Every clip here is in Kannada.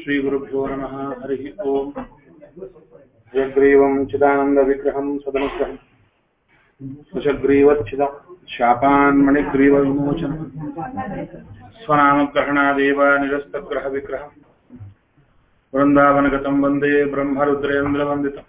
श्रीगुरुभ्यो नमः हरिः ओम् जग्रीवम् चिदानन्दविग्रहम् सदनुग्रहम् सुषग्रीवच्छिद शापान्मणिग्रीवविमोचनम् स्वनामग्रहणादेव निरस्तग्रहविग्रहम् वृन्दावनगतम् वन्दे ब्रह्मरुद्रेन्द्रवन्दितम्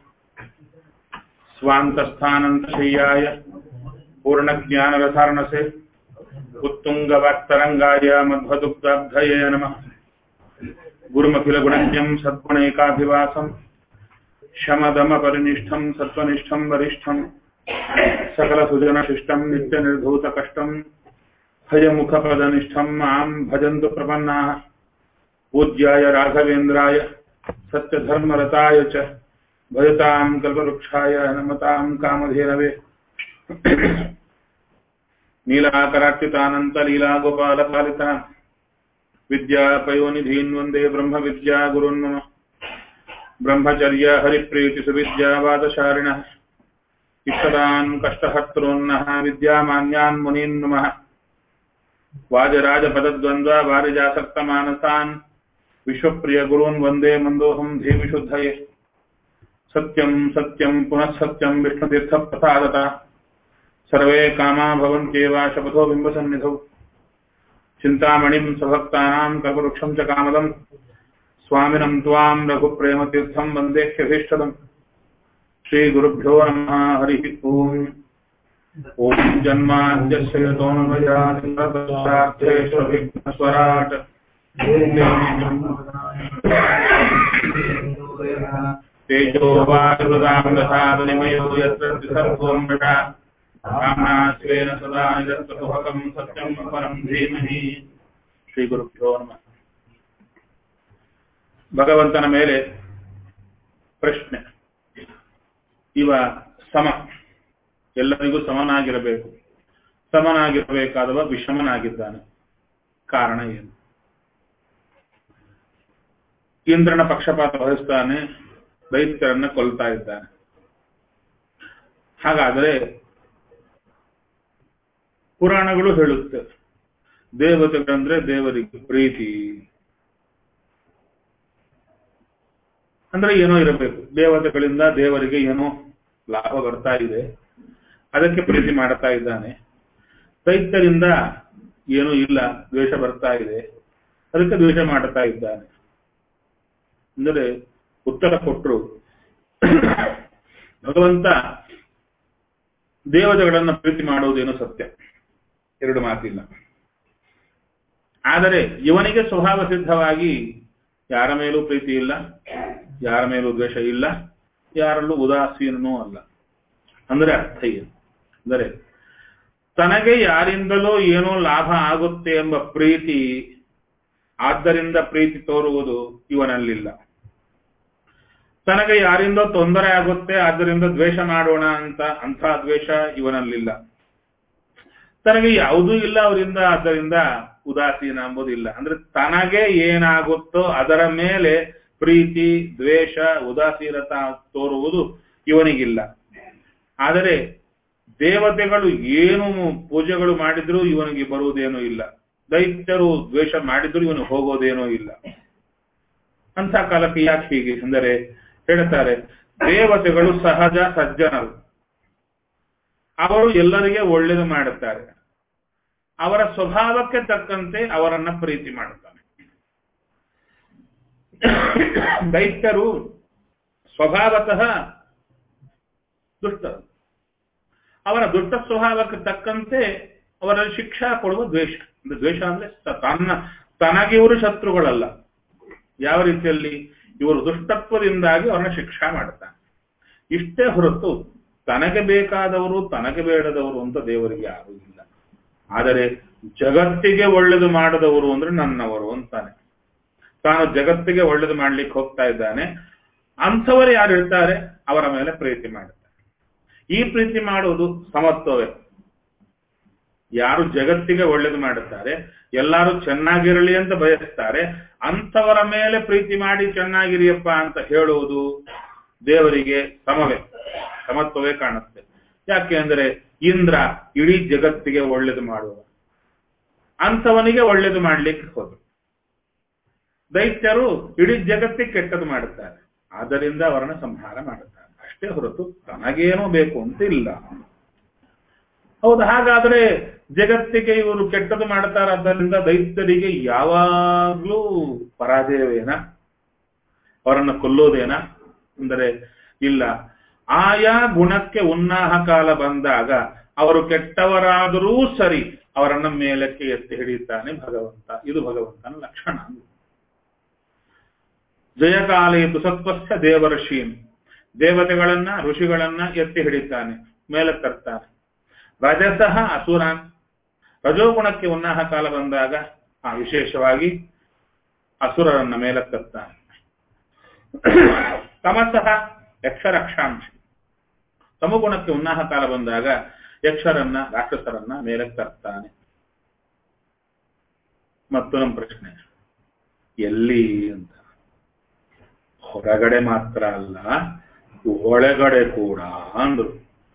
स्वान्तस्थानन्तशय्याय पूर्णज्ञानरसार्णसे उत्तुङ्गवाक्तरङ्गाय मध्वदुग्धाब्धये नमः गुरुमखिलगुणज्ञम् सद्गुणैकाभिवासम् शमदमपरिनिष्ठम् सत्त्वनिष्ठम् वरिष्ठम् सकलसुजनशिष्टम् नित्यनिर्धूतकष्टम् हयमुखपदनिष्ठम् माम् भजन्तु प्रपन्नाः पूज्याय राघवेन्द्राय सत्यधर्मरताय च भजताम् कल्पवृक्षाय नमताम् कामधेनवे नीलाकरार्चितानन्तलीलागोपालपालिता विद्यापयोनिधीन् वन्दे ब्रह्मविद्यागुरुन् मम ब्रह्मचर्य हरिप्रीतिसुविद्यावादशारिणः इष्टदान् कष्टहर्तॄन्नः विद्यामान्यान् मुनीन् नमः वाजराजपदद्वन्द्वा वारिजासक्तमानसान् विश्वप्रियगुरून् वन्दे मन्दोऽहम् धीविशुद्धये सत्यम् सत्यम् पुनः सत्यम् विष्णुतीर्थप्रसादता सर्वे कामा भवन्त्येव शपथो बिम्बसन्निधौ चिन्तामणिम् सभक्तानाम् कल्पवृक्षम् च कामदम् स्वामिनम् त्वाम् रघुप्रेमतीर्थम् वन्देह्यभीष्टदम् श्रीगुरुभ्यो नमः हरिः ओम् ॐ जन्माद्यस्य यतोऽन्वयादिकर्तृष्टार्थेष्वभिघ्नस्वराट् तेजो वायुदाम् तथा विनिमयो यत्र सर्वम् मृषा रामाश्वेन सदा निरस्तुभकम् सत्यम् परम् धीमहि ಶ್ರೀ ಗುರುಭ್ಯೋ ನಮಃ ಭಗವಂತನ ಮೇಲೆ ಪ್ರಶ್ನೆ ಇವ ಸಮ ಎಲ್ಲರಿಗೂ ಸಮನಾಗಿರಬೇಕು ಸಮನಾಗಿರಬೇಕಾದವ ವಿಷಮನಾಗಿದ್ದಾನೆ ಕಾರಣ ಏನು ಇಂದ್ರನ ಪಕ್ಷಪಾತ ವಹಿಸ್ತಾನೆ ದೈತ್ಯರನ್ನ ಕೊಲ್ತಾ ಇದ್ದಾನೆ ಹಾಗಾದರೆ ಪುರಾಣಗಳು ಹೇಳುತ್ತೆ ದೇವತೆಗಳಂದ್ರೆ ದೇವರಿಗೆ ಪ್ರೀತಿ ಅಂದ್ರೆ ಏನೋ ಇರಬೇಕು ದೇವತೆಗಳಿಂದ ದೇವರಿಗೆ ಏನೋ ಲಾಭ ಬರ್ತಾ ಇದೆ ಅದಕ್ಕೆ ಪ್ರೀತಿ ಮಾಡ್ತಾ ಇದ್ದಾನೆ ದೈತ್ಯರಿಂದ ಏನೂ ಇಲ್ಲ ದ್ವೇಷ ಬರ್ತಾ ಇದೆ ಅದಕ್ಕೆ ದ್ವೇಷ ಮಾಡ್ತಾ ಇದ್ದಾನೆ ಅಂದರೆ ಉತ್ತರ ಕೊಟ್ಟರು ಭಗವಂತ ದೇವತೆಗಳನ್ನ ಪ್ರೀತಿ ಮಾಡುವುದೇನು ಸತ್ಯ ಎರಡು ಮಾತಿಲ್ಲ ಆದರೆ ಇವನಿಗೆ ಸ್ವಭಾವ ಸಿದ್ಧವಾಗಿ ಯಾರ ಮೇಲೂ ಪ್ರೀತಿ ಇಲ್ಲ ಯಾರ ಮೇಲೂ ದ್ವೇಷ ಇಲ್ಲ ಯಾರಲ್ಲೂ ಉದಾಸೀನನೂ ಅಲ್ಲ ಅಂದ್ರೆ ಅರ್ಥ ಏನು ಅಂದರೆ ತನಗೆ ಯಾರಿಂದಲೂ ಏನೋ ಲಾಭ ಆಗುತ್ತೆ ಎಂಬ ಪ್ರೀತಿ ಆದ್ದರಿಂದ ಪ್ರೀತಿ ತೋರುವುದು ಇವನಲ್ಲಿಲ್ಲ ತನಗೆ ಯಾರಿಂದ ತೊಂದರೆ ಆಗುತ್ತೆ ಆದ್ದರಿಂದ ದ್ವೇಷ ಮಾಡೋಣ ಅಂತ ಅಂಥ ದ್ವೇಷ ಇವನಲ್ಲಿಲ್ಲ ತನಗೆ ಯಾವುದೂ ಇಲ್ಲ ಅವರಿಂದ ಆದ್ದರಿಂದ ಉದಾಸೀನ ಎಂಬುದಿಲ್ಲ ಅಂದ್ರೆ ತನಗೆ ಏನಾಗುತ್ತೋ ಅದರ ಮೇಲೆ ಪ್ರೀತಿ ದ್ವೇಷ ಉದಾಸೀನತ ತೋರುವುದು ಇವನಿಗಿಲ್ಲ ಆದರೆ ದೇವತೆಗಳು ಏನು ಪೂಜೆಗಳು ಮಾಡಿದ್ರೂ ಇವನಿಗೆ ಬರುವುದೇನೂ ಇಲ್ಲ ದೈತ್ಯರು ದ್ವೇಷ ಮಾಡಿದ್ರು ಇವನು ಹೋಗೋದೇನೂ ಇಲ್ಲ ಅಂತ ಕಾಲಕ್ಕೆ ಯಾಕೆ ಹೀಗೆ ಅಂದರೆ ಹೇಳ್ತಾರೆ ದೇವತೆಗಳು ಸಹಜ ಸಜ್ಜನರು ಅವರು ಎಲ್ಲರಿಗೆ ಒಳ್ಳೇದು ಮಾಡುತ್ತಾರೆ ಅವರ ಸ್ವಭಾವಕ್ಕೆ ತಕ್ಕಂತೆ ಅವರನ್ನ ಪ್ರೀತಿ ಮಾಡುತ್ತಾನೆ ದೈತ್ಯರು ಸ್ವಭಾವತಃ ದುಷ್ಟರು ಅವರ ದುಷ್ಟ ಸ್ವಭಾವಕ್ಕೆ ತಕ್ಕಂತೆ ಅವರಲ್ಲಿ ಶಿಕ್ಷಾ ಕೊಡುವ ದ್ವೇಷ ಅಂದ್ರೆ ದ್ವೇಷ ಅಂದ್ರೆ ತನ್ನ ತನಗೆ ಇವರು ಶತ್ರುಗಳಲ್ಲ ಯಾವ ರೀತಿಯಲ್ಲಿ ಇವರು ದುಷ್ಟತ್ವದಿಂದಾಗಿ ಅವರನ್ನ ಶಿಕ್ಷಾ ಮಾಡುತ್ತಾನೆ ಇಷ್ಟೇ ಹೊರತು ತನಗೆ ಬೇಕಾದವರು ತನಗೆ ಬೇಡದವರು ಅಂತ ದೇವರಿಗೆ ಯಾರೂ ಇಲ್ಲ ಆದರೆ ಜಗತ್ತಿಗೆ ಒಳ್ಳೇದು ಮಾಡದವರು ಅಂದ್ರೆ ನನ್ನವರು ಅಂತಾನೆ ತಾನು ಜಗತ್ತಿಗೆ ಒಳ್ಳೇದು ಮಾಡ್ಲಿಕ್ಕೆ ಹೋಗ್ತಾ ಇದ್ದಾನೆ ಅಂಥವರು ಯಾರು ಇರ್ತಾರೆ ಅವರ ಮೇಲೆ ಪ್ರೀತಿ ಮಾಡುತ್ತಾರೆ ಈ ಪ್ರೀತಿ ಮಾಡುವುದು ಸಮತ್ವವೇ ಯಾರು ಜಗತ್ತಿಗೆ ಒಳ್ಳೇದು ಮಾಡುತ್ತಾರೆ ಎಲ್ಲರೂ ಚೆನ್ನಾಗಿರಲಿ ಅಂತ ಬಯಸ್ತಾರೆ ಅಂಥವರ ಮೇಲೆ ಪ್ರೀತಿ ಮಾಡಿ ಚೆನ್ನಾಗಿರಿಯಪ್ಪ ಅಂತ ಹೇಳುವುದು ದೇವರಿಗೆ ಸಮವೇ ಸಮತ್ವವೇ ಕಾಣುತ್ತೆ ಯಾಕೆ ಅಂದ್ರೆ ಇಂದ್ರ ಇಡೀ ಜಗತ್ತಿಗೆ ಒಳ್ಳೇದು ಮಾಡುವ ಅಂಥವನಿಗೆ ಒಳ್ಳೇದು ಮಾಡ್ಲಿಕ್ಕೆ ಹೋದ್ರು ದೈತ್ಯರು ಇಡೀ ಜಗತ್ತಿಗೆ ಕೆಟ್ಟದ್ದು ಮಾಡುತ್ತಾರೆ ಆದ್ದರಿಂದ ಅವರನ್ನು ಸಂಹಾರ ಮಾಡುತ್ತಾರೆ ಅಷ್ಟೇ ಹೊರತು ತನಗೇನೋ ಬೇಕು ಅಂತ ಇಲ್ಲ ಹೌದು ಹಾಗಾದ್ರೆ ಜಗತ್ತಿಗೆ ಇವರು ಕೆಟ್ಟದ್ದು ಮಾಡ್ತಾರಾದ್ದರಿಂದ ದೈತ್ಯರಿಗೆ ಯಾವಾಗ್ಲೂ ಪರಾಜಯವೇನ ಅವರನ್ನು ಕೊಲ್ಲೋದೇನ ಅಂದರೆ ಇಲ್ಲ ಆಯಾ ಗುಣಕ್ಕೆ ಉನ್ನಾಹ ಕಾಲ ಬಂದಾಗ ಅವರು ಕೆಟ್ಟವರಾದರೂ ಸರಿ ಅವರನ್ನ ಮೇಲಕ್ಕೆ ಎತ್ತಿ ಹಿಡಿಯುತ್ತಾನೆ ಭಗವಂತ ಇದು ಭಗವಂತನ ಲಕ್ಷಣ ಜಯಕಾಲೇತು ಸತ್ವಸ್ಥ ದೇವರ್ಷೀನ್ ದೇವತೆಗಳನ್ನ ಋಷಿಗಳನ್ನ ಎತ್ತಿ ಹಿಡಿತಾನೆ ಮೇಲೆ ತರ್ತಾನೆ ರಜಸಃ ಅಸುರಾನ್ ರಜೋಗುಣಕ್ಕೆ ಉನ್ನಾಹ ಕಾಲ ಬಂದಾಗ ಆ ವಿಶೇಷವಾಗಿ ಅಸುರರನ್ನ ಮೇಲೆ ತರ್ತಾನೆ ತಮಸಃ ಯಕ್ಷರಕ್ಷಾಂಶ ತಮಗುಣಕ್ಕೆ ಉನ್ನಾಹ ಕಾಲ ಬಂದಾಗ ಯಕ್ಷರನ್ನ ರಾಕ್ಷಸರನ್ನ ಮೇಲೆ ತರ್ತಾನೆ ಮತ್ತು ನಮ್ಮ ಪ್ರಶ್ನೆ ಎಲ್ಲಿ ಅಂತ ಹೊರಗಡೆ ಮಾತ್ರ ಅಲ್ಲ ಒಳಗಡೆ ಕೂಡ ಅಂದ್ರು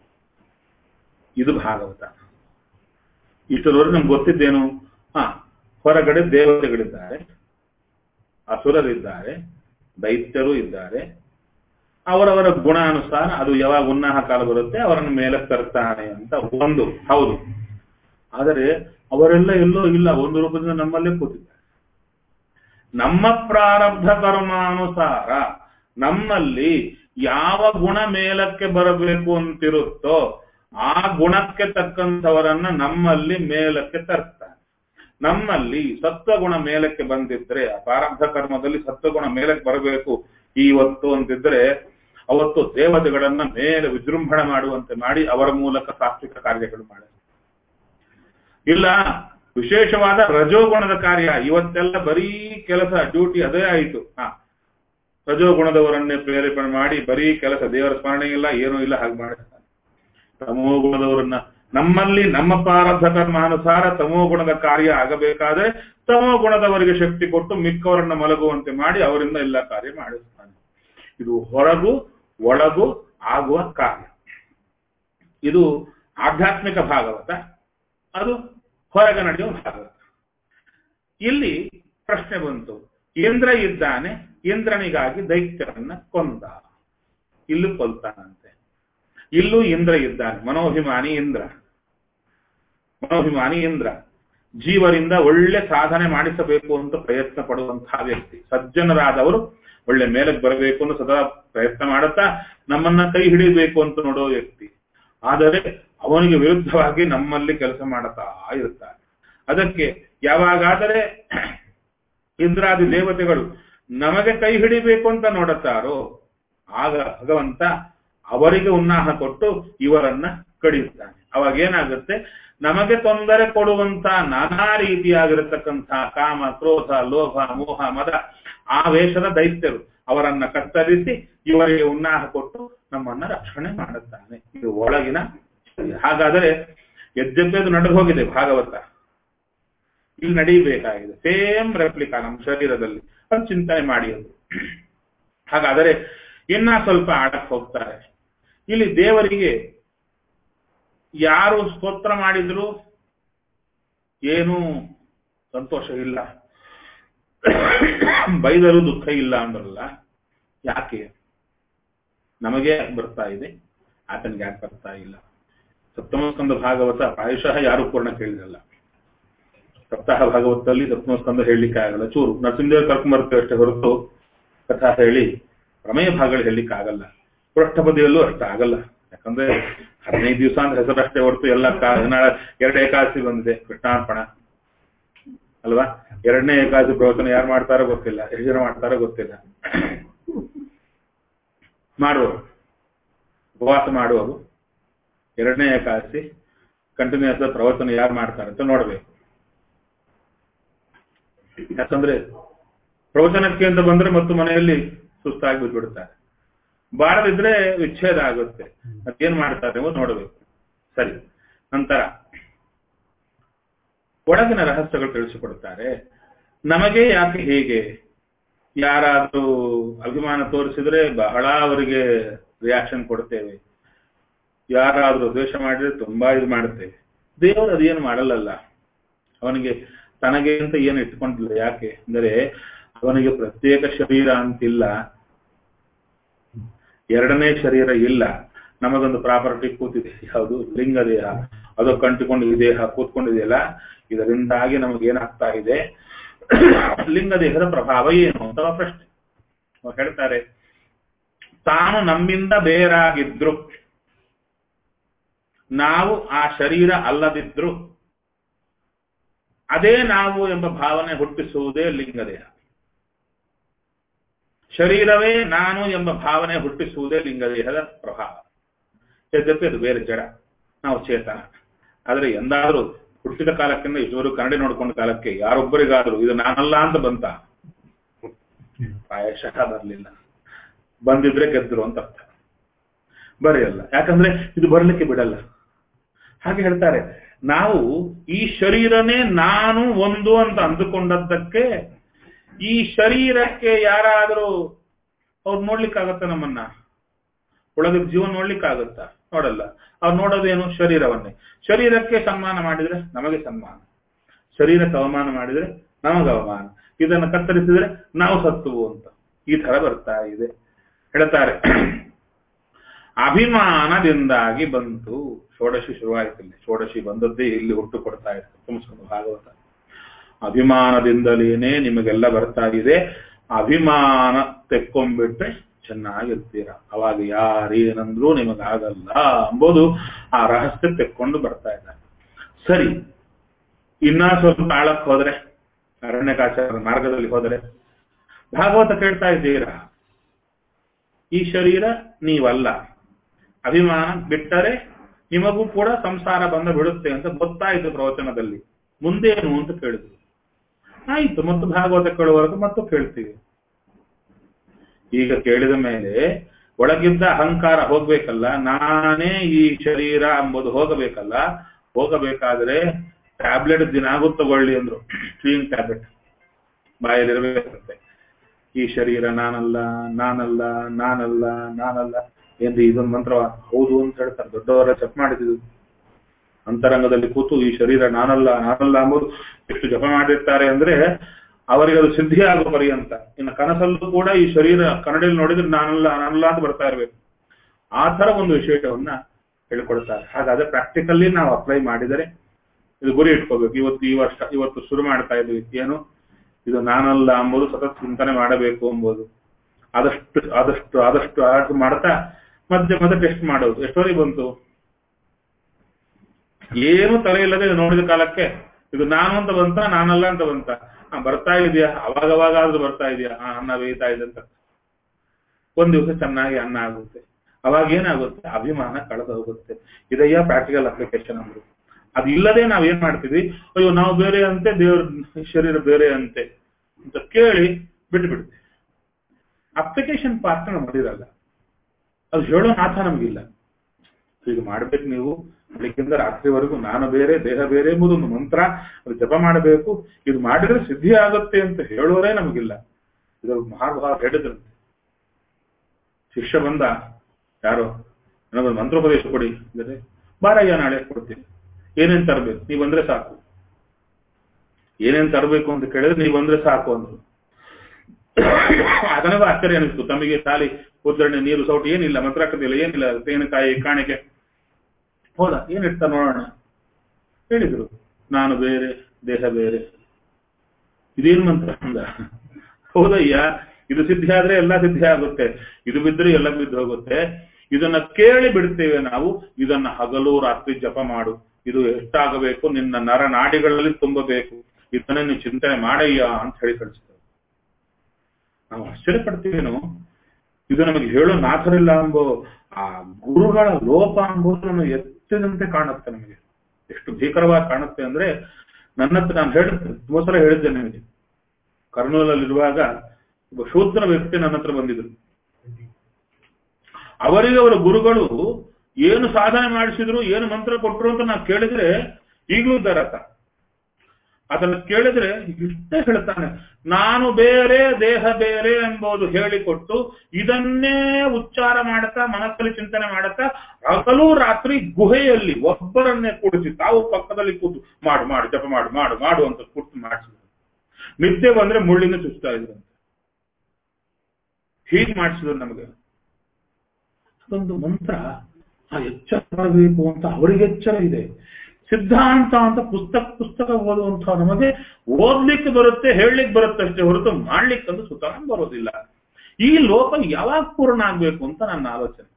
ಇದು ಭಾಗವತ ಇಷ್ಟರವರೆಗೆ ನಮ್ಗೆ ಗೊತ್ತಿದ್ದೇನು ಹಾ ಹೊರಗಡೆ ದೇವತೆಗಳಿದ್ದಾರೆ ಅಸುರರಿದ್ದಾರೆ ದೈತ್ಯರು ಇದ್ದಾರೆ ಅವರವರ ಗುಣಾನುಸಾರ ಅದು ಯಾವಾಗ ಉನ್ನಾಹ ಕಾಲ ಬರುತ್ತೆ ಅವರನ್ನು ಮೇಲೆ ತರ್ತಾನೆ ಅಂತ ಒಂದು ಹೌದು ಆದರೆ ಅವರೆಲ್ಲ ಎಲ್ಲೋ ಇಲ್ಲ ಒಂದು ರೂಪದಿಂದ ನಮ್ಮಲ್ಲೇ ಕೂತಿದ್ದಾರೆ ನಮ್ಮ ಪ್ರಾರಬ್ಧ ಕರ್ಮಾನುಸಾರ ನಮ್ಮಲ್ಲಿ ಯಾವ ಗುಣ ಮೇಲಕ್ಕೆ ಬರಬೇಕು ಅಂತಿರುತ್ತೋ ಆ ಗುಣಕ್ಕೆ ತಕ್ಕಂಥವರನ್ನ ನಮ್ಮಲ್ಲಿ ಮೇಲಕ್ಕೆ ತರ್ತಾನೆ ನಮ್ಮಲ್ಲಿ ಸತ್ವಗುಣ ಮೇಲಕ್ಕೆ ಬಂದಿದ್ರೆ ಆ ಪ್ರಾರಬ್ಧ ಕರ್ಮದಲ್ಲಿ ಸತ್ವಗುಣ ಮೇಲಕ್ಕೆ ಬರಬೇಕು ಇವತ್ತು ಅಂತಿದ್ರೆ ಅವತ್ತು ದೇವತೆಗಳನ್ನ ಮೇಲೆ ವಿಜೃಂಭಣೆ ಮಾಡುವಂತೆ ಮಾಡಿ ಅವರ ಮೂಲಕ ಸಾತ್ವಿಕ ಕಾರ್ಯಗಳು ಮಾಡ ಇಲ್ಲ ವಿಶೇಷವಾದ ರಜೋಗುಣದ ಕಾರ್ಯ ಇವತ್ತೆಲ್ಲ ಬರೀ ಕೆಲಸ ಡ್ಯೂಟಿ ಅದೇ ಆಯಿತು ಹಾ ರಜೋಗುಣದವರನ್ನೇ ಪ್ರೇರೇಪಣೆ ಮಾಡಿ ಬರೀ ಕೆಲಸ ದೇವರ ಸ್ಮರಣೆ ಇಲ್ಲ ಏನೂ ಇಲ್ಲ ಹಾಗೆ ಮಾಡಿಸ್ತಾನೆ ತಮೋ ಗುಣದವರನ್ನ ನಮ್ಮಲ್ಲಿ ನಮ್ಮ ಪ್ರಾರಬ್ಧ ಕರ್ಮಾನುಸಾರ ತಮೋ ಗುಣದ ಕಾರ್ಯ ಆಗಬೇಕಾದ್ರೆ ತಮೋ ಗುಣದವರಿಗೆ ಶಕ್ತಿ ಕೊಟ್ಟು ಮಿಕ್ಕವರನ್ನ ಮಲಗುವಂತೆ ಮಾಡಿ ಅವರಿಂದ ಎಲ್ಲ ಕಾರ್ಯ ಮಾಡಿಸ್ತಾನೆ ಇದು ಹೊರಗು ಒಳಗು ಆಗುವ ಕಾರ್ಯ ಇದು ಆಧ್ಯಾತ್ಮಿಕ ಭಾಗವತ ಅದು ಹೊರಗೆ ನಡೆಯುವ ಭಾಗವತ ಇಲ್ಲಿ ಪ್ರಶ್ನೆ ಬಂತು ಇಂದ್ರ ಇದ್ದಾನೆ ಇಂದ್ರನಿಗಾಗಿ ದೈತ್ಯರನ್ನ ಕೊಂದ ಇಲ್ಲೂ ಕೊಲ್ತಾನಂತೆ ಇಲ್ಲೂ ಇಂದ್ರ ಇದ್ದಾನೆ ಮನೋಭಿಮಾನಿ ಇಂದ್ರ ಮನೋಭಿಮಾನಿ ಇಂದ್ರ ಜೀವರಿಂದ ಒಳ್ಳೆ ಸಾಧನೆ ಮಾಡಿಸಬೇಕು ಅಂತ ಪ್ರಯತ್ನ ಪಡುವಂತಹ ವ್ಯಕ್ತಿ ಸಜ್ಜನರಾದವರು ಒಳ್ಳೆ ಮೇಲಕ್ಕೆ ಬರಬೇಕು ಅಂತ ಸದಾ ಪ್ರಯತ್ನ ಮಾಡುತ್ತಾ ನಮ್ಮನ್ನ ಕೈ ಹಿಡಿಬೇಕು ಅಂತ ನೋಡೋ ವ್ಯಕ್ತಿ ಆದರೆ ಅವನಿಗೆ ವಿರುದ್ಧವಾಗಿ ನಮ್ಮಲ್ಲಿ ಕೆಲಸ ಮಾಡುತ್ತಾ ಇರ್ತಾರೆ ಅದಕ್ಕೆ ಯಾವಾಗಾದರೆ ಇಂದ್ರಾದಿ ದೇವತೆಗಳು ನಮಗೆ ಕೈ ಹಿಡಿಬೇಕು ಅಂತ ನೋಡುತ್ತಾರೋ ಆಗ ಭಗವಂತ ಅವರಿಗೆ ಉನ್ನಾಹ ಕೊಟ್ಟು ಇವರನ್ನ ಕಡಿಯುತ್ತಾನೆ ಅವಾಗ ಏನಾಗುತ್ತೆ ನಮಗೆ ತೊಂದರೆ ಕೊಡುವಂತ ನಾನಾ ರೀತಿಯಾಗಿರತಕ್ಕಂತಹ ಕಾಮ ಕ್ರೋಧ ಲೋಭ ಮೋಹ ಮದ ಆ ವೇಷದ ದೈತ್ಯರು ಅವರನ್ನ ಕತ್ತರಿಸಿ ಇವರಿಗೆ ಉನ್ನಾಹ ಕೊಟ್ಟು ನಮ್ಮನ್ನ ರಕ್ಷಣೆ ಮಾಡುತ್ತಾನೆ ಇದು ಒಳಗಿನ ಹಾಗಾದರೆ ಯದ್ಯಪ್ಯದು ನಡೆದು ಹೋಗಿದೆ ಭಾಗವತ ಇಲ್ಲಿ ನಡೀಬೇಕಾಗಿದೆ ಸೇಮ್ ರೆಪ್ಲಿಕಾ ನಮ್ಮ ಶರೀರದಲ್ಲಿ ಅದು ಚಿಂತನೆ ಮಾಡಿ ಅದು ಹಾಗಾದರೆ ಇನ್ನ ಸ್ವಲ್ಪ ಆಡಕ್ ಹೋಗ್ತಾರೆ ಇಲ್ಲಿ ದೇವರಿಗೆ ಯಾರು ಸ್ತೋತ್ರ ಮಾಡಿದ್ರು ಏನೂ ಸಂತೋಷ ಇಲ್ಲ ಬೈದರೂ ದುಃಖ ಇಲ್ಲ ಅಂದ್ರಲ್ಲ ಯಾಕೆ ನಮಗೆ ಯಾಕೆ ಬರ್ತಾ ಇದೆ ಆತನಿಗೆ ಯಾಕೆ ಬರ್ತಾ ಇಲ್ಲ ಸಪ್ತಮಸ್ಕಂದ ಭಾಗವತ ಪ್ರಾಯಶಃ ಯಾರು ಪೂರ್ಣ ಕೇಳಿರಲ್ಲ ಸಪ್ತಾಹ ಭಾಗವತದಲ್ಲಿ ಸಪ್ತಮಸ್ಕಂದ ಹೇಳಲಿಕ್ಕೆ ಆಗಲ್ಲ ಚೂರು ನರಸಿಂಹದೇವ್ ಕರ್ಕೊಂಬರ್ತೇವೆ ಅಷ್ಟೇ ಹೊರತು ಕಥಾ ಹೇಳಿ ಪ್ರಮೇಯ ಭಾಗಗಳು ಹೇಳಲಿಕ್ಕೆ ಆಗಲ್ಲ ಪೃಷ್ಠಪದಿಯಲ್ಲೂ ಅಷ್ಟ ಆಗಲ್ಲ ಯಾಕಂದ್ರೆ ಹದಿನೈದು ದಿವಸ ಅಂದ್ರೆ ಹೆಸರಷ್ಟೇ ಹೊರತು ಎಲ್ಲ ಎರಡು ಏಕಾದಶಿ ಬಂದಿದೆ ಕೃಷ್ಣಾರ್ಪಣ ಅಲ್ವಾ ಎರಡನೇ ಏಕಾದಶಿ ಪ್ರವಚನ ಯಾರು ಮಾಡ್ತಾರೋ ಗೊತ್ತಿಲ್ಲ ಎಷ್ಟು ಜನ ಮಾಡ್ತಾರೋ ಗೊತ್ತಿಲ್ಲ ಮಾಡುವರು ಉಪವಾಸ ಮಾಡುವರು ಎರಡನೇ ಏಕಾದಶಿ ಕಂಟಿನ್ಯೂಸ್ ಪ್ರವಚನ ಯಾರು ಮಾಡ್ತಾರೆ ಅಂತ ನೋಡ್ಬೇಕು ಯಾಕಂದ್ರೆ ಪ್ರವಚನಕ್ಕೆ ಅಂತ ಬಂದ್ರೆ ಮತ್ತು ಮನೆಯಲ್ಲಿ ಸುಸ್ತಾಗಿ ಬಿಟ್ಬಿಡ್ತಾರೆ ಬಾರದಿದ್ರೆ ವಿಚ್ಛೇದ ಆಗುತ್ತೆ ಅದೇನ್ ಮಾಡ್ತಾರೆ ಎಂಬುದು ನೋಡಬೇಕು ಸರಿ ನಂತರ ಒಳಗಿನ ರಹಸ್ಯಗಳು ತಿಳಿಸಿಕೊಡ್ತಾರೆ ನಮಗೆ ಯಾಕೆ ಹೇಗೆ ಯಾರಾದ್ರೂ ಅಭಿಮಾನ ತೋರಿಸಿದ್ರೆ ಬಹಳ ಅವರಿಗೆ ರಿಯಾಕ್ಷನ್ ಕೊಡ್ತೇವೆ ಯಾರಾದ್ರೂ ದ್ವೇಷ ಮಾಡಿದ್ರೆ ತುಂಬಾ ಇದು ಮಾಡುತ್ತೇವೆ ದೇವರು ಅದೇನು ಮಾಡಲ್ಲಲ್ಲ ಅವನಿಗೆ ತನಗೆ ಅಂತ ಏನು ಇಟ್ಕೊಂಡಿಲ್ಲ ಯಾಕೆ ಅಂದರೆ ಅವನಿಗೆ ಪ್ರತ್ಯೇಕ ಶರೀರ ಅಂತಿಲ್ಲ ಎರಡನೇ ಶರೀರ ಇಲ್ಲ ನಮಗೊಂದು ಪ್ರಾಪರ್ಟಿ ಕೂತಿದೆ ಯಾವುದು ಲಿಂಗ ದೇಹ ಅದು ಕಂಟಿಕೊಂಡು ಈ ದೇಹ ಕೂತ್ಕೊಂಡಿದೆಯಲ್ಲ ಇದರಿಂದಾಗಿ ನಮಗೇನಾಗ್ತಾ ಇದೆ ಲಿಂಗ ದೇಹದ ಪ್ರಭಾವ ಏನು ಅಂತ ಪ್ರಶ್ನೆ ಅವ್ರು ಹೇಳ್ತಾರೆ ತಾನು ನಮ್ಮಿಂದ ಬೇರಾಗಿದ್ರು ನಾವು ಆ ಶರೀರ ಅಲ್ಲದಿದ್ರು ಅದೇ ನಾವು ಎಂಬ ಭಾವನೆ ಹುಟ್ಟಿಸುವುದೇ ಲಿಂಗದೇಹ ಶರೀರವೇ ನಾನು ಎಂಬ ಭಾವನೆ ಹುಟ್ಟಿಸುವುದೇ ಲಿಂಗದೇಹದ ಪ್ರಭಾವ ಯದ್ಯಪಿ ಅದು ಬೇರೆ ಜಡ ನಾವು ಚೇತನ ಆದರೆ ಎಂದಾದರೂ ಹುಟ್ಟಿದ ಕಾಲಕ್ಕಿಂತ ಇಷ್ಟವರು ಕನ್ನಡಿ ನೋಡ್ಕೊಂಡ ಕಾಲಕ್ಕೆ ಯಾರೊಬ್ಬರಿಗಾದರೂ ಇದು ನಾನಲ್ಲ ಅಂತ ಬಂತ ಪ್ರಾಯಶಃ ಬರಲಿಲ್ಲ ಬಂದಿದ್ರೆ ಗೆದ್ರು ಅಂತ ಅರ್ಥ ಬರೆಯಲ್ಲ ಯಾಕಂದ್ರೆ ಇದು ಬರ್ಲಿಕ್ಕೆ ಬಿಡಲ್ಲ ಹಾಗೆ ಹೇಳ್ತಾರೆ ನಾವು ಈ ಶರೀರನೇ ನಾನು ಒಂದು ಅಂತ ಅಂದುಕೊಂಡದ್ದಕ್ಕೆ ಈ ಶರೀರಕ್ಕೆ ಯಾರಾದರೂ ಅವ್ರು ನೋಡ್ಲಿಕ್ಕಾಗತ್ತ ನಮ್ಮನ್ನ ಒಳಗಿದ ಜೀವ ನೋಡ್ಲಿಕ್ಕಾಗತ್ತಾ ನೋಡಲ್ಲ ಅವ್ರು ನೋಡೋದೇನು ಶರೀರವನ್ನೇ ಶರೀರಕ್ಕೆ ಸನ್ಮಾನ ಮಾಡಿದ್ರೆ ನಮಗೆ ಸನ್ಮಾನ ಶರೀರಕ್ಕೆ ಅವಮಾನ ಮಾಡಿದ್ರೆ ನಮಗೆ ಅವಮಾನ ಇದನ್ನು ಕತ್ತರಿಸಿದ್ರೆ ನಾವು ಸತ್ತುವು ಅಂತ ಈ ತರ ಬರ್ತಾ ಇದೆ ಹೇಳ್ತಾರೆ ಅಭಿಮಾನದಿಂದಾಗಿ ಬಂತು ಷೋಡಶಿ ಶುರುವಾಯಿತು ಇಲ್ಲಿ ಷೋಡಶಿ ಬಂದದ್ದೇ ಇಲ್ಲಿ ಹುಟ್ಟು ಕೊಡ್ತಾ ಇದೆ ತುಂಬಿಸ್ಕೊಂಡು ಭಾಗವತ ಅಭಿಮಾನದಿಂದಲೇನೆ ನಿಮಗೆಲ್ಲ ಬರ್ತಾ ಇದೆ ಅಭಿಮಾನ ತೆಕ್ಕೊಂಡ್ಬಿಟ್ರೆ ಚೆನ್ನಾಗಿರ್ತೀರ ಅವಾಗ ಯಾರೇನಂದ್ರೂ ನಿಮಗಾಗಲ್ಲ ಎಂಬುದು ಆ ರಹಸ್ಯ ತೆಕ್ಕೊಂಡು ಬರ್ತಾ ಇದ್ದಾರೆ ಸರಿ ಇನ್ನ ಸ್ವಲ್ಪ ಆಳಕ್ಕೆ ಹೋದ್ರೆ ಅರಣ್ಯಕಾಚಾರ ಮಾರ್ಗದಲ್ಲಿ ಹೋದರೆ ಭಾಗವತ ಕೇಳ್ತಾ ಇದ್ದೀರಾ ಈ ಶರೀರ ನೀವಲ್ಲ ಅಭಿಮಾನ ಬಿಟ್ಟರೆ ನಿಮಗೂ ಕೂಡ ಸಂಸಾರ ಬಂದ ಬಿಡುತ್ತೆ ಅಂತ ಗೊತ್ತಾಯಿತು ಪ್ರವಚನದಲ್ಲಿ ಮುಂದೇನು ಅಂತ ಕೇಳಿದ್ರು ಆಯ್ತು ಮತ್ತು ಭಾಗವತ ಕೇಳುವವರೆಗೂ ಮತ್ತು ಕೇಳ್ತೀವಿ ಈಗ ಕೇಳಿದ ಮೇಲೆ ಒಳಗಿದ್ದ ಅಹಂಕಾರ ಹೋಗ್ಬೇಕಲ್ಲ ನಾನೇ ಈ ಶರೀರ ಎಂಬುದು ಹೋಗಬೇಕಲ್ಲ ಹೋಗಬೇಕಾದ್ರೆ ಟ್ಯಾಬ್ಲೆಟ್ ದಿನಾಗೂ ತಗೊಳ್ಳಿ ಅಂದ್ರು ಕ್ಲೀನ್ ಟ್ಯಾಬ್ಲೆಟ್ ಬಾಯಲ್ಲಿರ್ಬೇಕಂತೆ ಈ ಶರೀರ ನಾನಲ್ಲ ನಾನಲ್ಲ ನಾನಲ್ಲ ನಾನಲ್ಲ ಏನ್ರಿ ಇದೊಂದು ಮಂತ್ರ ಹೌದು ಅಂತ ಹೇಳ್ತಾರೆ ದೊಡ್ಡವರ ಜಪ ಮಾಡಿದ್ದು ಅಂತರಂಗದಲ್ಲಿ ಕೂತು ಈ ಶರೀರ ನಾನಲ್ಲ ನಾನಲ್ಲ ಎಂಬುದು ಎಷ್ಟು ಜಪ ಮಾಡಿರ್ತಾರೆ ಅಂದ್ರೆ ಅವರಿಗೆ ಅದು ಸಿದ್ಧಿ ಆಗೋ ಪರ್ಯಂತ ಇನ್ನು ಕನಸಲ್ಲೂ ಕೂಡ ಈ ಶರೀರ ಕನ್ನಡಿಯಲ್ಲಿ ನೋಡಿದ್ರೆ ನಾನಲ್ಲ ನಾನಲ್ಲ ಅಂತ ಬರ್ತಾ ಇರ್ಬೇಕು ಆ ತರ ಒಂದು ವಿಶೇಷವನ್ನ ಹೇಳ್ಕೊಡ್ತಾರೆ ಹಾಗಾದ್ರೆ ಪ್ರಾಕ್ಟಿಕಲ್ಲಿ ನಾವು ಅಪ್ಲೈ ಮಾಡಿದರೆ ಇದು ಗುರಿ ಇಟ್ಕೋಬೇಕು ಇವತ್ತು ಈ ವರ್ಷ ಇವತ್ತು ಶುರು ಮಾಡ್ತಾ ಇದ್ವಿ ಏನು ಇದು ನಾನಲ್ಲ ಎಂಬುದು ಸತತ ಚಿಂತನೆ ಮಾಡಬೇಕು ಎಂಬುದು ಆದಷ್ಟು ಆದಷ್ಟು ಆದಷ್ಟು ಆದಷ್ಟು ಮಾಡ್ತಾ ಮಧ್ಯೆ ಮತ್ತೆ ಟೆಸ್ಟ್ ಮಾಡೋದು ಎಷ್ಟೋರಿಗೆ ಬಂತು ಏನು ತಲೆ ಇಲ್ಲದೆ ಇದು ನೋಡಿದ ಕಾಲಕ್ಕೆ ಇದು ನಾನು ಅಂತ ಬಂತ ನಾನಲ್ಲ ಅಂತ ಬಂತ ಆ, ಬರ್ತಾ ಇದೆಯಾ ಅವಾಗವಾಗ ಆದ್ರೂ ಬರ್ತಾ ಇದೆಯಾ ಆ, ಅನ್ನ ಬೇಯ್ತಾ ಇದೆ ಅಂತ ಒಂದ್ ದಿವಸ ಚೆನ್ನಾಗಿ ಅನ್ನ ಆಗುತ್ತೆ ಅವಾಗ ಏನಾಗುತ್ತೆ ಅಭಿಮಾನ ಕಳೆದು ಹೋಗುತ್ತೆ ಇದಯ್ಯ ಪ್ರಾಕ್ಟಿಕಲ್ ಅಪ್ಲಿಕೇಶನ್ ಅಂದ್ರು ಅದು ಇಲ್ಲದೆ ನಾವ್ ಏನ್ ಮಾಡ್ತೀವಿ ಅಯ್ಯೋ ನಾವು ಬೇರೆ ಅಂತೆ ದೇವ್ರ ಶರೀರ ಬೇರೆ ಅಂತೆ ಅಂತ ಕೇಳಿ ಬಿಟ್ಟು ಬಿಡ್ತೀವಿ ಅಪ್ಲಿಕೇಶನ್ ಪಾರ್ಟ್ ನಮ್ಮದಿರಲ್ಲ ಅದು ಹೇಳೋ ನಾಥ ನಮಗಿಲ್ಲ ಈಗ ಮಾಡ್ಬೇಕು ನೀವು ಬೆಳಿಗ್ಗೆಯಿಂದ ರಾತ್ರಿವರೆಗೂ ನಾನು ಬೇರೆ ದೇಹ ಬೇರೆ ಎಂಬುದು ಒಂದು ಮಂತ್ರ ಅದು ಜಪ ಮಾಡಬೇಕು ಇದು ಮಾಡಿದ್ರೆ ಸಿದ್ಧಿ ಆಗುತ್ತೆ ಅಂತ ಹೇಳೋರೇ ನಮಗಿಲ್ಲ ಇದರ ಮಹಾನುಭಾವ ಹೇಳಿದ್ರಂತೆ ಶಿಷ್ಯ ಬಂದ ಯಾರೋ ನನಗೊಂದು ಮಂತ್ರೋಪದೇಶ ಕೊಡಿ ಅಂದರೆ ಬಾರಯ್ಯ ನಾಳೆ ಕೊಡ್ತೀನಿ ಏನೇನ್ ತರಬೇಕು ನೀವು ಬಂದ್ರೆ ಸಾಕು ಏನೇನ್ ತರಬೇಕು ಅಂತ ಕೇಳಿದ್ರೆ ನೀವು ಬಂದ್ರೆ ಸಾಕು ಅಂದ್ರು ಅದನಗೂ ಆಶ್ಚರ್ಯ ಅನಿಸ್ತು ತಮಗೆ ತಾಲಿ ಉದ್ದರಣೆ ನೀರು ಸೌಟು ಏನಿಲ್ಲ ಮಂತ್ರಾಕತಿಲ್ಲ ಏನಿಲ್ಲ ತೆಂಗಿನಕಾಯಿ ಕಾಣಿಕೆ ಹೋದ ಏನ್ ಇಡ್ತಾ ನೋಡೋಣ ಹೇಳಿದ್ರು ನಾನು ಬೇರೆ ದೇಹ ಬೇರೆ ಇದೇನು ಮಂತ್ರ ಅಂದ ಹೌದಯ್ಯ ಇದು ಸಿದ್ಧಿ ಆದ್ರೆ ಎಲ್ಲ ಸಿದ್ಧಿ ಆಗುತ್ತೆ ಇದು ಬಿದ್ದರೆ ಎಲ್ಲ ಬಿದ್ದು ಹೋಗುತ್ತೆ ಇದನ್ನ ಕೇಳಿ ಬಿಡ್ತೇವೆ ನಾವು ಇದನ್ನ ಹಗಲು ರಾತ್ರಿ ಜಪ ಮಾಡು ಇದು ಎಷ್ಟಾಗಬೇಕು ನಿನ್ನ ನರ ನಾಡಿಗಳಲ್ಲಿ ತುಂಬಬೇಕು ಇದನ್ನ ನೀವು ಚಿಂತನೆ ಮಾಡಯ್ಯ ಅಂತ ಹೇಳಿ ಕಳಿಸ್ತೇವೆ ನಾವು ಆಶ್ಚರ್ಯ ಪಡ್ತೀವೇನು ಇದು ನಮಗೆ ಹೇಳೋ ನಾಥರಿಲ್ಲ ಎಂಬೋ ಆ ಗುರುಗಳ ಲೋಪ ಎಂಬುದು ನಮಗೆ ಎತ್ತಿದಂತೆ ಕಾಣುತ್ತೆ ನಮಗೆ ಎಷ್ಟು ಭೀಕರವಾಗಿ ಕಾಣುತ್ತೆ ಅಂದ್ರೆ ನನ್ನ ಹತ್ರ ನಾನು ಹೇಳಿದ್ದೆ ತುಂಬಾ ಸಲ ಹೇಳಿದ್ದೆ ನಿಮಗೆ ಕರ್ನೂಲಲ್ಲಿರುವಾಗ ಒಬ್ಬ ಶೂದ್ರ ವ್ಯಕ್ತಿ ನನ್ನ ಹತ್ರ ಬಂದಿದ್ರು ಅವರಿಗೆ ಅವರ ಗುರುಗಳು ಏನು ಸಾಧನೆ ಮಾಡಿಸಿದ್ರು ಏನು ಮಂತ್ರ ಕೊಟ್ಟರು ಅಂತ ನಾವು ಕೇಳಿದ್ರೆ ಈಗಲೂ ಇದ್ದಾರೆ ಆತ ಅದನ್ನ ಕೇಳಿದ್ರೆ ಇಷ್ಟೇ ಹೇಳ್ತಾನೆ ನಾನು ಬೇರೆ ದೇಹ ಬೇರೆ ಎಂಬುದು ಹೇಳಿಕೊಟ್ಟು ಇದನ್ನೇ ಉಚ್ಚಾರ ಮಾಡುತ್ತಾ ಮನಸ್ಸಲ್ಲಿ ಚಿಂತನೆ ಮಾಡುತ್ತಾ ಹಗಲು ರಾತ್ರಿ ಗುಹೆಯಲ್ಲಿ ಒಬ್ಬರನ್ನೇ ಕೂಡಿಸಿ ತಾವು ಪಕ್ಕದಲ್ಲಿ ಕೂತು ಮಾಡು ಮಾಡು ಜಪ ಮಾಡು ಮಾಡು ಮಾಡು ಅಂತ ಕೂತು ಮಾಡಿಸಿದ್ರು ನಿದ್ದೆ ಬಂದ್ರೆ ಮುಳ್ಳಿನ ಚುಚ್ತಾ ಇದ್ರಂತೆ ಹೀಗೆ ಮಾಡಿಸಿದ್ರು ನಮಗೆ ಅದೊಂದು ಮಂತ್ರ ಆ ಎಚ್ಚರ ಬರಬೇಕು ಅಂತ ಅವರಿಗೆ ಎಚ್ಚರ ಇದೆ ಸಿದ್ಧಾಂತ ಅಂತ ಪುಸ್ತಕ ಪುಸ್ತಕ ಓದುವಂತ ನಮಗೆ ಓದ್ಲಿಕ್ಕೆ ಬರುತ್ತೆ ಹೇಳಲಿಕ್ಕೆ ಬರುತ್ತೆ ಅಷ್ಟೇ ಹೊರತು ಮಾಡ್ಲಿಕ್ಕೆ ಅಂತ ಸುತಃ ಬರೋದಿಲ್ಲ ಈ ಲೋಕ ಯಾವಾಗ ಪೂರ್ಣ ಆಗ್ಬೇಕು ಅಂತ ನನ್ನ ಆಲೋಚನೆ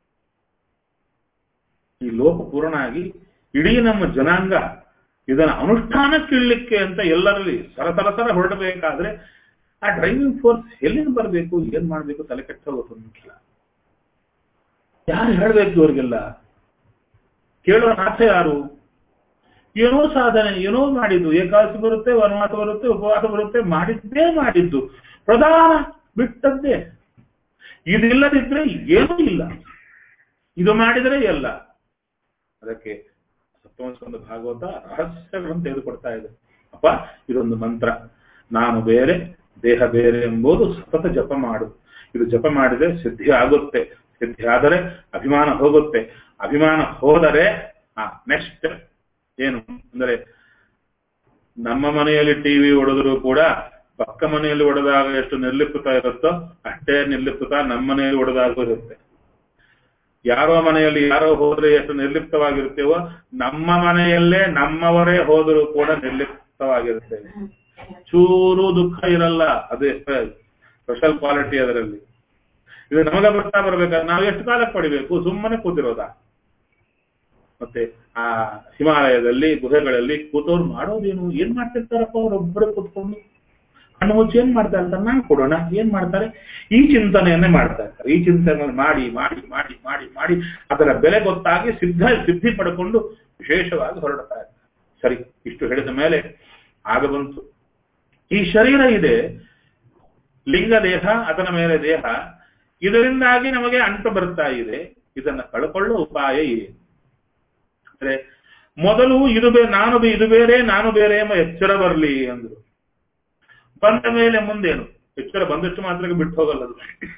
ಈ ಲೋಕ ಪೂರ್ಣ ಆಗಿ ಇಡೀ ನಮ್ಮ ಜನಾಂಗ ಇದನ್ನ ಅನುಷ್ಠಾನಕ್ಕಿಡ್ಲಿಕ್ಕೆ ಅಂತ ಎಲ್ಲರಲ್ಲಿ ಸರಸರ ಸರ ಹೊರಡಬೇಕಾದ್ರೆ ಆ ಡ್ರೈವಿಂಗ್ ಫೋರ್ಸ್ ಎಲ್ಲಿಂದ ಬರಬೇಕು ಏನ್ ಮಾಡ್ಬೇಕು ತಲೆ ಕೆಟ್ಟ ಹೋಗುತ್ತೆ ಯಾರು ಹೇಳ್ಬೇಕು ಇವ್ರಿಗೆಲ್ಲ ಕೇಳೋ ನಾಥ ಯಾರು ಏನೋ ಸಾಧನೆ ಏನೋ ಮಾಡಿದ್ದು ಏಕಾದಶಿ ಬರುತ್ತೆ ವನವಾಸ ಬರುತ್ತೆ ಉಪವಾಸ ಬರುತ್ತೆ ಮಾಡಿದ್ದೇ ಮಾಡಿದ್ದು ಪ್ರಧಾನ ಬಿಟ್ಟದ್ದೇ ಇದಿಲ್ಲದಿದ್ರೆ ಏನೂ ಇಲ್ಲ ಇದು ಮಾಡಿದರೆ ಎಲ್ಲ ಅದಕ್ಕೆ ಸಪ್ತಮಸ್ಕಂದ ಭಾಗವತ ರಹಸ್ಯಗಳನ್ನು ತೆಗೆದುಕೊಡ್ತಾ ಇದೆ ಅಪ್ಪ ಇದೊಂದು ಮಂತ್ರ ನಾನು ಬೇರೆ ದೇಹ ಬೇರೆ ಎಂಬುದು ಸತತ ಜಪ ಮಾಡು ಇದು ಜಪ ಮಾಡಿದ್ರೆ ಸಿದ್ಧಿ ಆಗುತ್ತೆ ಸಿದ್ಧಿ ಆದರೆ ಅಭಿಮಾನ ಹೋಗುತ್ತೆ ಅಭಿಮಾನ ಹೋದರೆ ಆ ನೆಕ್ಸ್ಟ್ ಏನು ಅಂದ್ರೆ ನಮ್ಮ ಮನೆಯಲ್ಲಿ ಟಿವಿ ಹೊಡೆದ್ರು ಕೂಡ ಪಕ್ಕ ಮನೆಯಲ್ಲಿ ಹೊಡೆದಾಗ ಎಷ್ಟು ನಿರ್ಲಿಪ್ತ ಇರುತ್ತೋ ಅಷ್ಟೇ ನಿರ್ಲಿಪ್ತ ನಮ್ಮ ಮನೆಯಲ್ಲಿ ಹೊಡೆದಾಗೂ ಇರುತ್ತೆ ಯಾರೋ ಮನೆಯಲ್ಲಿ ಯಾರೋ ಹೋದ್ರೆ ಎಷ್ಟು ನಿರ್ಲಿಪ್ತವಾಗಿರ್ತೇವೋ ನಮ್ಮ ಮನೆಯಲ್ಲೇ ನಮ್ಮವರೇ ಹೋದರೂ ಕೂಡ ನಿರ್ಲಿಪ್ತವಾಗಿರುತ್ತೇವೆ ಚೂರು ದುಃಖ ಇರಲ್ಲ ಅದೇ ಸ್ಪೆಷಲ್ ಕ್ವಾಲಿಟಿ ಅದರಲ್ಲಿ ಇದು ನಮಗೆ ಬರ್ತಾ ಬರ್ಬೇಕಾದ್ರೆ ನಾವು ಎಷ್ಟು ಕಾಲಕ್ಕೆ ಪಡಿಬೇಕು ಸುಮ್ಮನೆ ಕೂತಿರೋದಾ ಮತ್ತೆ ಆ ಹಿಮಾಲಯದಲ್ಲಿ ಗುಹೆಗಳಲ್ಲಿ ಕೂತವ್ರು ಮಾಡೋದೇನು ಏನ್ ಮಾಡ್ತಿರ್ತಾರಪ್ಪ ಅವರೊಬ್ಬರೇ ಕೂತ್ಕೊಂಡು ಕಣ್ಣು ಮುಚ್ಚಿ ಏನ್ ಮಾಡ್ತಾ ಇರ್ತಾರೆ ನಾನು ಕೊಡೋಣ ಏನ್ ಮಾಡ್ತಾರೆ ಈ ಚಿಂತನೆಯನ್ನೇ ಮಾಡ್ತಾ ಇರ್ತಾರೆ ಈ ಚಿಂತನೆ ಮಾಡಿ ಮಾಡಿ ಮಾಡಿ ಮಾಡಿ ಮಾಡಿ ಅದರ ಬೆಲೆ ಗೊತ್ತಾಗಿ ಸಿದ್ಧ ಸಿದ್ಧಿ ಪಡ್ಕೊಂಡು ವಿಶೇಷವಾಗಿ ಹೊರಡ್ತಾ ಇರ್ತಾರೆ ಸರಿ ಇಷ್ಟು ಹೇಳಿದ ಮೇಲೆ ಆಗ ಬಂತು ಈ ಶರೀರ ಇದೆ ಲಿಂಗ ದೇಹ ಅದರ ಮೇಲೆ ದೇಹ ಇದರಿಂದಾಗಿ ನಮಗೆ ಅಂಟು ಬರ್ತಾ ಇದೆ ಇದನ್ನ ಕಳ್ಕೊಳ್ಳೋ ಉಪಾಯ ಏನು ಅಂದ್ರೆ ಮೊದಲು ಇದು ಬೇ ನಾನು ಬೇ- ಇದು ಬೇರೆ ನಾನು ಬೇರೆ ಎಂಬ ಎಚ್ಚರ ಬರಲಿ ಅಂದ್ರು ಬಂದ ಮೇಲೆ ಮುಂದೇನು ಎಚ್ಚರ ಬಂದಷ್ಟು ಮಾತ್ರಕ್ಕೆ ಬಿಟ್ಟು ಹೋಗಲ್ಲ ಅದು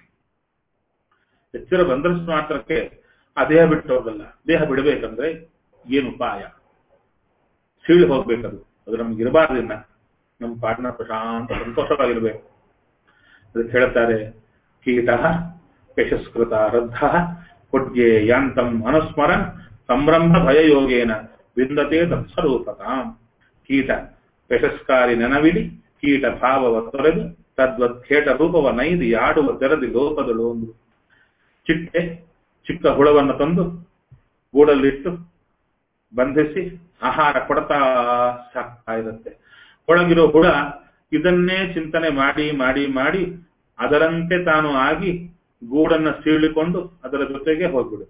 ಎಚ್ಚರ ಬಂದಷ್ಟು ಮಾತ್ರಕ್ಕೆ ಆ ದೇಹ ಬಿಟ್ಟು ಹೋಗಲ್ಲ ದೇಹ ಬಿಡಬೇಕಂದ್ರೆ ಏನು ಉಪಾಯ ಸೀಳಿ ಹೋಗ್ಬೇಕದು ಅದು ನಮ್ಗೆ ಇರಬಾರ್ದು ಇನ್ನ ನಮ್ಮ ಪಾಠನ ಪ್ರಶಾಂತ ಸಂತೋಷವಾಗಿರ್ಬೇಕು ಅದಕ್ಕೆ ಹೇಳ್ತಾರೆ ಕೀಟ ಯಶಸ್ಕೃತ ರದ್ಧ ಕೊಡ್ಗೆ ಯಾಂತಂ ಅನುಸ್ಮರನ್ ಸಂಭ್ರಮ ಭಯಯೋಗೇನ ವಿಂದತೆ ತತ್ಸ್ವರೂಪತಾಂ ಕೀಟ ಯಶಸ್ಕಾರಿ ನೆನವಿಲಿ ಕೀಟ ಭಾವವ ತೊರೆದು ತದ್ವತ್ ಖೇಟ ರೂಪವ ನೈದಿ ಆಡುವ ತೆರದಿ ಲೋಪದಳು ಒಂದು ಚಿಟ್ಟೆ ಚಿಕ್ಕ ಹುಳವನ್ನು ತಂದು ಗೂಡಲ್ಲಿಟ್ಟು ಬಂಧಿಸಿ ಆಹಾರ ಕೊಡ್ತಾ ಸಾಕ್ತಾ ಇರುತ್ತೆ ಒಳಗಿರೋ ಹುಳ ಇದನ್ನೇ ಚಿಂತನೆ ಮಾಡಿ ಮಾಡಿ ಮಾಡಿ ಅದರಂತೆ ತಾನು ಆಗಿ ಗೂಡನ್ನ ಸೀಳಿಕೊಂಡು ಅದರ ಜೊತೆಗೆ ಹೋಗ್ಬಿಡುತ್ತೆ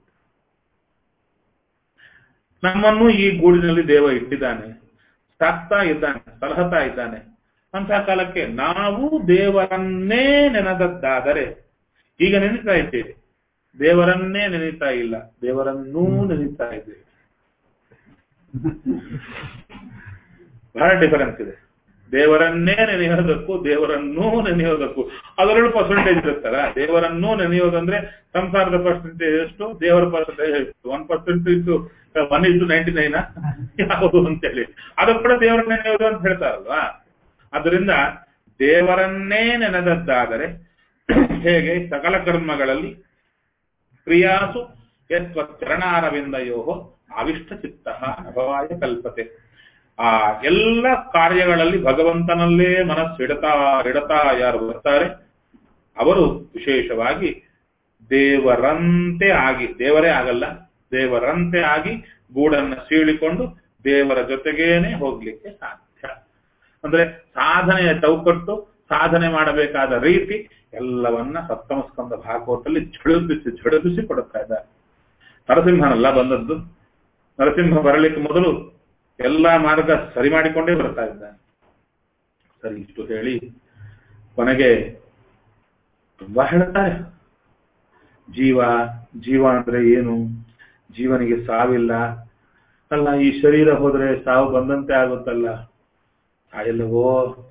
ನಮ್ಮನ್ನು ಈ ಗೂಡಿನಲ್ಲಿ ದೇವ ಇಟ್ಟಿದ್ದಾನೆ ಸಾಕ್ತಾ ಇದ್ದಾನೆ ಸಲಹತಾ ಇದ್ದಾನೆ ಅಂತ ಕಾಲಕ್ಕೆ ನಾವು ದೇವರನ್ನೇ ನೆನೆದದ್ದಾದರೆ ಈಗ ನೆನೀತಾ ಇದ್ದೇವೆ ದೇವರನ್ನೇ ನೆನೀತಾ ಇಲ್ಲ ದೇವರನ್ನೂ ನೆನೀತಾ ಇದ್ದೇವೆ ಬಹಳ ಡಿಫರೆನ್ಸ್ ಇದೆ ದೇವರನ್ನೇ ನೆನೆಯೋದಕ್ಕೂ ದೇವರನ್ನೂ ನೆನೆಯೋದಕ್ಕೂ ಅದರಲ್ಲೂ ಪರ್ಸೆಂಟೇಜ್ ಇರುತ್ತಲ್ಲ ದೇವರನ್ನೂ ನೆನೆಯೋದಂದ್ರೆ ಸಂಸಾರದ ಪರ್ಸೆಂಟೇಜ್ ಎಷ್ಟು ದೇವರ ಪರ್ಸೆಂಟೇಜ್ ಎಷ್ಟು ಒನ್ ಪರ್ಸೆಂಟ್ ಇತ್ತು ಒನ್ ಇಟ್ಟು ನೈಂಟಿ ನೈನ್ ಯಾವುದು ಅಂತೇಳಿ ಅದು ಕೂಡ ದೇವರನ್ನ ನೆನೆಯೋದು ಅಂತ ಹೇಳ್ತಾರಲ್ವಾ ಅದರಿಂದ ದೇವರನ್ನೇ ನೆನೆದದ್ದಾದರೆ ಹೇಗೆ ಸಕಲ ಕರ್ಮಗಳಲ್ಲಿ ಕ್ರಿಯಾಸು ಯತ್ವ ಚರಣಾರವಿಂದಯೋ ಅವಿಷ್ಟ ಚಿತ್ತ ಅಭವಾಯ ಕಲ್ಪತೆ ಆ ಎಲ್ಲ ಕಾರ್ಯಗಳಲ್ಲಿ ಭಗವಂತನಲ್ಲೇ ಮನಸ್ಸು ಇಡತಾ ಇಡತಾ ಯಾರು ಬರ್ತಾರೆ ಅವರು ವಿಶೇಷವಾಗಿ ದೇವರಂತೆ ಆಗಿ ದೇವರೇ ಆಗಲ್ಲ ದೇವರಂತೆ ಆಗಿ ಗೂಡನ್ನ ಸೀಳಿಕೊಂಡು ದೇವರ ಜೊತೆಗೇನೆ ಹೋಗ್ಲಿಕ್ಕೆ ಸಾಧ್ಯ ಅಂದ್ರೆ ಸಾಧನೆಯ ಚೌಕಟ್ಟು ಸಾಧನೆ ಮಾಡಬೇಕಾದ ರೀತಿ ಎಲ್ಲವನ್ನ ಸಪ್ತಮ ಸ್ಕಂದ ಭಾಗವತದಲ್ಲಿ ಝಳಪಿಸಿ ಝಳಪಿಸಿ ಕೊಡುತ್ತಾ ಇದ್ದಾರೆ ನರಸಿಂಹನಲ್ಲ ಬಂದದ್ದು ನರಸಿಂಹ ಬರಲಿಕ್ಕೆ ಮೊದಲು ಎಲ್ಲಾ ಮಾರ್ಗ ಸರಿ ಮಾಡಿಕೊಂಡೇ ಬರ್ತಾ ಇದ್ದಾನೆ ಸರಿ ಇಷ್ಟು ಹೇಳಿ ಕೊನೆಗೆ ತುಂಬಾ ಹೇಳ್ತಾರೆ ಜೀವ ಜೀವ ಅಂದ್ರೆ ಏನು ಜೀವನಿಗೆ ಸಾವಿಲ್ಲ ಅಲ್ಲ ಈ ಶರೀರ ಹೋದ್ರೆ ಸಾವು ಬಂದಂತೆ ಆಗುತ್ತಲ್ಲ ಸಾಯಲ್ಲವೋ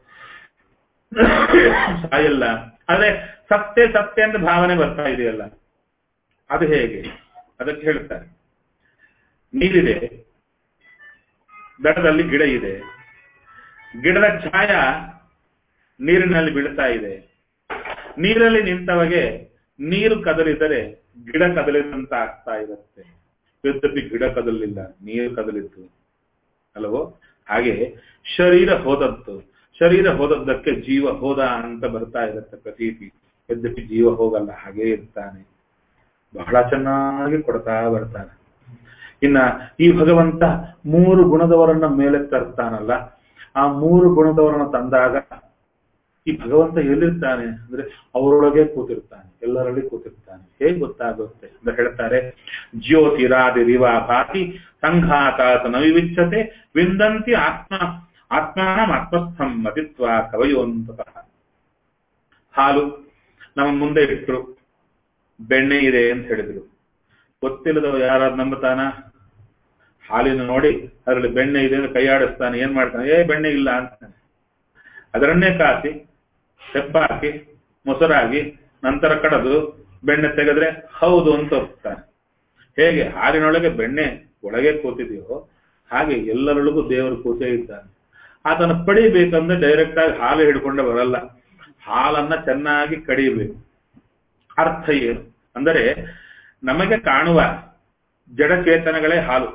ಸಾಯಲ್ಲ ಆದ್ರೆ ಸತ್ಯ ಸತ್ಯ ಅಂತ ಭಾವನೆ ಬರ್ತಾ ಇದೆಯಲ್ಲ ಅದು ಹೇಗೆ ಅದಕ್ಕೆ ಹೇಳ್ತಾರೆ ನೀರಿದೆ ದಡದಲ್ಲಿ ಗಿಡ ಇದೆ ಗಿಡದ ಛಾಯ ನೀರಿನಲ್ಲಿ ಬೀಳ್ತಾ ಇದೆ ನೀರಲ್ಲಿ ನಿಂತವಗೆ ನೀರು ಕದಲಿದರೆ ಗಿಡ ಕದಲಿದಂತ ಆಗ್ತಾ ಇರುತ್ತೆ ಯದ್ಯಪಿ ಗಿಡ ಕದಲಿಲ್ಲ ನೀರು ಕದಲಿತ್ತು ಅಲ್ವೋ ಹಾಗೆ ಶರೀರ ಹೋದದ್ದು ಶರೀರ ಹೋದದ್ದಕ್ಕೆ ಜೀವ ಹೋದ ಅಂತ ಬರ್ತಾ ಇರುತ್ತೆ ಪ್ರತೀತಿ ಯದ್ಯಪಿ ಜೀವ ಹೋಗಲ್ಲ ಹಾಗೇ ಇರ್ತಾನೆ ಬಹಳ ಚೆನ್ನಾಗಿ ಕೊಡ್ತಾ ಬರ್ತಾನೆ ಇನ್ನ ಈ ಭಗವಂತ ಮೂರು ಗುಣದವರನ್ನ ಮೇಲೆ ತರ್ತಾನಲ್ಲ ಆ ಮೂರು ಗುಣದವರನ್ನ ತಂದಾಗ ಈ ಭಗವಂತ ಎಲ್ಲಿರ್ತಾನೆ ಅಂದ್ರೆ ಅವರೊಳಗೆ ಕೂತಿರ್ತಾನೆ ಎಲ್ಲರಲ್ಲಿ ಕೂತಿರ್ತಾನೆ ಹೇಗೆ ಗೊತ್ತಾಗುತ್ತೆ ಅಂತ ಹೇಳ್ತಾರೆ ಜ್ಯೋತಿರಾದಿರಿವ ಭಾತಿ ಸಂಘಾತಾತ ನವಿವಿಚ್ಛತೆ ವಿಂದಂತಿ ಆತ್ಮ ಆತ್ಮಾನಂ ಆತ್ಮಸ್ಥಂ ಮತಿತ್ವ ಕವಯೋಂತತಃ ಹಾಲು ನಮ್ಮ ಮುಂದೆ ಇಟ್ಟರು ಬೆಣ್ಣೆ ಇದೆ ಅಂತ ಹೇಳಿದ್ರು ಗೊತ್ತಿಲ್ಲದವ ಯಾರಾದ್ರು ನಂಬುತ್ತಾನ ಹಾಲಿನ ನೋಡಿ ಅದರಲ್ಲಿ ಬೆಣ್ಣೆ ಇದೆ ಅಂತ ಕೈಯಾಡಿಸ್ತಾನೆ ಏನ್ ಮಾಡ್ತಾನೆ ಏ ಬೆಣ್ಣೆ ಇಲ್ಲ ಅಂತಾನೆ ಅದರನ್ನೇ ಕಾಸಿ ತೆಪ್ಪಾಕಿ ಮೊಸರಾಗಿ ನಂತರ ಕಡದು ಬೆಣ್ಣೆ ತೆಗೆದ್ರೆ ಹೌದು ಅಂತ ಒಪ್ತಾನೆ ಹೇಗೆ ಹಾಲಿನೊಳಗೆ ಬೆಣ್ಣೆ ಒಳಗೆ ಕೂತಿದೆಯೋ ಹಾಗೆ ಎಲ್ಲರೊಳಗೂ ದೇವರು ಕೂತೇ ಇದ್ದಾನೆ ಆತನ ಪಡಿಬೇಕಂದ್ರೆ ಡೈರೆಕ್ಟ್ ಆಗಿ ಹಾಲು ಹಿಡ್ಕೊಂಡೆ ಬರಲ್ಲ ಹಾಲನ್ನ ಚೆನ್ನಾಗಿ ಕಡಿಬೇಕು ಅರ್ಥ ಏನು ಅಂದರೆ ನಮಗೆ ಕಾಣುವ ಜಡಚೇತನಗಳೇ ಹಾಲು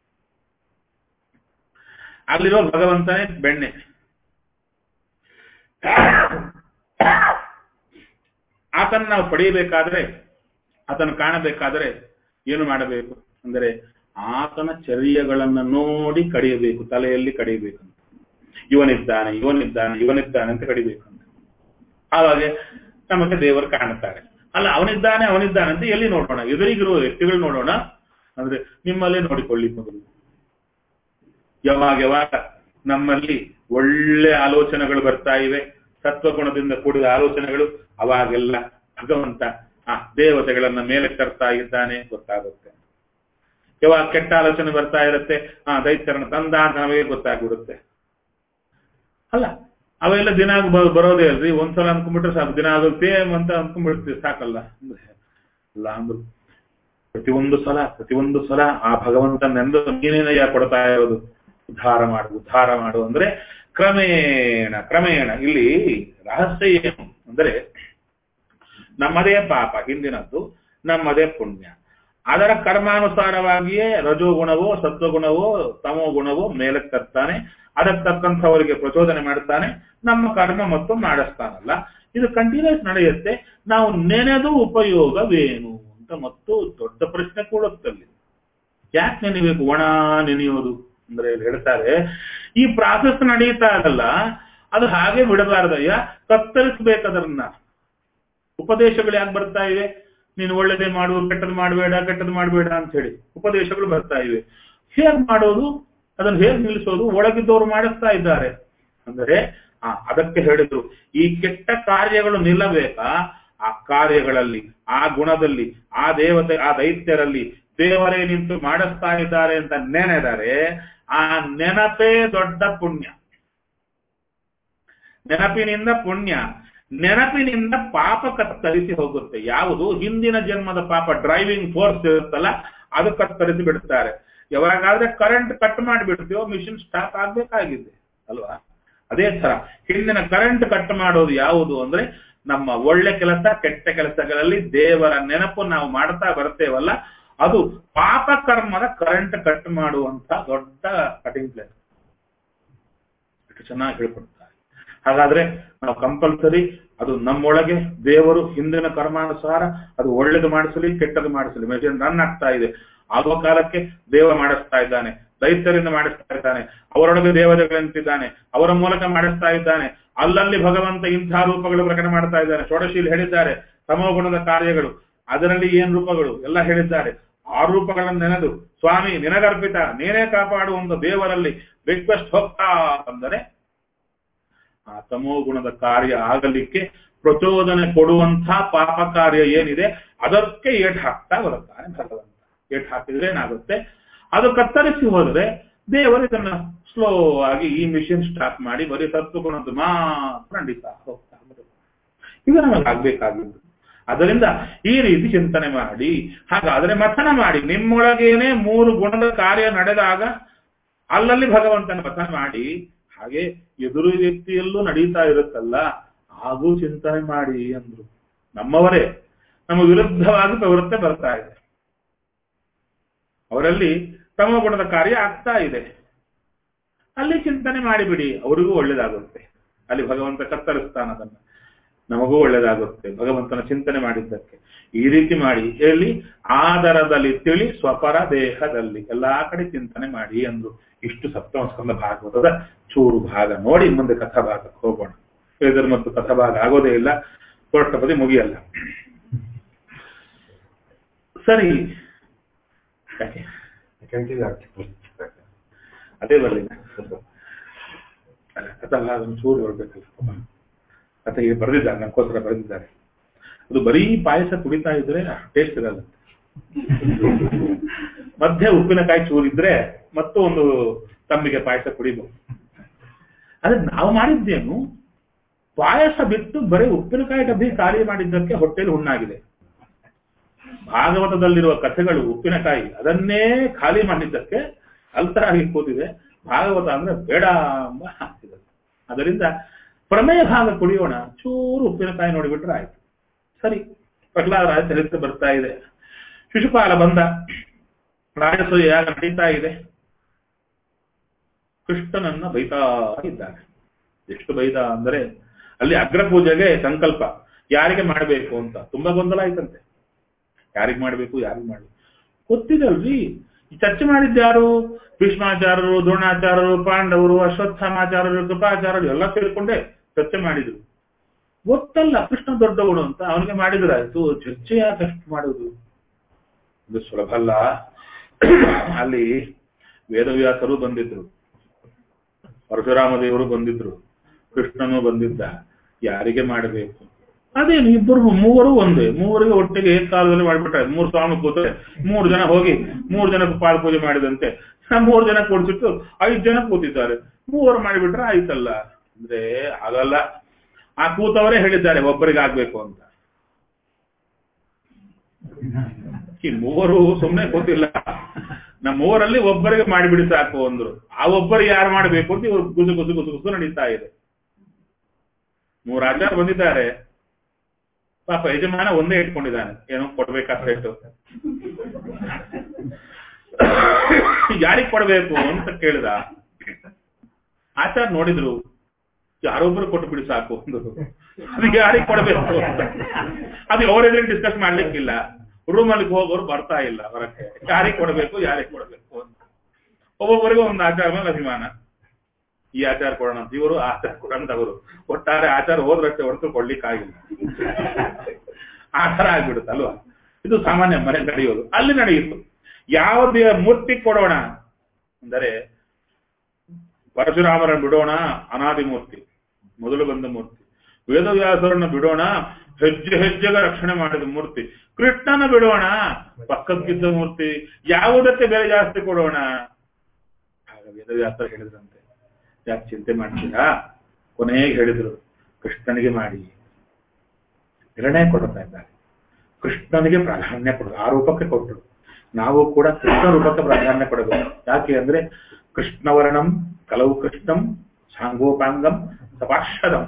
ಅಲ್ಲಿರೋ ಭಗವಂತನೇ ಬೆಣ್ಣೆ ಆತನ ನಾವು ಪಡೆಯಬೇಕಾದ್ರೆ ಆತನ ಕಾಣಬೇಕಾದ್ರೆ ಏನು ಮಾಡಬೇಕು ಅಂದರೆ ಆತನ ಚರ್ಯಗಳನ್ನ ನೋಡಿ ಕಡಿಯಬೇಕು ತಲೆಯಲ್ಲಿ ಕಡಿಯಬೇಕು ಇವನಿದ್ದಾನೆ ಇವನಿದ್ದಾನೆ ಇವನಿದ್ದಾನೆ ಅಂತ ಕಡಿಬೇಕು ಅಂತ ಆವಾಗ ನಮಗೆ ದೇವರು ಕಾಣುತ್ತಾರೆ ಅಲ್ಲ ಅವನಿದ್ದಾನೆ ಅವನಿದ್ದಾನೆ ಅಂತ ಎಲ್ಲಿ ನೋಡೋಣ ಎದುರಿಗಿರುವ ವ್ಯಕ್ತಿಗಳು ನೋಡೋಣ ಅಂದ್ರೆ ನಿಮ್ಮಲ್ಲೇ ನೋಡಿಕೊಳ್ಳಿ ಮೊದಲು ಯಾವಾಗ ಯಾವಾಗ ನಮ್ಮಲ್ಲಿ ಒಳ್ಳೆ ಆಲೋಚನೆಗಳು ಬರ್ತಾ ಇವೆ ಸತ್ವಗುಣದಿಂದ ಕೂಡಿದ ಆಲೋಚನೆಗಳು ಅವಾಗೆಲ್ಲ ಭಗವಂತ ಆ ದೇವತೆಗಳನ್ನ ಮೇಲೆ ತರ್ತಾ ಇದ್ದಾನೆ ಗೊತ್ತಾಗುತ್ತೆ ಯಾವಾಗ ಕೆಟ್ಟ ಆಲೋಚನೆ ಬರ್ತಾ ಇರುತ್ತೆ ಆ ದೈತ್ಯರನ್ನ ತಂದ ಅಂತ ನಮಗೆ ಗೊತ್ತಾಗ್ಬಿಡುತ್ತೆ ಅಲ್ಲ ಅವೆಲ್ಲ ದಿನ ಬ- ಬರೋದೇ ಅಲ್ರಿ ಒಂದ್ಸಲ ಅನ್ಕೊಂಡ್ಬಿಟ್ರೆ ಸಾಕು ದಿನ ಆಗುತ್ತೆ ಅಂತ ಅನ್ಕೊಂಡ್ಬಿಡ್ತೀವಿ ಸಾಕಲ್ಲ ಅಂದ್ರೆ ಅಲ್ಲ ಅಂದ್ರು ಪ್ರತಿಯೊಂದು ಸಲ ಪ್ರತಿಯೊಂದು ಸಲ ಆ ಭಗವಂತನೆಂದು ನೀನೇನಯ್ಯ ಕೊಡ್ತಾ ಇರೋದು ಉದ್ಧಾರ ಮಾಡು ಉದ್ಧಾರ ಮಾಡು ಅಂದ್ರೆ ಕ್ರಮೇಣ ಕ್ರಮೇಣ ಇಲ್ಲಿ ರಹಸ್ಯ ಏನು ಅಂದ್ರೆ ನಮ್ಮದೇ ಪಾಪ ಹಿಂದಿನದ್ದು ನಮ್ಮದೇ ಪುಣ್ಯ ಅದರ ಕರ್ಮಾನುಸಾರವಾಗಿಯೇ ರಜೋಗುಣವೋ ಸತ್ವಗುಣವೋ ತಮೋ ಗುಣವೋ ಮೇಲಕ್ಕೆ ತರ್ತಾನೆ ಅದಕ್ಕೆ ತಕ್ಕಂಥವರಿಗೆ ಪ್ರಚೋದನೆ ಮಾಡ್ತಾನೆ ನಮ್ಮ ಕರ್ಮ ಮತ್ತು ಮಾಡಿಸ್ತಾನಲ್ಲ ಇದು ಕಂಟಿನ್ಯೂಸ್ ನಡೆಯುತ್ತೆ ನಾವು ನೆನೆದು ಉಪಯೋಗವೇನು ಅಂತ ಮತ್ತು ದೊಡ್ಡ ಪ್ರಶ್ನೆ ಕೂಡುತ್ತಲ್ಲಿ ಯಾಕೆ ನೆನೆಬೇಕು ಒಣ ನೆನೆಯೋದು ಅಂದ್ರೆ ಇಲ್ಲಿ ಹೇಳ್ತಾರೆ ಈ ಪ್ರಾಸೆಸ್ ನಡೀತಾ ಇದಲ್ಲ ಅದು ಹಾಗೆ ಬಿಡಬಾರ್ದಯ್ಯ ಕತ್ತರಿಸ್ಬೇಕದನ್ನ ಉಪದೇಶಗಳು ಯಾಕೆ ಬರ್ತಾ ಇವೆ ನೀನು ಒಳ್ಳೇದೇ ಮಾಡು ಕೆಟ್ಟದ್ ಮಾಡಬೇಡ ಕೆಟ್ಟದ್ ಮಾಡಬೇಡ ಅಂತ ಹೇಳಿ ಉಪದೇಶಗಳು ಬರ್ತಾ ಇವೆ ಹೇಗ್ ಮಾಡೋದು ಅದನ್ನು ಹೇಗ್ ನಿಲ್ಲಿಸೋದು ಒಳಗಿದ್ದವರು ಮಾಡಿಸ್ತಾ ಇದ್ದಾರೆ ಅಂದರೆ ಆ ಅದಕ್ಕೆ ಹೇಳಿದ್ರು ಈ ಕೆಟ್ಟ ಕಾರ್ಯಗಳು ನಿಲ್ಲಬೇಕಾ ಆ ಕಾರ್ಯಗಳಲ್ಲಿ ಆ ಗುಣದಲ್ಲಿ ಆ ದೇವತೆ ಆ ದೈತ್ಯರಲ್ಲಿ ದೇವರೇ ನಿಂತು ಮಾಡಿಸ್ತಾ ಇದ್ದಾರೆ ಅಂತ ನೆನೆದರೆ ಆ ನೆನಪೇ ದೊಡ್ಡ ಪುಣ್ಯ ನೆನಪಿನಿಂದ ಪುಣ್ಯ ನೆನಪಿನಿಂದ ಪಾಪ ಕತ್ತರಿಸಿ ಹೋಗುತ್ತೆ ಯಾವುದು ಹಿಂದಿನ ಜನ್ಮದ ಪಾಪ ಡ್ರೈವಿಂಗ್ ಫೋರ್ಸ್ ಇರುತ್ತಲ್ಲ ಅದು ಕತ್ತರಿಸಿ ಬಿಡ್ತಾರೆ ಯಾವಾಗಾದ್ರೆ ಕರೆಂಟ್ ಕಟ್ ಮಾಡಿಬಿಡ್ತೀವೋ ಮಿಷಿನ್ ಸ್ಟಾಪ್ ಆಗ್ಬೇಕಾಗಿದೆ ಅಲ್ವಾ ಅದೇ ತರ ಹಿಂದಿನ ಕರೆಂಟ್ ಕಟ್ ಮಾಡೋದು ಯಾವುದು ಅಂದ್ರೆ ನಮ್ಮ ಒಳ್ಳೆ ಕೆಲಸ ಕೆಟ್ಟ ಕೆಲಸಗಳಲ್ಲಿ ದೇವರ ನೆನಪು ನಾವು ಮಾಡ್ತಾ ಬರ್ತೇವಲ್ಲ ಅದು ಪಾಪ ಕರ್ಮದ ಕರೆಂಟ್ ಕಟ್ ಮಾಡುವಂತ ದೊಡ್ಡ ಕಟಿಂಗ್ ಪ್ಲೇಸ್ ಚೆನ್ನಾಗಿ ಹೇಳ್ಕೊಡ್ತಾರೆ ಹಾಗಾದ್ರೆ ನಾವು ಕಂಪಲ್ಸರಿ ಅದು ನಮ್ಮೊಳಗೆ ದೇವರು ಹಿಂದಿನ ಕರ್ಮಾನುಸಾರ ಅದು ಒಳ್ಳೇದು ಮಾಡಿಸಲಿ ಕೆಟ್ಟದು ಮಾಡಿಸಲಿ ಮೆಷಿನ್ ರನ್ ಆಗ್ತಾ ಇದೆ ಆಗುವ ಕಾಲಕ್ಕೆ ದೇವ ಮಾಡಿಸ್ತಾ ಇದ್ದಾನೆ ದೈತ್ಯರಿಂದ ಮಾಡಿಸ್ತಾ ಇದ್ದಾನೆ ಅವರೊಳಗೆ ದೇವತೆಗಳಂತಿದ್ದಾನೆ ಅವರ ಮೂಲಕ ಮಾಡಿಸ್ತಾ ಇದ್ದಾನೆ ಅಲ್ಲಲ್ಲಿ ಭಗವಂತ ಇಂಥ ರೂಪಗಳು ಪ್ರಕಟ ಮಾಡ್ತಾ ಇದ್ದಾನೆ ಷೋಡಶೀಲಿ ಹೇಳಿದ್ದಾರೆ ತಮೋಗುಣದ ಕಾರ್ಯಗಳು ಅದರಲ್ಲಿ ಏನ್ ರೂಪಗಳು ಎಲ್ಲ ಹೇಳಿದ್ದಾರೆ ಆ ರೂಪಗಳನ್ನು ನೆನೆದು ಸ್ವಾಮಿ ನಿನಗರ್ಪಿತ ನೀನೇ ಕಾಪಾಡುವಂತ ದೇವರಲ್ಲಿ ರಿಕ್ವೆಸ್ಟ್ ಹೋಗ್ತಾ ಅಂದರೆ ಆ ತಮೋಗುಣದ ಕಾರ್ಯ ಆಗಲಿಕ್ಕೆ ಪ್ರಚೋದನೆ ಕೊಡುವಂತ ಪಾಪ ಕಾರ್ಯ ಏನಿದೆ ಅದಕ್ಕೆ ಏಟ್ ಹಾಕ್ತಾ ಬರುತ್ತಾನೆ ಭಗವಂತ ಏಟ್ ಹಾಕಿದ್ರೆ ಏನಾಗುತ್ತೆ ಅದು ಕತ್ತರಿಸಿ ಹೋದರೆ ದೇವರು ಇದನ್ನ ಸ್ಲೋ ಆಗಿ ಈ ಮಿಷಿನ್ ಸ್ಟಾರ್ಟ್ ಮಾಡಿ ಬರೀ ಸತ್ವಗುಣದ್ದು ಮಾತ್ರ ನಡೀತಾ ಹೋಗ್ತಾ ಬರುತ್ತೆ ಇದು ನಮಗೆ ಆಗ್ಬೇಕಾಗಿದ್ದು ಅದರಿಂದ ಈ ರೀತಿ ಚಿಂತನೆ ಮಾಡಿ ಹಾಗಾದ್ರೆ ಮಥನ ಮಾಡಿ ನಿಮ್ಮೊಳಗೇನೆ ಮೂರು ಗುಣದ ಕಾರ್ಯ ನಡೆದಾಗ ಅಲ್ಲಲ್ಲಿ ಭಗವಂತನ ಮಥನ ಮಾಡಿ ಹಾಗೆ ಎದುರು ವ್ಯಕ್ತಿಯಲ್ಲೂ ನಡೀತಾ ಇರುತ್ತಲ್ಲ ಹಾಗೂ ಚಿಂತನೆ ಮಾಡಿ ಅಂದ್ರು ನಮ್ಮವರೇ ನಮ್ಮ ವಿರುದ್ಧವಾಗಿ ಪ್ರವೃತ್ತಿ ಬರ್ತಾ ಇದೆ ಅವರಲ್ಲಿ ತಮ್ಮ ಗುಣದ ಕಾರ್ಯ ಆಗ್ತಾ ಇದೆ ಅಲ್ಲಿ ಚಿಂತನೆ ಮಾಡಿಬಿಡಿ ಅವರಿಗೂ ಒಳ್ಳೇದಾಗುತ್ತೆ ಅಲ್ಲಿ ಭಗವಂತ ಕತ್ತರಿಸ್ತಾನ ಅದನ್ನ ನಮಗೂ ಒಳ್ಳೇದಾಗುತ್ತೆ ಭಗವಂತನ ಚಿಂತನೆ ಮಾಡಿದ್ದಕ್ಕೆ ಈ ರೀತಿ ಮಾಡಿ ಎಲ್ಲಿ ಆದರದಲ್ಲಿ ತಿಳಿ ಸ್ವಪರ ದೇಹದಲ್ಲಿ ಎಲ್ಲಾ ಕಡೆ ಚಿಂತನೆ ಮಾಡಿ ಅಂದ್ರು ಇಷ್ಟು ಸಪ್ತಮ ಸ್ಕಂದ ಭಾಗವತದ ಚೂರು ಭಾಗ ನೋಡಿ ಮುಂದೆ ಕಥಾಭಾಗಕ್ಕೆ ಹೋಗೋಣ ಇದರ ಮತ್ತು ಕಥಾಭಾಗ ಆಗೋದೇ ಇಲ್ಲ ಕೋಷ್ಟಪದಿ ಮುಗಿಯಲ್ಲ ಸರಿ ಯಾಕೆ ಕಂಟಿನ್ಯೂ ಆಗ್ತದೆ ಅದೇ ಬರಲಿಲ್ಲ ಕಥಾಭಾಗ ಚೂರು ಬರ್ಬೇಕಲ್ಲ ಕಥೆಗೆ ಬರೆದಿದ್ದಾರೆ ನಂಗೋಸ್ಕರ ಬರೆದಿದ್ದಾರೆ ಅದು ಬರೀ ಪಾಯಸ ಕುಡಿತಾ ಇದ್ರೆ ಟೇಸ್ಟ್ ಇರಲ್ಲ ಮಧ್ಯೆ ಉಪ್ಪಿನಕಾಯಿ ಚೂರಿದ್ರೆ ಮತ್ತು ಒಂದು ತಮ್ಮಿಗೆ ಪಾಯಸ ಕುಡಿಬಹುದು ಅದೇ ನಾವು ಮಾಡಿದ್ದೇನು ಪಾಯಸ ಬಿಟ್ಟು ಬರೀ ಉಪ್ಪಿನಕಾಯಿ ಡಬ್ಬಿ ಖಾಲಿ ಮಾಡಿದ್ದಕ್ಕೆ ಹೊಟ್ಟೆಲಿ ಹುಣ್ಣಾಗಿದೆ ಭಾಗವತದಲ್ಲಿರುವ ಕಥೆಗಳು ಉಪ್ಪಿನಕಾಯಿ ಅದನ್ನೇ ಖಾಲಿ ಮಾಡಿದ್ದಕ್ಕೆ ಅಲ್ತರಾಗಿ ಕೂತಿದೆ ಭಾಗವತ ಅಂದ್ರೆ ಬೇಡ ಎಂಬ ಹಾಕ್ತಿದೆ ಅದರಿಂದ ಪ್ರಮೇಯ ಭಾಗ ಕುಡಿಯೋಣ ಚೂರು ಉಪ್ಪಿನಕಾಯಿ ನೋಡಿಬಿಟ್ರೆ ಆಯ್ತು ಸರಿ ಪ್ರಹ್ಲಾದರಾಜ ಚರಿತ್ರೆ ಬರ್ತಾ ಇದೆ ಶಿಶುಪಾಲ ಬಂದ ರಾಜಸೂಯ ಯಾಗ ನಡೀತಾ ಇದೆ ಕೃಷ್ಣನನ್ನ ಬೈತಾ ಇದ್ದಾನೆ ಎಷ್ಟು ಬೈದ ಅಂದರೆ ಅಲ್ಲಿ ಅಗ್ರ ಪೂಜೆಗೆ ಸಂಕಲ್ಪ ಯಾರಿಗೆ ಮಾಡಬೇಕು ಅಂತ ತುಂಬಾ ಗೊಂದಲ ಆಯ್ತಂತೆ ಯಾರಿಗೆ ಮಾಡಬೇಕು ಯಾರಿಗೆ ಮಾಡಬೇಕು ಗೊತ್ತಿದಲ್ರಿ ಈ ಚರ್ಚೆ ಮಾಡಿದ್ಯಾರು ಭೀಷ್ಮಾಚಾರ್ಯರು ದ್ರೋಣಾಚಾರ್ಯರು ಪಾಂಡವರು ಅಶ್ವತ್ಥಾಮಾಚಾರ್ಯರು ಕೃಪಾಚಾರ್ಯರು ಎಲ್ಲ ಸೇರಿಕೊಂಡೆ ಚರ್ಚೆ ಮಾಡಿದ್ರು ಗೊತ್ತಲ್ಲ ಕೃಷ್ಣ ದೊಡ್ಡವನು ಅಂತ ಅವನಿಗೆ ಮಾಡಿದ್ರಾಯ್ತು ಚರ್ಚೆ ಯಾಕೆ ಅಷ್ಟು ಮಾಡುದು ಇದು ಸುಲಭ ಅಲ್ಲ ಅಲ್ಲಿ ವೇದವ್ಯಾಸರು ಬಂದಿದ್ರು ಪರಶುರಾಮ ದೇವರು ಬಂದಿದ್ರು ಕೃಷ್ಣನು ಬಂದಿದ್ದ ಯಾರಿಗೆ ಮಾಡಬೇಕು ಅದೇನು ಇಬ್ಬರು ಮೂವರು ಒಂದೇ ಮೂವರಿಗೆ ಒಟ್ಟಿಗೆ ಏಕಾಲದಲ್ಲಿ ಮಾಡಿಬಿಟ್ರೆ ಮೂರು ಸ್ವಾಮಿ ಕೂತ್ರೆ ಮೂರು ಜನ ಹೋಗಿ ಮೂರು ಜನಕ್ಕೆ ಪಾಲ್ ಪೂಜೆ ಮಾಡಿದಂತೆ ಮೂರು ಜನ ಕೊಡ್ಸಿಟ್ಟು ಐದು ಜನ ಕೂತಿದ್ದಾರೆ ಮೂವರು ಮಾಡಿಬಿಟ್ರೆ ಆಯ್ತಲ್ಲ ಅಂದ್ರೆ ಆಗಲ್ಲ ಆ ಕೂತವರೇ ಹೇಳಿದ್ದಾರೆ ಒಬ್ಬರಿಗೆ ಆಗ್ಬೇಕು ಅಂತ ಈ ಮೂವರು ಸುಮ್ಮನೆ ಕೂತಿಲ್ಲ ನಮ್ಮ ಮೂವರಲ್ಲಿ ಒಬ್ಬರಿಗೆ ಮಾಡಿಬಿಡಿ ಸಾಕು ಅಂದ್ರು ಆ ಒಬ್ಬರಿಗೆ ಯಾರು ಮಾಡಬೇಕು ಅಂತ ಇವರು ಗುಸು ಗುಸು ಗುಸು ಗುಸು ನಡೀತಾ ಇದೆ ಮೂರು ಆಚಾರ ಬಂದಿದ್ದಾರೆ ಪಾಪ ಯಜಮಾನ ಒಂದೇ ಇಟ್ಕೊಂಡಿದ್ದಾನೆ ಏನೋ ಕೊಡ್ಬೇಕಾ ರೇಟು ಯಾರಿಗ್ ಕೊಡ್ಬೇಕು ಅಂತ ಕೇಳಿದ ಆಚಾರ ನೋಡಿದ್ರು ಯಾರೊಬ್ರು ಕೊಟ್ಟು ಬಿಡಿ ಸಾಕು ಅಂದ್ರು ಅದಕ್ಕೆ ಯಾರಿಗ್ ಕೊಡ್ಬೇಕು ಅಂತ ಅದು ಅವರೆದ್ರೆ ಡಿಸ್ಕಸ್ ಮಾಡ್ಲಿಕ್ಕಿಲ್ಲ ರೂಮ್ ಅಲ್ಲಿ ಹೋಗೋರು ಬರ್ತಾ ಇಲ್ಲ ಹೊರಕ್ಕೆ ಯಾರಿಗ್ ಕೊಡ್ಬೇಕು ಯಾರಿಗ್ ಕೊಡ್ಬೇಕು ಅಂತ ಒಬ್ಬೊಬ್ಬರಿಗೂ ಒಂದು ಆಚಾರ ಮೇಲೆ ಅಭಿಮಾನ ಈ ಆಚಾರ ಕೊಡೋಣ ಅಂತ ಇವರು ಆ ಆಚಾರ ಕೊಡೋಣ ಅಂತ ಅವರು ಒಟ್ಟಾರೆ ಆಚಾರ ಹೋದ್ರಷ್ಟೇ ಹೊರತು ಕೊಡ್ಲಿಕ್ಕಾಗಿಲ್ಲ ಆ ತರ ಆಗ್ಬಿಡುತ್ತಲ್ವಾ ಇದು ಸಾಮಾನ್ಯ ಮನೆ ನಡೆಯೋದು ಅಲ್ಲಿ ನಡೆಯಿತು ಯಾವ ದೇ- ಮೂರ್ತಿ ಕೊಡೋಣ ಅಂದರೆ ಪರಶುರಾಮರನ್ನು ಬಿಡೋಣ ಅನಾದಿ ಮೂರ್ತಿ ಮೊದಲು ಬಂದ ಮೂರ್ತಿ ವೇದವ್ಯಾಸರನ್ನ ಬಿಡೋಣ ಹೆಜ್ಜೆ ಹೆಜ್ಜೆಗೆ ರಕ್ಷಣೆ ಮಾಡಿದ ಮೂರ್ತಿ ಕೃಷ್ಣನ ಬಿಡೋಣ ಪಕ್ಕಕ್ಕಿದ್ದ ಮೂರ್ತಿ ಯಾವುದಕ್ಕೆ ಬೆಲೆ ಜಾಸ್ತಿ ಕೊಡೋಣ ಆಗ ವೇದವ್ಯಾಸರು ಹೇಳಿದ್ರಂತೆ ಯಾಕೆ ಚಿಂತೆ ಮಾಡ್ತೀರಾ ಕೊನೆಗೆ ಹೇಳಿದ್ರು ಕೃಷ್ಣನಿಗೆ ಮಾಡಿ ನಿರ್ಣಯ ಕೊಡ್ತಾ ಇದ್ದಾರೆ ಕೃಷ್ಣನಿಗೆ ಪ್ರಾಧಾನ್ಯ ಕೊಡೋದು ಆ ರೂಪಕ್ಕೆ ಕೊಟ್ಟರು ನಾವು ಕೂಡ ಕೃಷ್ಣ ರೂಪಕ್ಕೆ ಪ್ರಾಧಾನ್ಯ ಕೊಡಬೇಕು ಯಾಕೆ ಅಂದ್ರೆ ಕೃಷ್ಣವರ್ಣಂ ಕಲವು ಕೃಷ್ಣಂ ಸಾಂಗೋಪಾಂಗಂ ಸಪಾರ್ಷದಂ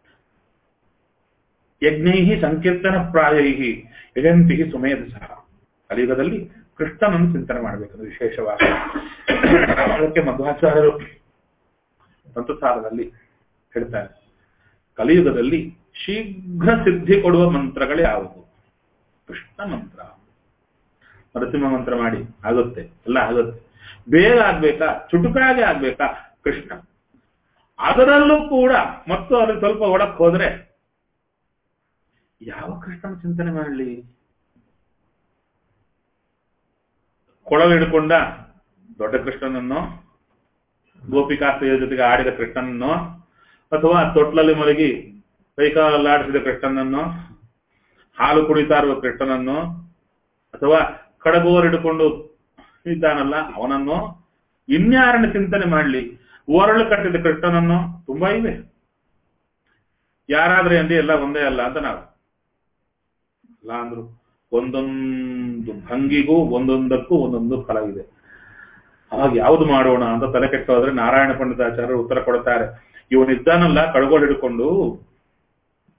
ಯಜ್ಞೈ ಸಂಕೀರ್ತನ ಪ್ರಾಯೈ ಯಜಂತಿ ಸುಮೇಧ ಸಹ ಕಲಿಯುಗದಲ್ಲಿ ಕೃಷ್ಣನನ್ನು ಚಿಂತನೆ ಮಾಡಬೇಕು ವಿಶೇಷವಾಗಿ ಅದಕ್ಕೆ ಮಧ್ವಾಚಾರ್ಯರು ತಂತ್ರಸಾರದಲ್ಲಿ ಹೇಳ್ತಾರೆ ಕಲಿಯುಗದಲ್ಲಿ ಶೀಘ್ರ ಸಿದ್ಧಿ ಕೊಡುವ ಮಂತ್ರಗಳೇ ಯಾವುವು ಕೃಷ್ಣ ಮಂತ್ರ ನರಸಿಂಹ ಮಂತ್ರ ಮಾಡಿ ಆಗುತ್ತೆ ಎಲ್ಲ ಆಗುತ್ತೆ ಬೇಗ ಆಗ್ಬೇಕಾ ಚುಟುಕಾಗೆ ಆಗ್ಬೇಕಾ ಕೃಷ್ಣ ಅದರಲ್ಲೂ ಕೂಡ ಮತ್ತು ಅಲ್ಲಿ ಸ್ವಲ್ಪ ಒಳಕ್ ಹೋದ್ರೆ ಯಾವ ಕೃಷ್ಣನ ಚಿಂತನೆ ಮಾಡಲಿ ಕೊಳಲು ಹಿಡ್ಕೊಂಡ ದೊಡ್ಡ ಕೃಷ್ಣನನ್ನು ಗೋಪಿಕಾಸ್ತ್ರೀಯ ಜೊತೆಗೆ ಆಡಿದ ಕೃಷ್ಣನನ್ನು ಅಥವಾ ತೊಟ್ಲಲ್ಲಿ ಮಲಗಿ ಕೈಕಾಲಲ್ಲಾಡಿಸಿದ ಕೃಷ್ಣನನ್ನು ಹಾಲು ಕುಡಿತಾ ಇರುವ ಕೃಷ್ಣನನ್ನು ಅಥವಾ ಕಡಗೋರು ಹಿಡ್ಕೊಂಡು ಇದ್ದಾನಲ್ಲ ಅವನನ್ನು ಇನ್ಯಾರನ್ನ ಚಿಂತನೆ ಮಾಡಲಿ ಓರಳು ಕಟ್ಟಿದ ಕೃಷ್ಣನನ್ನು ತುಂಬಾ ಇವೆ ಯಾರಾದ್ರೆ ಅಂದಿ ಎಲ್ಲ ಒಂದೇ ಅಲ್ಲ ಅಂತ ನಾವು ಅಲ್ಲ ಅಂದ್ರು ಒಂದೊಂದು ಭಂಗಿಗೂ ಒಂದೊಂದಕ್ಕೂ ಒಂದೊಂದು ಫಲ ಇದೆ ಅವಾಗ ಯಾವ್ದು ಮಾಡೋಣ ಅಂತ ತಲೆ ಕೆಟ್ಟೋದ್ರೆ ನಾರಾಯಣ ಪಂಡಿತಾಚಾರ್ಯರು ಉತ್ತರ ಕೊಡ್ತಾರೆ ಇವನಿದ್ದಾನಲ್ಲ ಕಡಗೋಳು ಹಿಡ್ಕೊಂಡು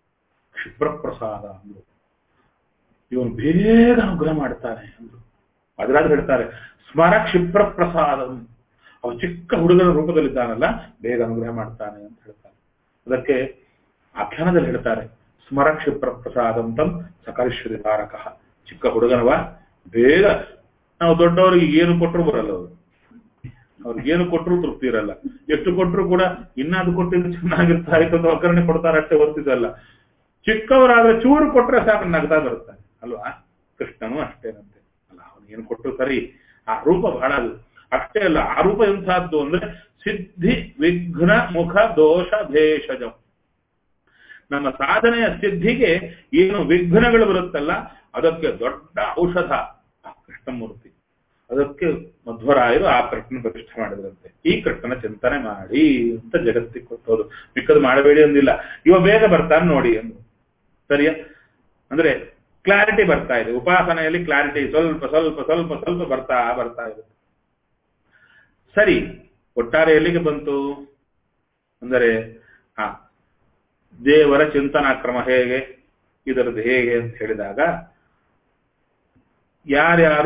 ಕ್ಷಿಪ್ರ ಪ್ರಸಾದ ಅಂದ್ರು ಇವನು ಬೇಗ ಅನುಗ್ರಹ ಮಾಡ್ತಾನೆ ಅಂದ್ರು ಅದರಾದ್ರೆ ಹೇಳ್ತಾರೆ ಸ್ಮರ ಕ್ಷಿಪ್ರ ಪ್ರಸಾದ ಅವ ಚಿಕ್ಕ ಹುಡುಗನ ರೂಪದಲ್ಲಿದ್ದಾನಲ್ಲ ಬೇಗ ಅನುಗ್ರಹ ಮಾಡ್ತಾನೆ ಅಂತ ಹೇಳ್ತಾರೆ ಅದಕ್ಕೆ ಆಖ್ಯಾನದಲ್ಲಿ ಹೇಳ್ತಾರೆ ಸ್ಮರ ಕ್ಷಿಪ್ರ ಪ್ರಸಾದಂತಂ ಸಕಲೇಶ್ವರಿ ತಾರಕ ಚಿಕ್ಕ ಹುಡುಗನವ ಬೇಗ ನಾವು ದೊಡ್ಡವರಿಗೆ ಏನು ಕೊಟ್ಟರು ಬರಲ್ಲ ಅವರು ಅವ್ರಿಗೆ ಏನು ಕೊಟ್ಟರು ತೃಪ್ತಿ ಇರಲ್ಲ ಎಷ್ಟು ಕೊಟ್ಟರು ಕೂಡ ಇನ್ನಾದ್ರು ಕೊಟ್ಟಿದ್ದು ಚೆನ್ನಾಗಿರ್ತಾ ಇತ್ತು ಒಗ್ಗರಣೆ ಕೊಡ್ತಾರೆ ಅಷ್ಟೇ ಹೊರ್ತಿದ್ದಲ್ಲ ಚಿಕ್ಕವರಾದ್ರೆ ಚೂರು ಕೊಟ್ರೆ ಸಾಕು ನಗ್ತಾ ಬರುತ್ತಾನೆ ಅಲ್ವಾ ಕೃಷ್ಣನು ಅಷ್ಟೇನಂತೆ ಅಲ್ಲ ಅವನು ಏನು ಕೊಟ್ಟರು ಸರಿ ಆ ರೂಪ ಬಹಳ ಅದು ಅಷ್ಟೇ ಅಲ್ಲ ಆ ರೂಪ ಎಂಥದ್ದು ಅಂದ್ರೆ ಸಿದ್ಧಿ ವಿಘ್ನ ಮುಖ ದೋಷ ಭೇಷಜಂ ನಮ್ಮ ಸಾಧನೆಯ ಸಿದ್ಧಿಗೆ ಏನು ವಿಘ್ನಗಳು ಬರುತ್ತಲ್ಲ ಅದಕ್ಕೆ ದೊಡ್ಡ ಔಷಧ ಆ ಕೃಷ್ಣಮೂರ್ತಿ ಅದಕ್ಕೆ ಮಧ್ವರಾಯರು ಆ ಕೃಷ್ಣನ ಪ್ರತಿಷ್ಠೆ ಮಾಡಿದ್ರಂತೆ ಈ ಕೃಷ್ಣನ ಚಿಂತನೆ ಮಾಡಿ ಅಂತ ಜಗತ್ತಿಗೆ ಕೊಟ್ಟೋದು ಮಿಕ್ಕದು ಮಾಡಬೇಡಿ ಅಂದಿಲ್ಲ ಇವ ಬೇಗ ಬರ್ತಾನೆ ನೋಡಿ ಎಂದು ಸರಿಯಾ ಅಂದ್ರೆ ಕ್ಲಾರಿಟಿ ಬರ್ತಾ ಇದೆ ಉಪಾಸನೆಯಲ್ಲಿ ಕ್ಲಾರಿಟಿ ಸ್ವಲ್ಪ ಸ್ವಲ್ಪ ಸ್ವಲ್ಪ ಸ್ವಲ್ಪ ಬರ್ತಾ ಬರ್ತಾ ಇದೆ ಸರಿ ಒಟ್ಟಾರೆ ಎಲ್ಲಿಗೆ ಬಂತು ಅಂದರೆ ಆ ದೇವರ ಚಿಂತನಾ ಕ್ರಮ ಹೇಗೆ ಇದರದ್ದು ಹೇಗೆ ಅಂತ ಹೇಳಿದಾಗ ಯಾರ್ಯಾರು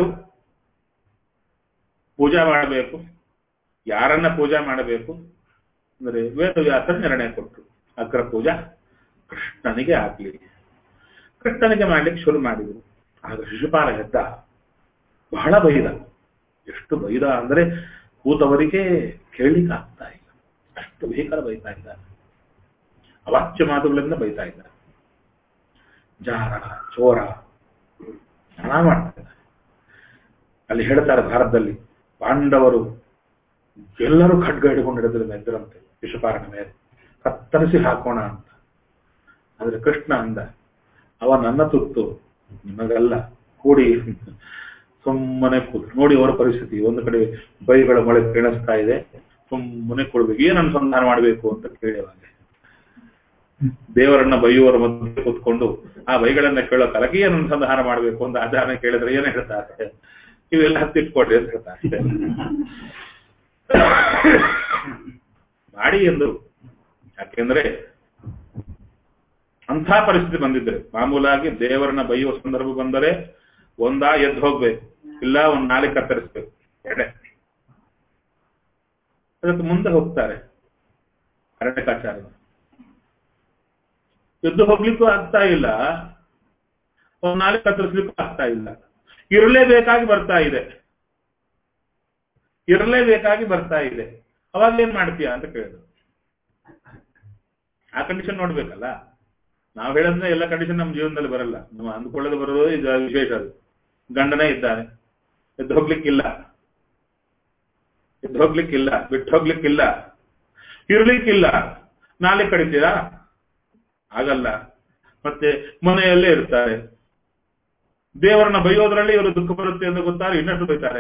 ಪೂಜಾ ಮಾಡಬೇಕು ಯಾರನ್ನ ಪೂಜಾ ಮಾಡಬೇಕು ಅಂದರೆ ವೇದವ್ಯಾಸರ ನಿರ್ಣಯ ಕೊಟ್ಟರು ಅಗ್ರ ಪೂಜಾ ಕೃಷ್ಣನಿಗೆ ಆಗ್ಲಿ ಕೃಷ್ಣನಿಗೆ ಮಾಡ್ಲಿಕ್ಕೆ ಶುರು ಮಾಡಿದ್ರು ಆಗ ಶಿಶುಪಾಲ ಎದ್ದ ಬಹಳ ಬೈದ ಎಷ್ಟು ಬೈದ ಅಂದ್ರೆ ಕೂತವರಿಗೆ ಕೇಳಲಿಕ್ಕೆ ಆಗ್ತಾ ಇಲ್ಲ ಅಷ್ಟು ಭೀಕರ ಬೈತಾ ಇದ್ದಾರೆ ಅವಾಚ್ಯ ಮಾತುಗಳಿಂದ ಬೈತಾ ಇದ್ದಾರೆ ಜಾರ ಚೋರ ಹಣ ಮಾಡ್ತಾ ಇದ್ದಾರೆ ಅಲ್ಲಿ ಹೇಳ್ತಾರೆ ಭಾರತದಲ್ಲಿ ಪಾಂಡವರು ಎಲ್ಲರೂ ಖಡ್ಗ ಹಿಡ್ಕೊಂಡು ಹಿಡಿದ್ರೆ ಎದ್ದರಂತೆ ಶಿಶುಪಾಲನ ಮೇಲೆ ಕತ್ತರಿಸಿ ಹಾಕೋಣ ಅಂತ ಆದ್ರೆ ಕೃಷ್ಣ ಅಂದ ಅವ ನನ್ನ ತುತ್ತು ನಿಮಗಲ್ಲ ಕೂಡಿ ಸುಮ್ಮನೆ ಕೂತು ನೋಡಿ ಅವರ ಪರಿಸ್ಥಿತಿ ಒಂದು ಕಡೆ ಬೈಗಳ ಮಳೆ ಕೇಳಿಸ್ತಾ ಇದೆ ಸುಮ್ಮನೆ ಕೊಡ್ಬೇಕು ಏನ್ ಅನುಸಂಧಾನ ಮಾಡಬೇಕು ಅಂತ ಕೇಳಿವಾಗ ದೇವರನ್ನ ಬೈಯುವವರ ಮಧ್ಯೆ ಕೂತ್ಕೊಂಡು ಆ ಬೈಗಳನ್ನ ಕೇಳೋ ಕಾಲಕ್ಕೆ ಏನ್ ಅನುಸಂಧಾನ ಮಾಡಬೇಕು ಅಂತ ಆಚಾರ್ಯ ಕೇಳಿದ್ರೆ ಏನ್ ಹೇಳ್ತಾರೆ ಇವೆಲ್ಲ ಹತ್ತಿಟ್ಕೊಡ್ರಿ ಅಂತ ಹೇಳ್ತಾರೆ ಮಾಡಿ ಎಂದು ಯಾಕೆಂದ್ರೆ ಅಂಥ ಪರಿಸ್ಥಿತಿ ಬಂದಿದ್ರೆ ಮಾಮೂಲಾಗಿ ದೇವರನ್ನ ಬೈಯುವ ಸಂದರ್ಭ ಬಂದರೆ ಒಂದಾ ಎದ್ದು ಹೋಗ್ಬೇಕು ಇಲ್ಲ ಒಂದ್ ನಾಳೆ ಕತ್ತರಿಸ್ಬೇಕು ಎಡೆ ಅದಕ್ಕೆ ಮುಂದೆ ಹೋಗ್ತಾರೆ ಅರಣ್ಯಕಾಚಾರ್ಯ ಎದ್ದು ಹೋಗ್ಲಿಕ್ಕೂ ಆಗ್ತಾ ಇಲ್ಲ ಒಂದ್ ನಾಳೆ ಕತ್ತರಿಸ್ಲಿಕ್ಕೂ ಆಗ್ತಾ ಇಲ್ಲ ಇರಲೇಬೇಕಾಗಿ ಬರ್ತಾ ಇದೆ ಇರಲೇಬೇಕಾಗಿ ಬರ್ತಾ ಇದೆ ಅವಾಗ ಏನ್ ಮಾಡ್ತೀಯಾ ಅಂತ ಕೇಳಿದ್ರು ಆ ಕಂಡೀಷನ್ ನೋಡ್ಬೇಕಲ್ಲ ನಾವ್ ಹೇಳಂದ್ರೆ ಎಲ್ಲ ಕಂಡೀಷನ್ ನಮ್ಮ ಜೀವನದಲ್ಲಿ ಬರಲ್ಲ ನಾವು ಅಂದ್ಕೊಳ್ಳೋದು ಬರೋದು ಇದು ವಿಶೇಷ ಅದು ಗಂಡನೇ ಇದ್ದಾನೆ ಎದ್ದು ಹೋಗ್ಲಿಕ್ಕಿಲ್ಲ ಎದ್ದು ಹೋಗ್ಲಿಕ್ಕಿಲ್ಲ ಬಿಟ್ಟು ಹೋಗ್ಲಿಕ್ಕಿಲ್ಲ ಇರ್ಲಿಕ್ಕಿಲ್ಲ ನಾಳೆ ಕಡಿತೀರಾ ಆಗಲ್ಲ ಮತ್ತೆ ಮನೆಯಲ್ಲೇ ಇರ್ತಾರೆ ದೇವರನ್ನ ಬೈಯೋದ್ರಲ್ಲಿ ಇವರು ದುಃಖ ಬರುತ್ತೆ ಅಂತ ಗೊತ್ತಾರೆ ಇನ್ನಷ್ಟು ಬೈತಾರೆ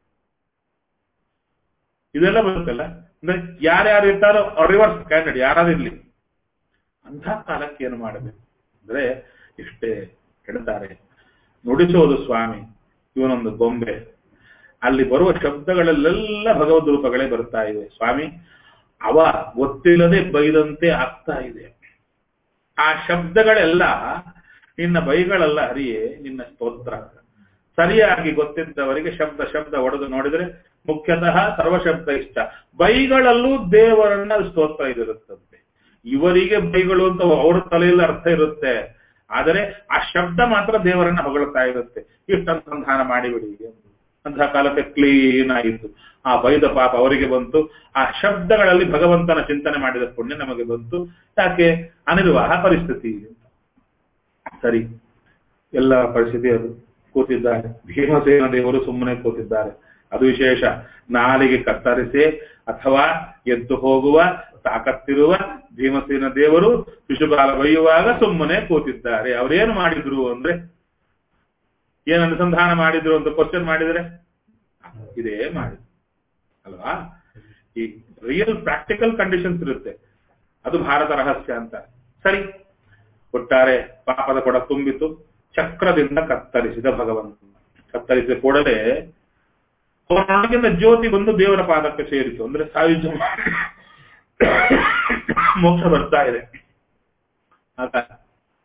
ಇದೆಲ್ಲ ಬರುತ್ತಲ್ಲ ಅಂದ್ರೆ ಯಾರ್ಯಾರು ಇರ್ತಾರೋ ರಿವರ್ಸ್ ಕ್ಯಾಂಡಿಡೇಟ್ ಯಾರಾದಿರ್ಲಿ ಅಂಥ ಕಾಲಕ್ಕೆ ಏನು ಮಾಡಬೇಕು ಅಂದ್ರೆ ಇಷ್ಟೇ ಹೇಳ್ತಾರೆ ನುಡಿಸೋದು ಸ್ವಾಮಿ ಇವನೊಂದು ಗೊಂಬೆ ಅಲ್ಲಿ ಬರುವ ಶಬ್ದಗಳಲ್ಲೆಲ್ಲ ಭಗವದ್ ರೂಪಗಳೇ ಬರ್ತಾ ಇವೆ ಸ್ವಾಮಿ ಅವ ಗೊತ್ತಿಲ್ಲದೆ ಬೈದಂತೆ ಆಗ್ತಾ ಇದೆ ಆ ಶಬ್ದಗಳೆಲ್ಲ ನಿನ್ನ ಬೈಗಳಲ್ಲ ಹರಿಯೇ ನಿನ್ನ ಸ್ತೋತ್ರ ಸರಿಯಾಗಿ ಗೊತ್ತಿದ್ದವರಿಗೆ ಶಬ್ದ ಶಬ್ದ ಒಡೆದು ನೋಡಿದ್ರೆ ಮುಖ್ಯತಃ ಸರ್ವಶಬ್ದ ಇಷ್ಟ ಬೈಗಳಲ್ಲೂ ದೇವರನ್ನ ಸ್ತೋತ್ರ ಇದಿರುತ್ತಂತೆ ಇವರಿಗೆ ಬೈಗಳು ಅಂತ ಅವರ ತಲೆಯಲ್ಲಿ ಅರ್ಥ ಇರುತ್ತೆ ಆದರೆ ಆ ಶಬ್ದ ಮಾತ್ರ ದೇವರನ್ನ ಹೊಗಳ್ತಾ ಇರುತ್ತೆ ಇಷ್ಟು ಅನುಸಂಧಾನ ಮಾಡಿಬಿಡಿ ಅಂತಹ ಕಾಲಕ್ಕೆ ಕ್ಲೀನ್ ಆಯಿತು ಆ ಬೈದ ಪಾಪ ಅವರಿಗೆ ಬಂತು ಆ ಶಬ್ದಗಳಲ್ಲಿ ಭಗವಂತನ ಚಿಂತನೆ ಮಾಡಿದ ಪುಣ್ಯ ನಮಗೆ ಬಂತು ಯಾಕೆ ಅನಿರ್ವಾಹ ಪರಿಸ್ಥಿತಿ ಸರಿ ಎಲ್ಲ ಪರಿಸ್ಥಿತಿ ಅದು ಕೂತಿದ್ದಾರೆ ಭೀಮಸೇನ ದೇವರು ಸುಮ್ಮನೆ ಕೂತಿದ್ದಾರೆ ಅದು ವಿಶೇಷ ನಾಲಿಗೆ ಕತ್ತರಿಸಿ ಅಥವಾ ಎದ್ದು ಹೋಗುವ ತಾಕತ್ತಿರುವ ಭೀಮಸೇನ ದೇವರು ಶಿಶುಪಾಲ ಬೈಯುವಾಗ ಸುಮ್ಮನೆ ಕೂತಿದ್ದಾರೆ ಅವರೇನು ಮಾಡಿದ್ರು ಅಂದ್ರೆ ಏನ್ ಅನುಸಂಧಾನ ಮಾಡಿದ್ರು ಅಂತ ಕ್ವಶನ್ ಮಾಡಿದ್ರೆ ಇದೇ ಮಾಡಿದ್ರು ಅಲ್ವಾ ಈ ರಿಯಲ್ ಪ್ರಾಕ್ಟಿಕಲ್ ಕಂಡೀಷನ್ಸ್ ಇರುತ್ತೆ ಅದು ಭಾರತ ರಹಸ್ಯ ಅಂತ ಸರಿ ಒಟ್ಟಾರೆ ಪಾಪದ ಕೊಡ ತುಂಬಿತು ಚಕ್ರದಿಂದ ಕತ್ತರಿಸಿದ ಭಗವಂತ ಕತ್ತರಿಸಿದ ಕೂಡಲೇ ಅವರೊಳಗಿಂದ ಜ್ಯೋತಿ ಬಂದು ದೇವರ ಪಾದಕ್ಕೆ ಸೇರಿತು ಅಂದ್ರೆ ಸಾಯುಜ್ಯ ಮೋಕ್ಷ ಬರ್ತಾ ಇದೆ ಆಗ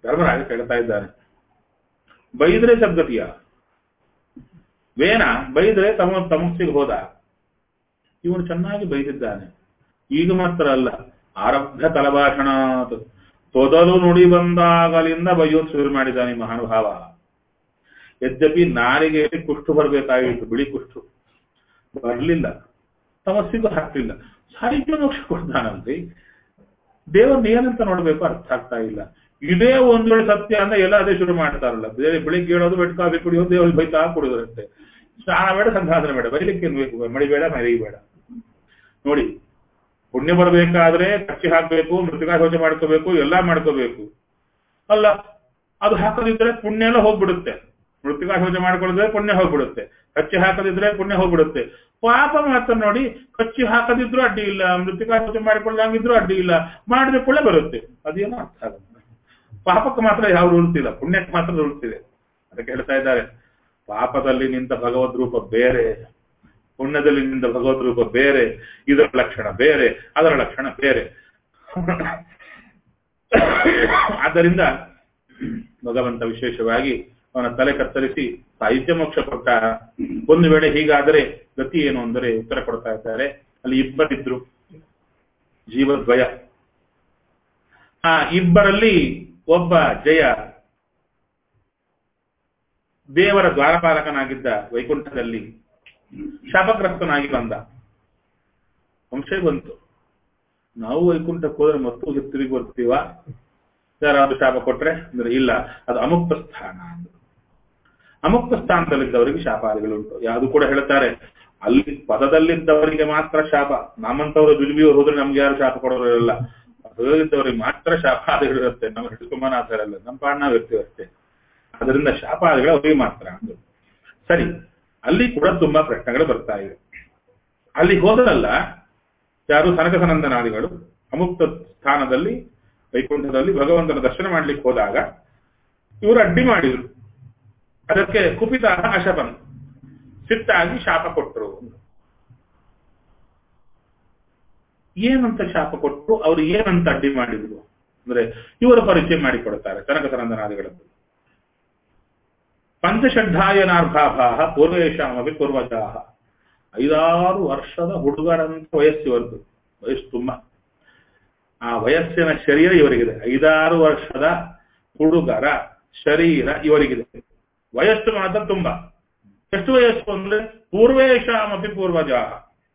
ಧರ್ಮರಾಜ ಕೇಳ್ತಾ ಇದ್ದಾನೆ ಬೈದ್ರೆ ಸದ್ಗತಿಯ ವೇನ ಬೈದ್ರೆ ತಮ್ಮ ತಮಸ್ಸಿಗೆ ಹೋದ ಇವನು ಚೆನ್ನಾಗಿ ಬೈದಿದ್ದಾನೆ ಈಗ ಮಾತ್ರ ಅಲ್ಲ ಆರಬ್ಧ ತಲಭಾಷಣ ತೊದಲು ನುಡಿ ಬಂದಾಗಲಿಂದ ಬೈಯೋದು ಶುರು ಮಾಡಿದ್ದಾನೆ ಈ ಮಹಾನುಭಾವ ಯದ್ಯಪಿ ನಾರಿಗೆ ಕುಷ್ಠು ಬರಬೇಕಾಗಿತ್ತು ಬಿಳಿ ಕುಷ್ಠು ಬರಲಿಲ್ಲ ತಮಸ್ಸಿಗೂ ಹಾಕ್ಲಿಲ್ಲ ಸಾಹಿತ್ಯ ಮೋಕ್ಷ ಕೊಡ್ತಾನಲ್ರಿ ದೇವರನ್ನ ಏನಂತ ನೋಡ್ಬೇಕು ಅರ್ಥ ಆಗ್ತಾ ಇಲ್ಲ ಇದೇ ಒಂದ್ ವೇಳೆ ಸತ್ಯ ಅಂದ್ರೆ ಎಲ್ಲ ಅದೇ ಶುರು ಮಾಡ್ತಾರಲ್ಲ ಬೇರೆ ಬೆಳಿಗ್ಗೆ ಹೇಳೋದು ಬೆಟ್ಟ ಕಾಫಿ ಕುಡಿಯೋದು ದೇವ್ರಿಗೆ ಬೈತಾ ಕುಡಿಯೋದಂತೆ ಸ್ನಾನ ಬೇಡ ಸಂಧಾನ ಬೇಡ ಬೈಲಿಕ್ಕೆ ಏನ್ ಬೇಕು ಮಳಿ ಬೇಡ ಮರಿ ಬೇಡ ನೋಡಿ ಪುಣ್ಯ ಬರಬೇಕಾದ್ರೆ ಕಚ್ಚಿ ಹಾಕ್ಬೇಕು ಮೃತಿಕಾ ಶೌಚ ಮಾಡ್ಕೋಬೇಕು ಎಲ್ಲಾ ಮಾಡ್ಕೋಬೇಕು ಅಲ್ಲ ಅದು ಹಾಕದಿದ್ರೆ ಪುಣ್ಯ ಎಲ್ಲ ಹೋಗ್ಬಿಡುತ್ತೆ ಮೃತಿಕಾ ಶೌಚ ಮಾಡ್ಕೊಳ್ಳಿದ್ರೆ ಪುಣ್ಯ ಹೋಗ್ಬಿಡುತ್ತೆ ಕಚ್ಚಿ ಹಾಕದಿದ್ರೆ ಪುಣ್ಯ ಹೋಗ್ಬಿಡುತ್ತೆ ಪಾಪ ಮಾತ್ರ ನೋಡಿ ಕಚ್ಚಿ ಹಾಕದಿದ್ರು ಅಡ್ಡಿ ಇಲ್ಲ ಮೃತಿಕಾ ಶೌಚ ಮಾಡಿಕೊಳ್ಳಂಗಿದ್ರು ಅಡ್ಡಿ ಇಲ್ಲ ಮಾಡಿದ ಕೂಡ ಬರುತ್ತೆ ಅದೇನೋ ಅರ್ಥ ಆಗುತ್ತೆ ಪಾಪಕ್ಕೆ ಮಾತ್ರ ಯಾವ ರೂಲ್ಸ್ ಇಲ್ಲ ಪುಣ್ಯಕ್ಕೆ ಮಾತ್ರ ರೂಲ್ಸ್ ಇದೆ ಅದಕ್ಕೆ ಹೇಳ್ತಾ ಇದ್ದಾರೆ ಪಾಪದಲ್ಲಿ ನಿಂತ ಭಗವದ್ ರೂಪ ಬೇರೆ ಪುಣ್ಯದಲ್ಲಿ ನಿಂತ ಭಗವದ್ ರೂಪ ಬೇರೆ ಇದರ ಲಕ್ಷಣ ಬೇರೆ ಅದರ ಲಕ್ಷಣ ಬೇರೆ ಆದ್ದರಿಂದ ಭಗವಂತ ವಿಶೇಷವಾಗಿ ಅವನ ತಲೆ ಕತ್ತರಿಸಿ ಸಾಹಿತ್ಯ ಮೋಕ್ಷ ಕೊಟ್ಟ ಒಂದು ವೇಳೆ ಹೀಗಾದರೆ ಗತಿ ಏನು ಅಂದರೆ ಉತ್ತರ ಕೊಡ್ತಾ ಇದ್ದಾರೆ ಅಲ್ಲಿ ಇಬ್ಬರಿದ್ರು ಜೀವದ್ವಯ ಆ ಇಬ್ಬರಲ್ಲಿ ಒಬ್ಬ ಜಯ ದೇವರ ದ್ವಾರಪಾಲಕನಾಗಿದ್ದ ವೈಕುಂಠದಲ್ಲಿ ಶಾಪಗ್ರಸ್ತನಾಗಿ ಬಂದ ಸಂಶಯ ಬಂತು ನಾವು ವೈಕುಂಠಕ್ಕೆ ಹೋದ್ರೆ ಮತ್ತು ತಿರುಗಿ ಬರ್ತೀವ ಯಾರಾದ್ರೂ ಶಾಪ ಕೊಟ್ರೆ ಅಂದ್ರೆ ಇಲ್ಲ ಅದು ಅಮುಕ್ತ ಸ್ಥಾನ ಅಂದ್ರು ಅಮುಕ್ತ ಸ್ಥಾನದಲ್ಲಿದ್ದವರಿಗೆ ಶಾಪಾದಿಗಳುಂಟು ಯಾವುದು ಕೂಡ ಹೇಳ್ತಾರೆ ಅಲ್ಲಿ ಪದದಲ್ಲಿದ್ದವರಿಗೆ ಮಾತ್ರ ಶಾಪ ನಮ್ಮಂತವರು ದುರ್ಬಿಯವರು ಹೋದ್ರೆ ನಮ್ಗೆ ಯಾರು ಶಾಪ ಕೊಡೋರು ಇರಲ್ಲ ಪದದಲ್ಲಿದ್ದವರಿಗೆ ಮಾತ್ರ ಶಾಪಾದಿಗಳಿರುತ್ತೆ ನಮ್ಮ ಹಿಡಿದುಕೊಂಬನ ಆ ಥರ ಅಲ್ಲ ನಮ್ಮ ಪಾಡ್ ನಾವು ಇರ್ತೀವಿ ಅಷ್ಟೇ ಅದರಿಂದ ಶಾಪಾದಿಗಳು ಅವರಿಗೆ ಮಾತ್ರ ಅಂದ್ರು ಸರಿ ಅಲ್ಲಿ ಕೂಡ ತುಂಬಾ ಪ್ರಶ್ನೆಗಳು ಬರ್ತಾ ಇವೆ ಅಲ್ಲಿ ಹೋದರಲ್ಲ ಯಾರು ಸನಕ ಸನಂದನಾದಿಗಳು ಅಮುಕ್ತ ಸ್ಥಾನದಲ್ಲಿ ವೈಕುಂಠದಲ್ಲಿ ಭಗವಂತನ ದರ್ಶನ ಮಾಡ್ಲಿಕ್ಕೆ ಹೋದಾಗ ಇವರು ಅಡ್ಡಿ ಮಾಡಿದ್ರು ಅದಕ್ಕೆ ಕುಪಿತ ಅಶಪನ್ ಸಿಟ್ಟಾಗಿ ಶಾಪ ಕೊಟ್ಟರು ಏನಂತ ಶಾಪ ಕೊಟ್ಟರು ಅವ್ರು ಏನಂತ ಅಡ್ಡಿ ಮಾಡಿದ್ರು ಅಂದ್ರೆ ಇವರ ಪರಿಚಯ ಮಾಡಿಕೊಡ್ತಾರೆ ಕನಕ ಸನಂದನಾದಿಗಳದ್ದು ಪಂಚಷಡ್ಢಾಯನಾರ್ಭಾಭಾಹ ಪೂರ್ವೇಶಾಮಿ ಪೂರ್ವಜಾಹ ಐದಾರು ವರ್ಷದ ಹುಡುಗರಂತ ವಯಸ್ಸು ಇವರದ್ದು ವಯಸ್ಸು ತುಂಬಾ ಆ ವಯಸ್ಸಿನ ಶರೀರ ಇವರಿಗಿದೆ ಐದಾರು ವರ್ಷದ ಹುಡುಗರ ಶರೀರ ಇವರಿಗಿದೆ ವಯಸ್ಸು ಮಾತ್ರ ತುಂಬಾ ಎಷ್ಟು ವಯಸ್ಸು ಅಂದ್ರೆ ಪೂರ್ವೇಶಾಮಪಿ ಪೂರ್ವಜಾಹ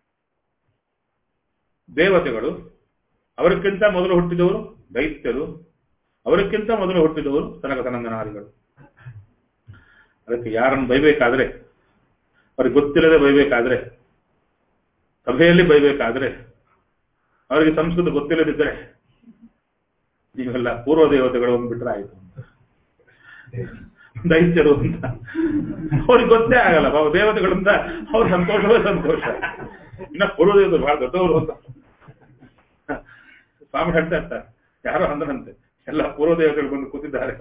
ದೇವತೆಗಳು ಅವರಿಗಿಂತ ಮೊದಲು ಹುಟ್ಟಿದವರು ದೈತ್ಯರು ಅವರಿಗಿಂತ ಮೊದಲು ಹುಟ್ಟಿದವರು ಸನಕ ಸನಂದನಾದಿಗಳು ಅದಕ್ಕೆ ಯಾರನ್ನು ಬೈಬೇಕಾದ್ರೆ ಅವ್ರಿಗೆ ಗೊತ್ತಿಲ್ಲದೆ ಬೈಬೇಕಾದ್ರೆ ಸಭೆಯಲ್ಲಿ ಬೈಬೇಕಾದ್ರೆ ಅವರಿಗೆ ಸಂಸ್ಕೃತ ಗೊತ್ತಿಲ್ಲದಿದ್ದರೆ ನೀವೆಲ್ಲ ಪೂರ್ವ ದೇವತೆಗಳು ಬಂದ್ಬಿಟ್ರೆ ಆಯ್ತು ದೈತ್ಯರು ಅಂತ ಅವ್ರಿಗೆ ಗೊತ್ತೇ ಆಗಲ್ಲ ಬಾಬು ದೇವತೆಗಳು ಅಂತ ಅವ್ರ ಸಂತೋಷವೇ ಸಂತೋಷ ಇನ್ನ ಪೂರ್ವ ದೇವತೆಗಳು ಬಹಳ ದೊಡ್ಡವರು ಅಂತ ಸ್ವಾಮಿ ಹೇಳ್ತಾ ಇರ್ತಾರೆ ಯಾರೋ ಅಂದ್ರಂತೆ ಎಲ್ಲ ಪೂರ್ವ ದೇವತೆಗಳು ಬಂದು ಕೂತಿದ್ದಾರೆ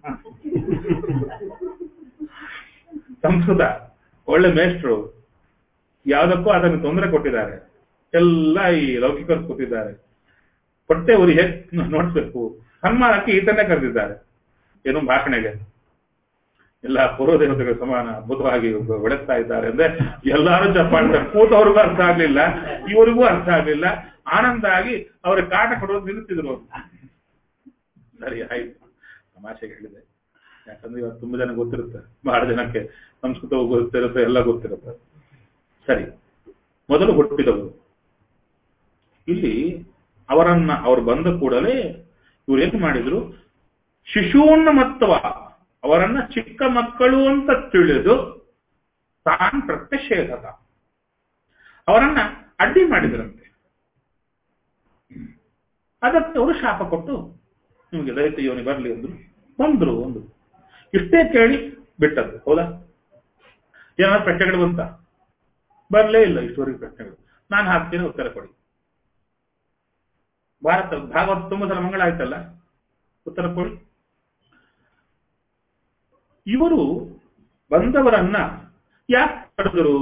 ಸಂಸ್ಕೃತ ಒಳ್ಳೆ ಮೇಷ್ಟ್ರು ಯಾವುದಕ್ಕೂ ಅದನ್ನು ತೊಂದರೆ ಕೊಟ್ಟಿದ್ದಾರೆ ಎಲ್ಲ ಈ ಲೌಕಿಕರು ಕೂತಿದ್ದಾರೆ ಹೊಟ್ಟೆ ಉರಿ ಹೇಗ್ ನೋಡ್ಬೇಕು ಸನ್ಮಾನಕ್ಕೆ ಈತನ್ನೇ ಕರೆದಿದ್ದಾರೆ ಏನು ಭಾಷಣೆಗೆ ಎಲ್ಲ ಪೂರ್ವ ದೇವತೆಗಳ ಸಮಾನ ಅದ್ಭುತವಾಗಿ ಬೆಳೆಸ್ತಾ ಇದ್ದಾರೆ ಅಂದ್ರೆ ಎಲ್ಲಾರು ಚಪ್ಪಾಡ್ತಾರೆ ಕೂತವ್ರಿಗೂ ಅರ್ಥ ಆಗ್ಲಿಲ್ಲ ಇವರಿಗೂ ಅರ್ಥ ಆಗ್ಲಿಲ್ಲ ಆನಂದ ಆಗಿ ಅವ್ರ ಕಾಟ ಕೊಡೋದು ನಿಲ್ಲಿಸಿದ್ರು ಅವ್ರು ಸರಿ ಆಯ್ತು ತಮಾಷೆಗೆ ಹೇಳಿದೆ ಯಾಕಂದ್ರೆ ಇವತ್ತು ತುಂಬಾ ಜನ ಗೊತ್ತಿರುತ್ತೆ ಬಹಳ ಜನಕ್ಕೆ ಸಂಸ್ಕೃತ ಗೊತ್ತಿರುತ್ತೆ ಎಲ್ಲ ಗೊತ್ತಿರುತ್ತೆ ಸರಿ ಮೊದಲು ಹುಟ್ಟಿದವರು ಇಲ್ಲಿ ಅವರನ್ನ ಅವ್ರು ಬಂದ ಕೂಡಲೇ ಇವ್ರು ಏನ್ ಮಾಡಿದ್ರು ಶಿಶೂನ್ನಮತ್ವ ಅವರನ್ನ ಚಿಕ್ಕ ಮಕ್ಕಳು ಅಂತ ತಿಳಿದು ತಾನ್ ಪ್ರತ್ಯಷೇಧದ ಅವರನ್ನ ಅಡ್ಡಿ ಮಾಡಿದ್ರಂತೆ ಅದಕ್ಕೆ ಅವರು ಶಾಪ ಕೊಟ್ಟು ನಿಮಗೆ ದೈತ್ಯ ಯೋನಿ ಬರ್ಲಿ ಅಂದ್ರು ಬಂದ್ರು ಒಂದು ಇಷ್ಟೇ ಕೇಳಿ ಬಿಟ್ಟದ್ದು ಹೌದಾ ಏನಾದ್ರು ಪ್ರಶ್ನೆಗಳು ಬಂತ ಬರ್ಲೇ ಇಲ್ಲ ಇಷ್ಟವರೆಗೆ ಪ್ರಶ್ನೆಗಳು ನಾನು ಹಾಕ್ತೀನಿ ಉತ್ತರ ಕೊಡಿ ಭಾರತ ಭಾಗವತ ತುಂಬ ಸಲ ಮಂಗಳ ಆಯ್ತಲ್ಲ ಉತ್ತರ ಕೊಡಿ ಇವರು ಬಂದವರನ್ನ ಯಾಕೆ ತಡೆದರು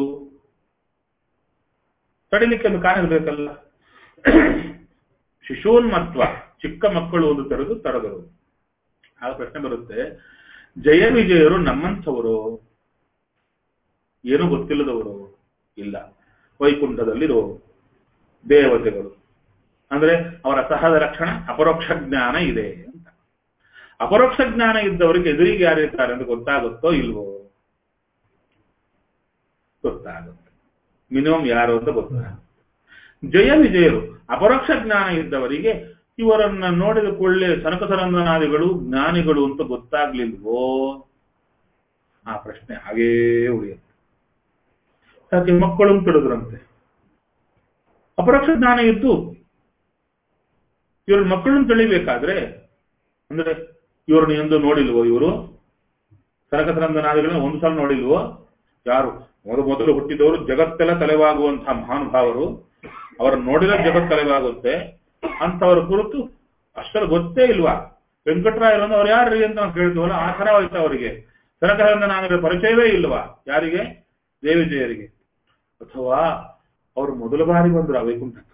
ತಡಿಲಿಕ್ಕೆ ಒಂದು ಕಾರಣ ಇರಬೇಕಲ್ಲ ಶಿಶೋನ್ಮತ್ವ ಚಿಕ್ಕ ಮಕ್ಕಳು ಒಂದು ತೆರೆದು ತಡೆದರು ಆಗ ಪ್ರಶ್ನೆ ಬರುತ್ತೆ ಜಯ ವಿಜಯರು ನಮ್ಮಂಥವರು ಏನು ಗೊತ್ತಿಲ್ಲದವರು ಇಲ್ಲ ವೈಕುಂಠದಲ್ಲಿರೋ ದೇವತೆಗಳು ಅಂದ್ರೆ ಅವರ ಸಹಜ ಲಕ್ಷಣ ಅಪರೋಕ್ಷ ಜ್ಞಾನ ಇದೆ ಅಂತ ಅಪರೋಕ್ಷ ಜ್ಞಾನ ಇದ್ದವರಿಗೆ ಎದುರಿಗೆ ಯಾರಿರ್ತಾರೆ ಅಂತ ಗೊತ್ತಾಗುತ್ತೋ ಇಲ್ವೋ ಗೊತ್ತಾಗುತ್ತೆ ಮಿನಿಮಮ್ ಯಾರು ಅಂತ ಗೊತ್ತಾಗುತ್ತೆ ಜಯ ವಿಜಯರು ಅಪರೋಕ್ಷ ಜ್ಞಾನ ಇದ್ದವರಿಗೆ ಇವರನ್ನ ನೋಡಿದ ಕೂಡಲೇ ಸನಕಸರಂದನಾದಿಗಳು ಜ್ಞಾನಿಗಳು ಅಂತ ಗೊತ್ತಾಗ್ಲಿಲ್ವೋ ಆ ಪ್ರಶ್ನೆ ಹಾಗೇ ಉಳಿಯುತ್ತೆ ಯಾಕೆ ಮಕ್ಕಳು ತಿಳಿದ್ರಂತೆ ಅಪರೋಕ್ಷ ಜ್ಞಾನ ಇದ್ದು ಇವ್ರ ಮಕ್ಕಳನ್ನು ತಿಳಿಬೇಕಾದ್ರೆ ಅಂದ್ರೆ ಇವ್ರನ್ನ ಎಂದು ನೋಡಿಲ್ವೋ ಇವರು ಸನಕಸರಂದನಾದಿಗಳನ್ನ ಒಂದು ಸಲ ನೋಡಿಲ್ವೋ ಯಾರು ಮೊದಲು ಮೊದಲು ಹುಟ್ಟಿದವರು ಜಗತ್ತೆಲ್ಲ ತಲೆವಾಗುವಂತಹ ಮಹಾನುಭಾವರು ಅವರನ್ನು ನೋಡಿದ್ರೆ ಜಗತ್ ತಲೆವಾಗುತ್ತೆ ಅಂತವರ ಕುರಿತು ಅಷ್ಟರ ಗೊತ್ತೇ ಇಲ್ವಾ ವೆಂಕಟರಾಯರನ್ನು ಅವ್ರು ಯಾರ್ರಿ ಅಂತ ನಾವು ಕೇಳ್ತೀವಲ್ಲ ಆ ತರ ಹೋಯ್ತು ಅವರಿಗೆ ಸನಕಸರಂದನಾದಿಗಳ ಪರಿಚಯವೇ ಇಲ್ವಾ ಯಾರಿಗೆ ದೇವಿಜಯರಿಗೆ ಅಥವಾ ಅವರು ಮೊದಲ ಬಾರಿ ಬಂದ್ರು ಆ ವೈಕುಂಠಕ್ಕೆ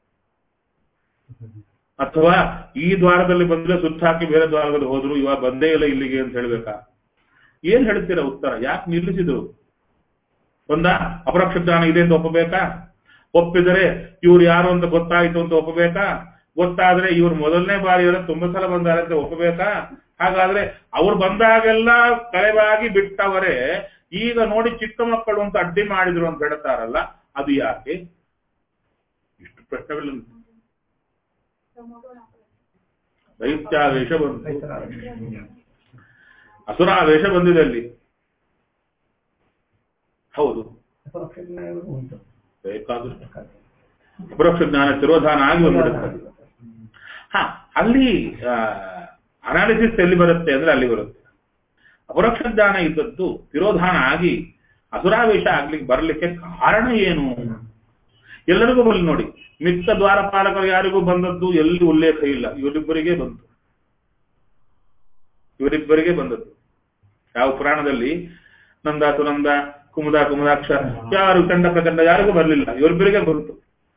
ಅಥವಾ ಈ ದ್ವಾರದಲ್ಲಿ ಬಂದ್ರೆ ಸುತ್ತಾಕಿ ಬೇರೆ ದ್ವಾರದಲ್ಲಿ ಹೋದ್ರು ಇವಾಗ ಬಂದೇ ಇಲ್ಲ ಇಲ್ಲಿಗೆ ಅಂತ ಹೇಳ್ಬೇಕಾ ಏನ್ ಹೇಳ್ತೀರಾ ಉತ್ತರ ಯಾಕೆ ನಿಲ್ಲಿಸಿದ್ರು ಒಂದ ಅಪರೋಕ್ಷ ಜ್ಞಾನ ಇದೆ ಅಂತ ಒಪ್ಪಬೇಕಾ ಒಪ್ಪಿದರೆ ಇವ್ರು ಯಾರು ಅಂತ ಗೊತ್ತಾಯ್ತು ಅಂತ ಒಪ್ಪಬೇಕಾ ಗೊತ್ತಾದ್ರೆ ಇವ್ರು ಮೊದಲನೇ ಬಾರಿ ಎಲ್ಲ ತುಂಬಾ ಸಲ ಬಂದಾರೆ ಅಂತ ಒಪ್ಪಬೇಕಾ ಹಾಗಾದ್ರೆ ಅವ್ರು ಬಂದಾಗೆಲ್ಲ ಕಳೆವಾಗಿ ಬಿಟ್ಟವರೇ ಈಗ ನೋಡಿ ಚಿಕ್ಕ ಮಕ್ಕಳು ಅಂತ ಅಡ್ಡಿ ಮಾಡಿದ್ರು ಅಂತ ಹೇಳ್ತಾರಲ್ಲ ಅದು ಯಾಕೆ ಇಷ್ಟು ಪ್ರಶ್ನೆಗಳನ್ನು ದೈತ್ಯಾವೇಶ ಬಂತು ಅಸುರಾವೇಶ ಬಂದಿದೆ ಅಲ್ಲಿ ಹೌದು ಬೇಕಾದಷ್ಟು ಅಪರೋಕ್ಷ ಜ್ಞಾನ ತಿರೋಧಾನ ಆಗಿ ಬಂದ್ಬಿಡುತ್ತೆ ಹಾ ಅಲ್ಲಿ ಅನಾಲಿಸಿಸ್ ಎಲ್ಲಿ ಬರುತ್ತೆ ಅಂದ್ರೆ ಅಲ್ಲಿ ಬರುತ್ತೆ ಅಪರೋಕ್ಷ ಜ್ಞಾನ ಇದ್ದದ್ದು ತಿರೋಧಾನ ಆಗಿ ಅಸುರಾವೇಶ ಆಗ್ಲಿಕ್ಕೆ ಬರ್ಲಿಕ್ಕೆ ಕಾರಣ ಏನು ಎಲ್ಲರಿಗೂ ಬಲ್ಲಿ ನೋಡಿ ಮಿಕ್ಕ ದ್ವಾರಪಾಲಕರು ಯಾರಿಗೂ ಬಂದದ್ದು ಎಲ್ಲಿ ಉಲ್ಲೇಖ ಇಲ್ಲ ಇವರಿಬ್ಬರಿಗೆ ಬಂತು ಇವರಿಬ್ಬರಿಗೆ ಬಂದದ್ದು ಯಾವ ಪುರಾಣದಲ್ಲಿ ನಂದ ಸುನಂದ ಕುಮುದ ಕುಮುದಾಕ್ಷ ಯಾರು ಕಂಡ ಪ್ರಚಂಡ ಯಾರಿಗೂ ಬರಲಿಲ್ಲ ಇವರಿಬ್ಬರಿಗೆ ಬಂತು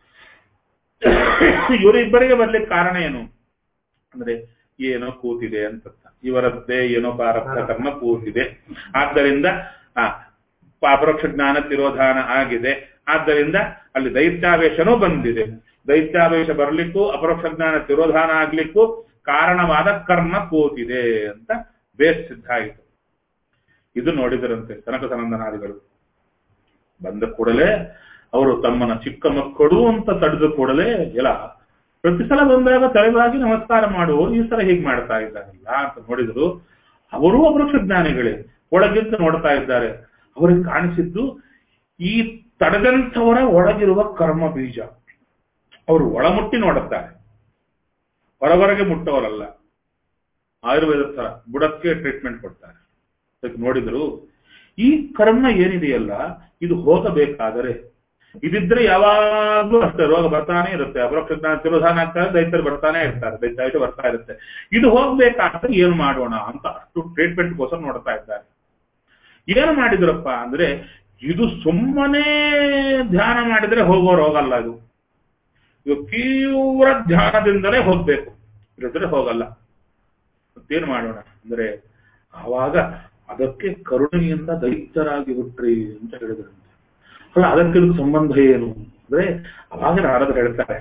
ಇವರಿಬ್ಬರಿಗೆ ಬರ್ಲಿಕ್ಕೆ ಕಾರಣ ಏನು ಅಂದ್ರೆ ಏನೋ ಕೂತಿದೆ ಅಂತ ಇವರದ್ದೇ ಏನೋ ಪ್ರಾರಬ್ಧ ಕರ್ಮ ಕೂತಿದೆ ಆದ್ದರಿಂದ ಆ ಅಪರೋಕ್ಷ ಜ್ಞಾನ ತಿರೋಧಾನ ಆಗಿದೆ ಆದ್ದರಿಂದ ಅಲ್ಲಿ ದೈತ್ಯಾವೇಶನೂ ಬಂದಿದೆ ದೈತ್ಯಾವೇಶ ಬರ್ಲಿಕ್ಕೂ ಅಪರೋಕ್ಷ ಜ್ಞಾನ ತಿರೋಧಾನ ಆಗ್ಲಿಕ್ಕೂ ಕಾರಣವಾದ ಕರ್ಮ ಕೂತಿದೆ ಅಂತ ಬೇಸ್ ಸಿದ್ಧ ಆಯಿತು ಇದು ನೋಡಿದರಂತೆ ಕನಕ ಸನಂದನಾದಿಗಳು ಬಂದ ಕೂಡಲೇ ಅವರು ತಮ್ಮನ ಚಿಕ್ಕ ಮಕ್ಕಳು ಅಂತ ತಡೆದ ಕೂಡಲೇ ಎಲ್ಲ ಪ್ರತಿ ಸಲ ಬಂದಾಗ ತಲೆಬಾಗಿ ನಮಸ್ಕಾರ ಮಾಡುವವರು ಈ ಸಲ ಹೀಗೆ ಮಾಡ್ತಾ ಇದ್ದಾರಲ್ಲ ಅಂತ ನೋಡಿದ್ರು ಅವರೂ ಅಪರೋಕ್ಷ ಜ್ಞಾನಿಗಳೇ ಒಳಗಿಂದ ನೋಡ್ತಾ ಇದ್ದಾರೆ ಅವರಿಗೆ ಕಾಣಿಸಿದ್ದು ಈ ತಡೆದಂಥವರ ಒಳಗಿರುವ ಕರ್ಮ ಬೀಜ ಅವರು ಒಳಮುಟ್ಟಿ ನೋಡುತ್ತಾರೆ ಹೊರವರೆಗೆ ಮುಟ್ಟವರಲ್ಲ ಆಯುರ್ವೇದ ತರ ಬುಡಕ್ಕೆ ಟ್ರೀಟ್ಮೆಂಟ್ ಕೊಡ್ತಾರೆ ಅದಕ್ಕೆ ನೋಡಿದ್ರು ಈ ಕರ್ಮ ಏನಿದೆಯಲ್ಲ ಇದು ಹೋಗಬೇಕಾದರೆ ಇದಿದ್ರೆ ಯಾವಾಗ್ಲೂ ಅಷ್ಟೇ ರೋಗ ಬರ್ತಾನೆ ಇರುತ್ತೆ ಅಪರೋಕ್ಷ ಜ್ಞಾನ ತಿರೋಧಾನ ಆಗ್ತಾರೆ ದೈತ್ಯರು ಬರ್ತಾನೆ ಇರ್ತಾರೆ ದೈತ್ಯ ಬರ್ತಾ ಇರುತ್ತೆ ಇದು ಹೋಗ್ಬೇಕಾದ್ರೆ ಏನು ಮಾಡೋಣ ಅಂತ ಅಷ್ಟು ಟ್ರೀಟ್ಮೆಂಟ್ಗೋಸ್ಕರ ನೋಡ್ತಾ ಇದ್ದಾರೆ ಏನು ಮಾಡಿದ್ರಪ್ಪ ಅಂದ್ರೆ ಇದು ಸುಮ್ಮನೆ ಧ್ಯಾನ ಮಾಡಿದ್ರೆ ಹೋಗೋ ರೋಗ ಅಲ್ಲ ಇದು ಇದು ತೀವ್ರ ಧ್ಯಾನದಿಂದಲೇ ಹೋಗ್ಬೇಕು ಇಲ್ಲದ್ರೆ ಹೋಗಲ್ಲ ಮತ್ತೇನು ಮಾಡೋಣ ಅಂದ್ರೆ ಆವಾಗ ಅದಕ್ಕೆ ಕರುಣೆಯಿಂದ ದೈತ್ಯರಾಗಿ ಹುಟ್ರಿ ಅಂತ ಹೇಳಿದ್ರಂತೆ ಅಲ್ಲ ಅದಕ್ಕೆ ಇದಕ್ಕೆ ಸಂಬಂಧ ಏನು ಅಂದ್ರೆ ಅವಾಗ ನಾರದರು ಹೇಳ್ತಾರೆ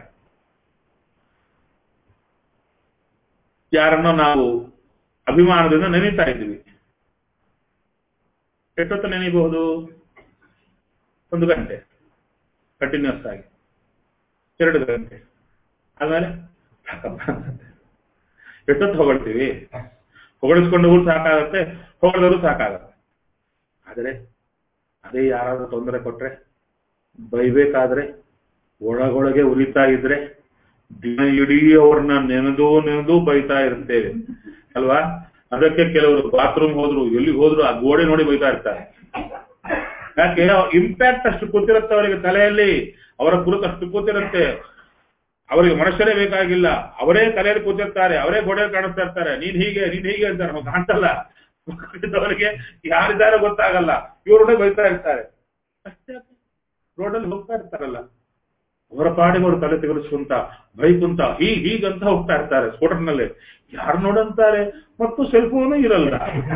ಯಾರನ್ನೋ ನಾವು ಅಭಿಮಾನದಿಂದ ನೆನೀತಾ ಇದ್ದೀವಿ ಎಷ್ಟೊತ್ತು ನೆನೀಬಹುದು ಒಂದು ಗಂಟೆ ಕಂಟಿನ್ಯೂಸ್ ಆಗಿ ಎರಡು ಗಂಟೆ ಆಮೇಲೆ ಸಾಕಪ್ಪ ಅನ್ಸುತ್ತೆ ಎಷ್ಟೊತ್ತು ಹೊಗಳ್ತೀವಿ ಹೊಗಳಿಸ್ಕೊಂಡವರು ಸಾಕಾಗತ್ತೆ ಹೊಗಳಿದವರು ಸಾಕಾಗತ್ತೆ ಆದರೆ ಅದೇ ಯಾರಾದ್ರೂ ತೊಂದರೆ ಕೊಟ್ರೆ ಬೈಬೇಕಾದ್ರೆ ಒಳಗೊಳಗೆ ಉರಿತಾ ಇದ್ರೆ ದಿನ ಇಡೀ ಅವ್ರನ್ನ ನೆನೆದು ನೆನೆದು ಬೈತಾ ಇರ್ತೇವೆ ಅಲ್ವಾ ಅದಕ್ಕೆ ಕೆಲವರು ಬಾತ್ರೂಮ್ ಹೋದ್ರು ಎಲ್ಲಿ ಹೋದ್ರು ಆ ಗೋಡೆ ನೋಡಿ ಬೈತಾ ಇರ್ತಾರೆ ಯಾಕೆ ಇಂಪ್ಯಾಕ್ಟ್ ಅಷ್ಟು ಕೂತಿರುತ್ತೆ ಅವರಿಗೆ ತಲೆಯಲ್ಲಿ ಅವರ ಕುರಿತು ಅಷ್ಟು ಕೂತಿರುತ್ತೆ ಅವರಿಗೆ ಮನುಷ್ಯರೇ ಬೇಕಾಗಿಲ್ಲ ಅವರೇ ತಲೆಯಲ್ಲಿ ಕೂತಿರ್ತಾರೆ ಅವರೇ ಗೋಡೆಯಲ್ಲಿ ಕಾಣಿಸ್ತಾ ಇರ್ತಾರೆ ನೀನ್ ಹೀಗೆ ನೀನ್ ಹೀಗೆ ಅಂತಾರೆ ನಮ್ಗೆ ಕಾಣ್ತಲ್ಲ ಅವರಿಗೆ ಯಾರಿದ್ದಾರೋ ಗೊತ್ತಾಗಲ್ಲ ಇವರೊಡೆ ಬೈತಾ ಇರ್ತಾರೆ ಅಷ್ಟೇ ರೋಡಲ್ಲಿ ಹೋಗ್ತಾ ಇರ್ತಾರಲ್ಲ ಅವರ ಪಾಡಿಗೆ ಅವರು ತಲೆ ತೆಗೆದಿಸ್ಕೊಂತ ಬೈಕುಂತ ಹೀಗ್ ಹೀಗಂತ ಹೋಗ್ತಾ ಇರ್ತಾರೆ ಸ್ಕೂಟರ್ನಲ್ಲಿ ಯಾರು ನೋಡಂತಾರೆ ಮತ್ತು ಸೆಲ್ ಫೋನು ಇರಲ್ಲ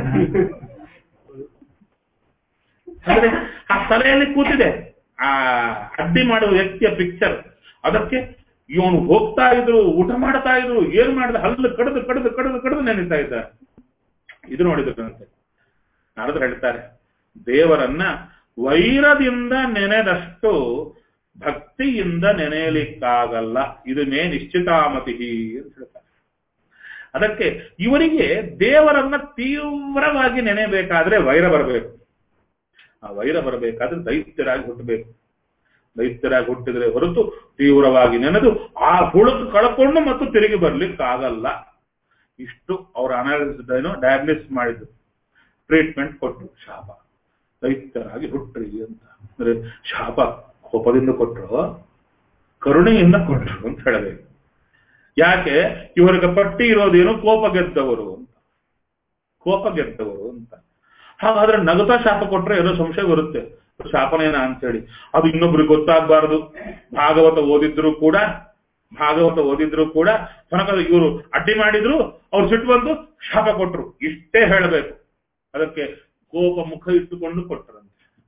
ಅಂದ್ರೆ ಆ ತಲೆಯಲ್ಲಿ ಕೂತಿದೆ ಆ ಅಡ್ಡಿ ಮಾಡುವ ವ್ಯಕ್ತಿಯ ಪಿಕ್ಚರ್ ಅದಕ್ಕೆ ಇವನು ಹೋಗ್ತಾ ಇದ್ರು ಊಟ ಮಾಡ್ತಾ ಇದ್ರು ಏನ್ ಮಾಡಿದ ಹಲ್ಲು ಕಡಿದು ಕಡಿದು ಕಡಿದು ಕಡಿದು ನೆನೀತಾ ಇದ್ದ ಇದು ನೋಡಿದ್ರಂತೆ ನಾರದ್ರು ಹೇಳ್ತಾರೆ ದೇವರನ್ನ ವೈರದಿಂದ ನೆನೆದಷ್ಟು ಭಕ್ತಿಯಿಂದ ನೆನೆಯಲಿಕ್ಕಾಗಲ್ಲ ಇದು ಮೇ ನಿಶ್ಚಿತಾಮತಿ ಅಂತ ಹೇಳ್ತಾರೆ ಅದಕ್ಕೆ ಇವರಿಗೆ ದೇವರನ್ನ ತೀವ್ರವಾಗಿ ನೆನೆಯಬೇಕಾದ್ರೆ ವೈರ ಬರಬೇಕು ಆ ವೈರ ಬರಬೇಕಾದ್ರೆ ದೈತ್ಯರಾಗಿ ಹುಟ್ಟಬೇಕು ದೈತ್ಯರಾಗಿ ಹುಟ್ಟಿದ್ರೆ ಹೊರತು ತೀವ್ರವಾಗಿ ನೆನೆದು ಆ ಹುಳುಕು ಕಳ್ಕೊಂಡು ಮತ್ತು ತಿರುಗಿ ಬರ್ಲಿಕ್ಕಾಗಲ್ಲ ಇಷ್ಟು ಅವ್ರ ಅನಾಲಿಸಿಸ್ ಏನೋ ಡಯಾಗ್ನಿಸ್ ಮಾಡಿದ್ರು ಟ್ರೀಟ್ಮೆಂಟ್ ಕೊಟ್ಟರು ಶಾಪ ದೈತ್ಯರಾಗಿ ಹುಟ್ಟ್ರಿ ಅಂತ ಅಂದ್ರೆ ಶಾಪ ಕೋಪದಿಂದ ಕೊಟ್ಟರು ಕರುಣೆಯಿಂದ ಕೊಟ್ಟರು ಅಂತ ಹೇಳಬೇಕು ಯಾಕೆ ಇವರಿಗೆ ಪಟ್ಟಿ ಇರೋದೇನು ಕೋಪ ಗೆದ್ದವರು ಅಂತ ಕೋಪ ಗೆದ್ದವರು ಅಂತ ಹಾಗಾದ್ರೆ ನಗುತ್ತಾ ಶಾಪ ಕೊಟ್ರೆ ಏನೋ ಸಂಶಯ ಬರುತ್ತೆ ಶಾಪನೇನ ಅಂತ ಹೇಳಿ ಅದು ಇನ್ನೊಬ್ರಿಗೆ ಗೊತ್ತಾಗಬಾರದು ಭಾಗವತ ಓದಿದ್ರು ಕೂಡ ಭಾಗವತ ಓದಿದ್ರು ಕೂಡ ತನಕ ಇವರು ಅಡ್ಡಿ ಮಾಡಿದ್ರು ಅವ್ರು ಸಿಟ್ಟು ಬಂದು ಶಾಪ ಕೊಟ್ರು ಇಷ್ಟೇ ಹೇಳಬೇಕು ಅದಕ್ಕೆ ಕೋಪ ಮುಖ ಇಟ್ಟುಕೊಂಡು ಕೊಟ್ಟರಂತೆ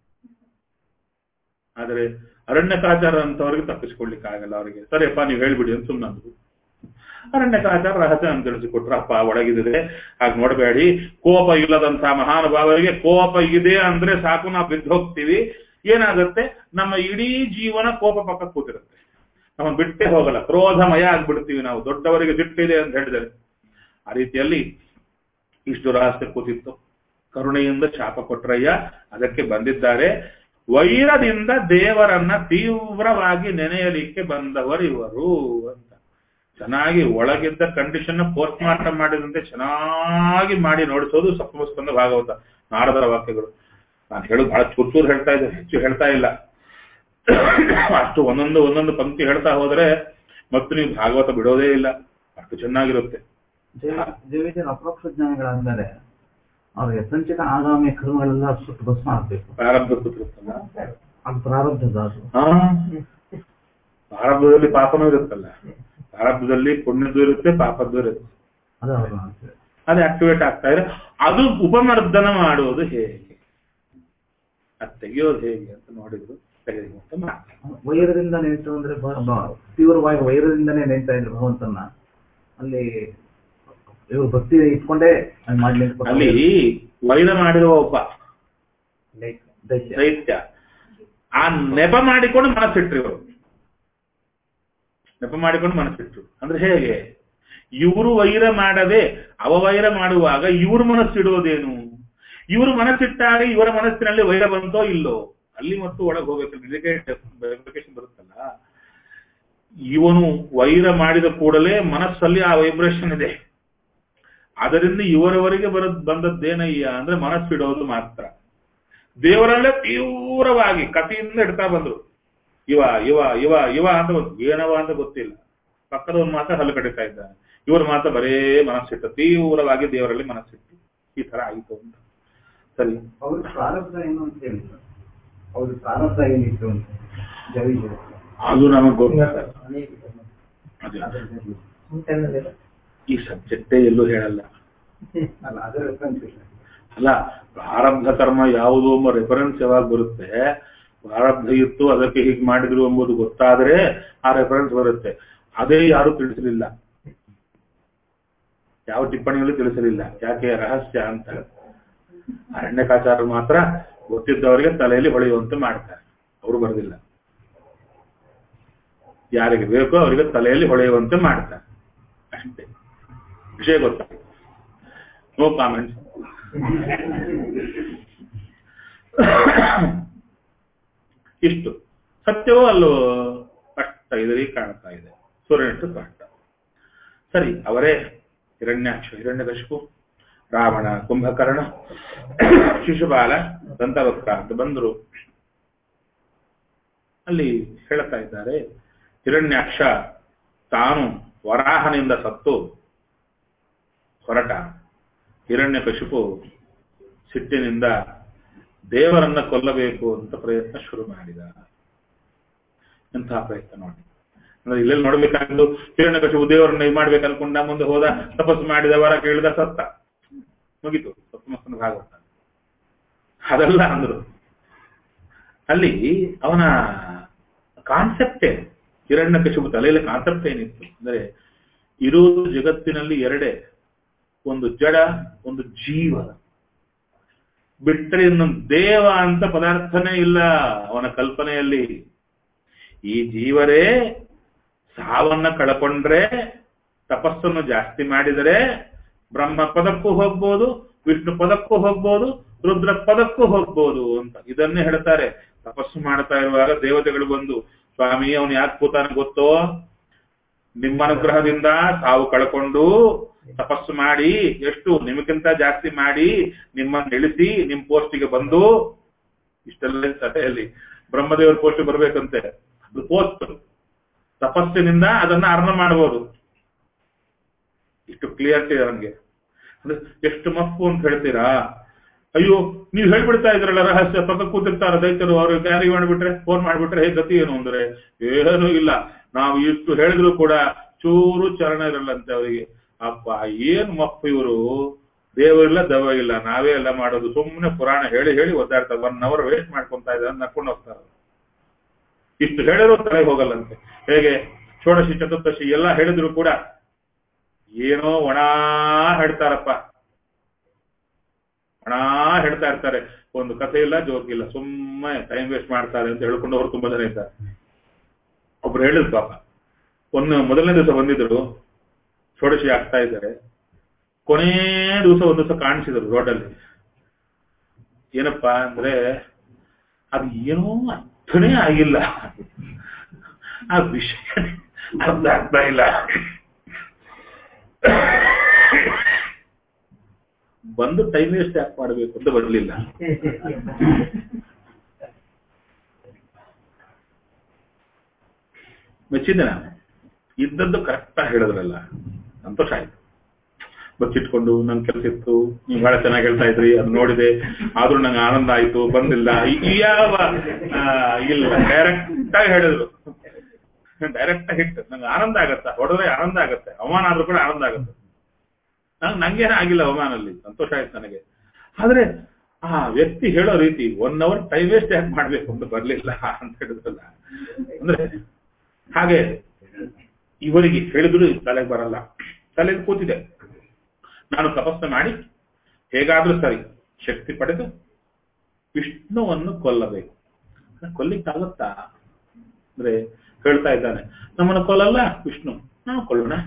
ಆದರೆ ಅರಣ್ಯಕಾಚಾರ ಅಂತವ್ರಿಗೆ ತಪ್ಪಿಸ್ಕೊಳ್ಲಿಕ್ಕೆ ಆಗಲ್ಲ ಅವರಿಗೆ ಸರಿಯಪ್ಪ ನೀವು ಹೇಳ್ಬಿಡಿ ಅಂತ ಸುಮ್ಮನಂದ್ರು ಅರಣ್ಯಕಾಚಾರ ರಹಸ್ಯ ಅಂತ ತಿಳಿಸಿಕೊಟ್ರು ಅಪ್ಪ ಒಳಗಿದ್ರೆ ಹಾಗೆ ನೋಡಬೇಡಿ ಕೋಪ ಇಲ್ಲದಂತಹ ಮಹಾನುಭಾವರಿಗೆ ಕೋಪ ಇದೆ ಅಂದ್ರೆ ಸಾಕು ನಾವು ಬಿದ್ದು ಹೋಗ್ತೀವಿ ಏನಾಗುತ್ತೆ ನಮ್ಮ ಇಡೀ ಜೀವನ ಕೋಪ ಪಕ್ಕ ಕೂತಿರುತ್ತೆ ನಮ್ಮ ಬಿಟ್ಟೇ ಹೋಗಲ್ಲ ಕ್ರೋಧಮಯ ಆಗ್ಬಿಡ್ತೀವಿ ನಾವು ದೊಡ್ಡವರಿಗೆ ದಿಟ್ಟಿದೆ ಅಂತ ಹೇಳಿದರೆ ಆ ರೀತಿಯಲ್ಲಿ ಇಷ್ಟು ರಹಸ್ಯ ಕೂತಿತ್ತು ಕರುಣೆಯಿಂದ ಶಾಪ ಕೊಟ್ರಯ್ಯ ಅದಕ್ಕೆ ಬಂದಿದ್ದಾರೆ ವೈರದಿಂದ ದೇವರನ್ನ ತೀವ್ರವಾಗಿ ನೆನೆಯಲಿಕ್ಕೆ ಬಂದವರು ಇವರು ಅಂತ ಚೆನ್ನಾಗಿ ಒಳಗಿದ್ದ ಕಂಡೀಷನ್ ಪೋಸ್ಟ್ ಮಾರ್ಟಮ್ ಮಾಡಿದಂತೆ ಚೆನ್ನಾಗಿ ಮಾಡಿ ನೋಡಿಸೋದು ಸಪ್ತಮಸ್ಕಂದ ಭಾಗವತ ನಾರದರ ವಾಕ್ಯಗಳು ನಾನು ಹೇಳೋದು ಬಹಳ ಚೂರು ಚೂರು ಹೇಳ್ತಾ ಇದ್ದೆ ಹೆಚ್ಚು ಹೇಳ್ತಾ ಇಲ್ಲ ಅಷ್ಟು ಒಂದೊಂದು ಒಂದೊಂದು ಪಂಕ್ತಿ ಹೇಳ್ತಾ ಹೋದ್ರೆ ಮತ್ತು ನೀವು ಭಾಗವತ ಬಿಡೋದೇ ಇಲ್ಲ ಅಷ್ಟು ಚೆನ್ನಾಗಿರುತ್ತೆ ದೇವಿಜರ ಅಪರೋಕ್ಷ ಜ್ಞಾನಿಗಳಾದ್ಮೇಲೆ ಅವ್ರಿಗೆ ಸಂಚಿತ ಆಗಾಮಿ ಕರ್ಮಗಳೆಲ್ಲ ಸುಟ್ಟು ಭಸ್ಮ ಆಗ್ಬೇಕು ಪ್ರಾರಬ್ಧ ಕೂತಿರುತ್ತಲ್ಲ ಅದು ಪ್ರಾರಬ್ಧದ ಅದು ಹಾ ಪ್ರಾರಬ್ಧದಲ್ಲಿ ಪಾಪನೂ ಇರುತ್ತಲ್ಲ ಪ್ರಾರಬ್ಧದಲ್ಲಿ ಪುಣ್ಯದ್ದು ಇರುತ್ತೆ ಪಾಪದ್ದು ಇರುತ್ತೆ ಅದು ಅವರು ಮಾಡ್ತಾರೆ ಅದು ಆಕ್ಟಿವೇಟ್ ಆಗ್ತಾ ಇದೆ ಅದು ಉಪಮರ್ದನ ಮಾಡುವುದು ಹೇಗೆ ಅದು ತೆಗೆಯೋದು ಹೇಗೆ ಅಂತ ನೋಡಿದ್ರು ತೆಗೆದು ಅಂತ ಮಾಡ್ತಾರೆ ವೈರದಿಂದ ನೆನೆತು ಅಂದ್ರೆ ಬ- ಬ- ತೀವ್ರವಾಗಿ ವೈರದಿಂದನೇ ನೆನೆತಾ ಇದ್ರು ಭಗವಂತನ ಅಲ್ಲಿ ಇವರು ಭಕ್ತಿ ಇಟ್ಕೊಂಡೇ ಅದ್ ಮಾಡ್ಲಿಕ್ಕೆ ಅಲ್ಲಿ ವೈರ ಮಾಡಿರುವ ಒಬ್ಬ ದೈತ್ಯ ದೈತ್ಯ ಆ ನೆಪ ಮಾಡಿಕೊಂಡು ಮನಸ್ಸಿಟ್ರು ಇವರು ನೆಪ ಮಾಡಿಕೊಂಡು ಮನಸ್ಸಿಟ್ರು ಅಂದ್ರೆ ಹೇಗೆ ಇವರು ವೈರ ಮಾಡದೆ ಅವ ವೈರ ಮಾಡುವಾಗ ಇವ್ರ ಮನಸ್ಸಿಡೋದೇನು ಇವರು ಮನಸ್ಸಿಟ್ಟಾಗ ಇವರ ಮನಸ್ಸಿನಲ್ಲಿ ವೈರ ಬಂತೋ ಇಲ್ಲೋ ಅಲ್ಲಿ ಮತ್ತು ಒಳಗೆ ಹೋಗ್ಬೇಕು ವೆರಿಫಿಕೇಶನ್ ಬರುತ್ತಲ್ಲ ಇವನು ವೈರ ಮಾಡಿದ ಕೂಡಲೇ ಮನಸ್ಸಲ್ಲಿ ಆ ವೈಬ್ರೇಷನ್ ಇದೆ ಅದರಿಂದ ಇವರವರೆಗೆ ಬರ ಬಂದದ್ದೇನಯ್ಯ ಅಂದ್ರೆ ಮನಸ್ಸಿಡೋದು ಮಾತ್ರ ದೇವರಲ್ಲೇ ತೀವ್ರವಾಗಿ ಕಥೆಯಿಂದ ಇಡ್ತಾ ಬಂದ್ರು ಇವ ಇವ ಇವ ಇವ ಅಂತ ಗೊತ್ತು ಏನವ ಅಂತ ಗೊತ್ತಿಲ್ಲ ಪಕ್ಕದವನ್ ಮಾತ್ರ ಹಲ್ಲು ಕಡಿತಾ ಇದ್ದಾನೆ ಇವರು ಮಾತ್ರ ಬರೇ ಮನಸ್ಸಿಟ್ಟು ತೀವ್ರವಾಗಿ ದೇವರಲ್ಲಿ ಮನಸ್ಸಿಟ್ಟು ಈ ತರ ಆಯಿತು ಅಂತ ಸರಿ ಅವ್ರ ಪ್ರಾರಬ್ಧ ಏನು ಅಂತ ಹೇಳಿದ್ರು ಅವ್ರ ಪ್ರಾರಬ್ಧ ಏನಿತ್ತು ಅಂತ ಜವಿಜ ಅದು ನಮಗ್ ಗೊತ್ತಿಲ್ಲ ಅದೇ ಈ ಸಬ್ಜೆಕ್ಟೇ ಎಲ್ಲೂ ಹೇಳಲ್ಲ ಅಲ್ಲ ಅದರ ರೆಫರೆನ್ಸ್ ಇಲ್ಲ ಅಲ್ಲ ಪ್ರಾರಬ್ಧ ಕರ್ಮ ಯಾವುದು ಎಂಬ ರೆಫರೆನ್ಸ್ ಯಾವಾಗ ಬರುತ್ತೆ ಪ್ರಾರಬ್ಧ ಇತ್ತು ಅದಕ್ಕೆ ಹೀಗೆ ಮಾಡಿದ್ರು ಎಂಬುದು ಗೊತ್ತಾದ್ರೆ ಆ ರೆಫರೆನ್ಸ್ ಬರುತ್ತೆ ಅದೇ ಯಾರು ತಿಳಿಸಲಿಲ್ಲ ಯಾವ ಟಿಪ್ಪಣಿಯಲ್ಲೂ ತಿಳಿಸಲಿಲ್ಲ ಯಾಕೆ ರಹಸ್ಯ ಅಂತ ಅರಣ್ಯಕಾಚಾರರು ಮಾತ್ರ ಗೊತ್ತಿದ್ದವರಿಗೆ ತಲೆಯಲ್ಲಿ ಹೊಳೆಯುವಂತೆ ಮಾಡ್ತಾರೆ ಅವರು ಬರೆದಿಲ್ಲ ಯಾರಿಗೆ ಬೇಕೋ ಅವರಿಗೆ ತಲೆಯಲ್ಲಿ ಹೊಳೆಯುವಂತೆ ಮಾಡ್ತಾರೆ ಅಷ್ಟೇ ವಿಷಯ ಗೊತ್ತಾಯ್ತು ನೋ ಕಾಮೆಂಟ್ಸ್ ಇಷ್ಟು ಸತ್ಯವೋ ಅಲ್ಲೋ ಕಷ್ಟ ಇದರಿಗೆ ಕಾಣ್ತಾ ಇದೆ ಸೂರ್ಯನಷ್ಟು ಕಷ್ಟ ಸರಿ ಅವರೇ ಹಿರಣ್ಯಾಕ್ಷ ಹಿರಣ್ಯಕಶಿಪು ರಾವಣ ಕುಂಭಕರ್ಣ ಶಿಶುಪಾಲ ದಂತವಕ್ರ ಅಂತ ಬಂದರು ಅಲ್ಲಿ ಹೇಳ್ತಾ ಇದ್ದಾರೆ ಹಿರಣ್ಯಾಕ್ಷ ತಾನು ವರಾಹನಿಂದ ಸತ್ತು ಹೊರಟ ಹಿರಣ್ಯಕಶಿಪು ಸಿಟ್ಟಿನಿಂದ ದೇವರನ್ನ ಕೊಲ್ಲಬೇಕು ಅಂತ ಪ್ರಯತ್ನ ಶುರು ಮಾಡಿದ ಎಂತಹ ಪ್ರಯತ್ನ ನೋಡಿ ಅಂದ್ರೆ ಇಲ್ಲೆಲ್ಲಿ ನೋಡ್ಬೇಕಾಗಿದ್ದು ಹಿರಣ್ಯಕಶಿಪು ದೇವರನ್ನ ಇದು ಮಾಡ್ಬೇಕು ಅನ್ಕೊಂಡ ಮುಂದೆ ಹೋದ ತಪಸ್ಸು ಮಾಡಿದ ವರ ಕೇಳಿದ ಸತ್ತ ಮುಗೀತು ಸಪ್ತಮಸ್ತನ ಭಾಗವತ ಅದೆಲ್ಲ ಅಂದ್ರು ಅಲ್ಲಿ ಅವನ ಕಾನ್ಸೆಪ್ಟೇ ಹಿರಣ್ಯಕಶಿಪು ತಲೆಯಲ್ಲಿ ಕಾನ್ಸೆಪ್ಟ್ ಏನಿತ್ತು ಅಂದ್ರೆ ಇರುವುದು ಜಗತ್ತಿನಲ್ಲಿ ಎರಡೇ ಒಂದು ಜಡ ಒಂದು ಜೀವ ಬಿಟ್ಟರೆ ಇನ್ನೊಂದು ದೇವ ಅಂತ ಪದಾರ್ಥನೇ ಇಲ್ಲ ಅವನ ಕಲ್ಪನೆಯಲ್ಲಿ ಈ ಜೀವರೇ ಸಾವನ್ನ ಕಳ್ಕೊಂಡ್ರೆ ತಪಸ್ಸನ್ನು ಜಾಸ್ತಿ ಮಾಡಿದರೆ ಬ್ರಹ್ಮ ಪದಕ್ಕೂ ಹೋಗ್ಬೋದು ವಿಷ್ಣು ಪದಕ್ಕೂ ಹೋಗ್ಬೋದು ರುದ್ರ ಪದಕ್ಕೂ ಹೋಗ್ಬೋದು ಅಂತ ಇದನ್ನೇ ಹೇಳ್ತಾರೆ ತಪಸ್ಸು ಮಾಡ್ತಾ ಇರುವಾಗ ದೇವತೆಗಳು ಬಂದು ಸ್ವಾಮಿ ಅವನು ಯಾಕೆ ಕೂತಾನೆ ಗೊತ್ತೋ ನಿಮ್ಮ ಅನುಗ್ರಹದಿಂದ ತಾವು ಕಳ್ಕೊಂಡು ತಪಸ್ಸು ಮಾಡಿ ಎಷ್ಟು ನಿಮಗಿಂತ ಜಾಸ್ತಿ ಮಾಡಿ ನಿಮ್ಮನ್ನ ಇಳಿಸಿ ನಿಮ್ ಪೋಸ್ಟಿಗೆ ಬಂದು ಇಷ್ಟೆಲ್ಲ ಕಥೆಯಲ್ಲಿ ಬ್ರಹ್ಮದೇವರ ಪೋಸ್ಟ್ ಬರ್ಬೇಕಂತೆ ಅದು ಪೋಸ್ಟ್ ತಪಸ್ಸಿನಿಂದ ಅದನ್ನ ಅರ್ಣ ಮಾಡಬಹುದು ಇಷ್ಟು ಕ್ಲಿಯರ್ಟಿ ನಮ್ಗೆ ಅಂದ್ರೆ ಎಷ್ಟು ಮಪ್ಪು ಅಂತ ಹೇಳ್ತೀರಾ ಅಯ್ಯೋ ನೀವು ಹೇಳ್ಬಿಡ್ತಾ ಇದ್ರಲ್ಲ ರಹಸ್ಯ ಪಕ್ಕ ಕೂತಿರ್ತಾರ ದೈತ್ಯರು ಅವ್ರು ಕ್ಯಾರಿ ಮಾಡ್ಬಿಟ್ರೆ ಫೋನ್ ಮಾಡ್ಬಿಟ್ರೆ ಹೇ ಗತಿ ಏನು ಅಂದ್ರೆ ಏನೂ ಇಲ್ಲ ನಾವು ಇಷ್ಟು ಹೇಳಿದ್ರು ಕೂಡ ಚೂರು ಚರಣ ಇರಲ್ಲಂತೆ ಅವರಿಗೆ ಅಪ್ಪ ಏನ್ ಮಪ್ಪು ಇವರು ದೇವರಿಲ್ಲ ದವ ಇಲ್ಲ ನಾವೇ ಎಲ್ಲ ಮಾಡೋದು ಸುಮ್ಮನೆ ಪುರಾಣ ಹೇಳಿ ಹೇಳಿ ಒದ್ದಾಡ್ತಾರೆ ಒನ್ ಅವರ್ ವೇಸ್ಟ್ ಮಾಡ್ಕೊಂತ ಇದ್ದಾರೆ ನಡ್ಕೊಂಡು ಹೋಗ್ತಾರೆ ಇಷ್ಟು ಹೇಳಿದ್ರು ತಲೆ ಹೋಗಲ್ಲಂತೆ ಹೇಗೆ ಷೋಡಶಿ ಚತುರ್ದಶಿ ಎಲ್ಲ ಹೇಳಿದ್ರು ಕೂಡ ಏನೋ ಒಣ ಹೇಳ್ತಾರಪ್ಪ ಒಣ ಹೇಳ್ತಾ ಇರ್ತಾರೆ ಒಂದು ಕಥೆ ಇಲ್ಲ ಜೋಕ್ ಇಲ್ಲ ಸುಮ್ಮನೆ ಟೈಮ್ ವೇಸ್ಟ್ ಮಾಡ್ತಾರೆ ಅಂತ ಹೇಳ್ಕೊಂಡು ಅವ್ರು ತುಂಬಾ ಜನ ಇದ್ದಾರೆ ಒಬ್ರು ಹೇಳಿದ್ರು ಪಾಪ ಒಂದು ಮೊದಲನೇ ದಿವಸ ಬಂದಿದ್ರು ಷೋಡಶಿ ಆಗ್ತಾ ಇದ್ದಾರೆ ಕೊನೇ ದಿವಸ ಒಂದು ದಿವಸ ಕಾಣಿಸಿದ್ರು ರೋಡಲ್ಲಿ ಏನಪ್ಪಾ ಅಂದ್ರೆ ಅದು ಏನೋ ಅರ್ಥನೇ ಆಗಿಲ್ಲ ಆ ವಿಷಯ ಅರ್ಥ ಆಗ್ತಾ ಇಲ್ಲ ಬಂದು ಟೈಮ್ ವೇಸ್ಟ್ ಯಾಕೆ ಮಾಡಬೇಕು ಅಂತ ಬರಲಿಲ್ಲ ಮೆಚ್ಚಿದ್ದೆ ನಾನು ಇದ್ದದ್ದು ಕರೆಕ್ಟ್ ಹೇಳಿದ್ರಲ್ಲ ಸಂತೋಷ ಆಯ್ತು ಬಚ್ಚಿಟ್ಕೊಂಡು ನನ್ ಕೆಲಸ ಇತ್ತು ನೀವು ಬಹಳ ಚೆನ್ನಾಗಿ ಹೇಳ್ತಾ ಇದ್ರಿ ಅದು ನೋಡಿದೆ ಆದ್ರೂ ನಂಗೆ ಆನಂದ ಆಯ್ತು ಬಂದಿಲ್ಲ ಈ ಯಾವ ಆ, ಇಲ್ಲ ಡೈರೆಕ್ಟ್ ಆಗಿ ಹೇಳಿದ್ರು ಡೈರೆಕ್ಟ್ ಹಿಟ್ ನಂಗೆ ಆನಂದ ಆಗತ್ತ ಹೊಡೆದ್ರೆ ಆನಂದ ಆಗತ್ತೆ ಅವಮಾನ ಆದ್ರೂ ಕೂಡ ಆನಂದ ಆಗತ್ತೆ ನಂಗೆ ನಂಗೇನ ಆಗಿಲ್ಲ ಅವಮಾನಲ್ಲಿ ಸಂತೋಷ ಆಯ್ತು ನನಗೆ ಆದ್ರೆ ಆ ವ್ಯಕ್ತಿ ಹೇಳೋ ರೀತಿ ಒನ್ ಅವರ್ ಟೈಮ್ ವೇಸ್ಟ್ ಯಾಕೆ ಮಾಡ್ಬೇಕು ಅಂತ ಬರ್ಲಿಲ್ಲ ಅಂತ ಹೇಳಿದ್ರಲ್ಲ ಅಂದ್ರೆ ಹಾಗೆ ಇವರಿಗೆ ಹೇಳಿದ್ರು ತಲೆಗೆ ಬರಲ್ಲ ತಲೆಗೆ ಕೂತಿದೆ ನಾನು ತಪಸ್ಸು ಮಾಡಿ ಹೇಗಾದ್ರೂ ಸರಿ ಶಕ್ತಿ ಪಡೆದು ವಿಷ್ಣುವನ್ನು ಕೊಲ್ಲಬೇಕು ಕೊಲ್ಲಿಕ್ಕಾಗತ್ತಾ ಅಂದ್ರೆ ಹೇಳ್ತಾ ಇದ್ದಾನೆ ನಮ್ಮನ್ನು ಕೊಲ್ಲಲ್ಲ ವಿಷ್ಣು ನಾವು ಕೊಲ್ಲೋಣ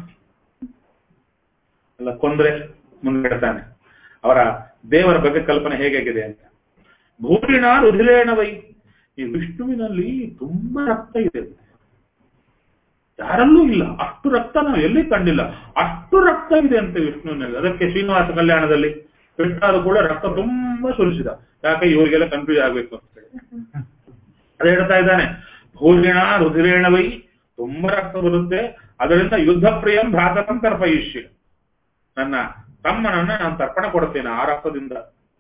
ಅಲ್ಲ ಕೊಂದ್ರೆ ಮುಂದೆ ಹೇಳ್ತಾನೆ ಅವರ ದೇವರ ಬಗ್ಗೆ ಕಲ್ಪನೆ ಹೇಗಾಗಿದೆ ಅಂತ ಭೂರಿಣ ರುಧಿರೇಣವೈ ಈ ವಿಷ್ಣುವಿನಲ್ಲಿ ತುಂಬಾ ರಕ್ತ ಇದೆ ಯಾರಲ್ಲೂ ಇಲ್ಲ ಅಷ್ಟು ರಕ್ತ ನಾವು ಎಲ್ಲಿ ಕಂಡಿಲ್ಲ ಅಷ್ಟು ರಕ್ತ ಇದೆ ಅಂತೆ ವಿಷ್ಣುವಿನಲ್ಲಿ ಅದಕ್ಕೆ ಶ್ರೀನಿವಾಸ ಕಲ್ಯಾಣದಲ್ಲಿ ಕೃಷ್ಣಾದ ಕೂಡ ರಕ್ತ ತುಂಬಾ ಸುರಿಸಿದ ಯಾಕೆ ಇವರಿಗೆಲ್ಲ ಕನ್ಫ್ಯೂಸ್ ಆಗ್ಬೇಕು ಅಂತ ಹೇಳಿ ಅದೇ ಹೇಳ್ತಾ ಇದ್ದಾನೆ ಭೂರಿಣ ರುಧಿರೇಣವೈ ತುಂಬಾ ರಕ್ತ ಬರುತ್ತೆ ಅದರಿಂದ ಯುದ್ಧ ಪ್ರಿಯಂ ಭ್ರಾತಕಂ ತರ್ಪಯಿಷ್ಯ ನನ್ನ ತಮ್ಮನನ್ನ ನಾನು ತರ್ಪಣ ಕೊಡುತ್ತೇನೆ ಆ ರಕ್ತದಿಂದ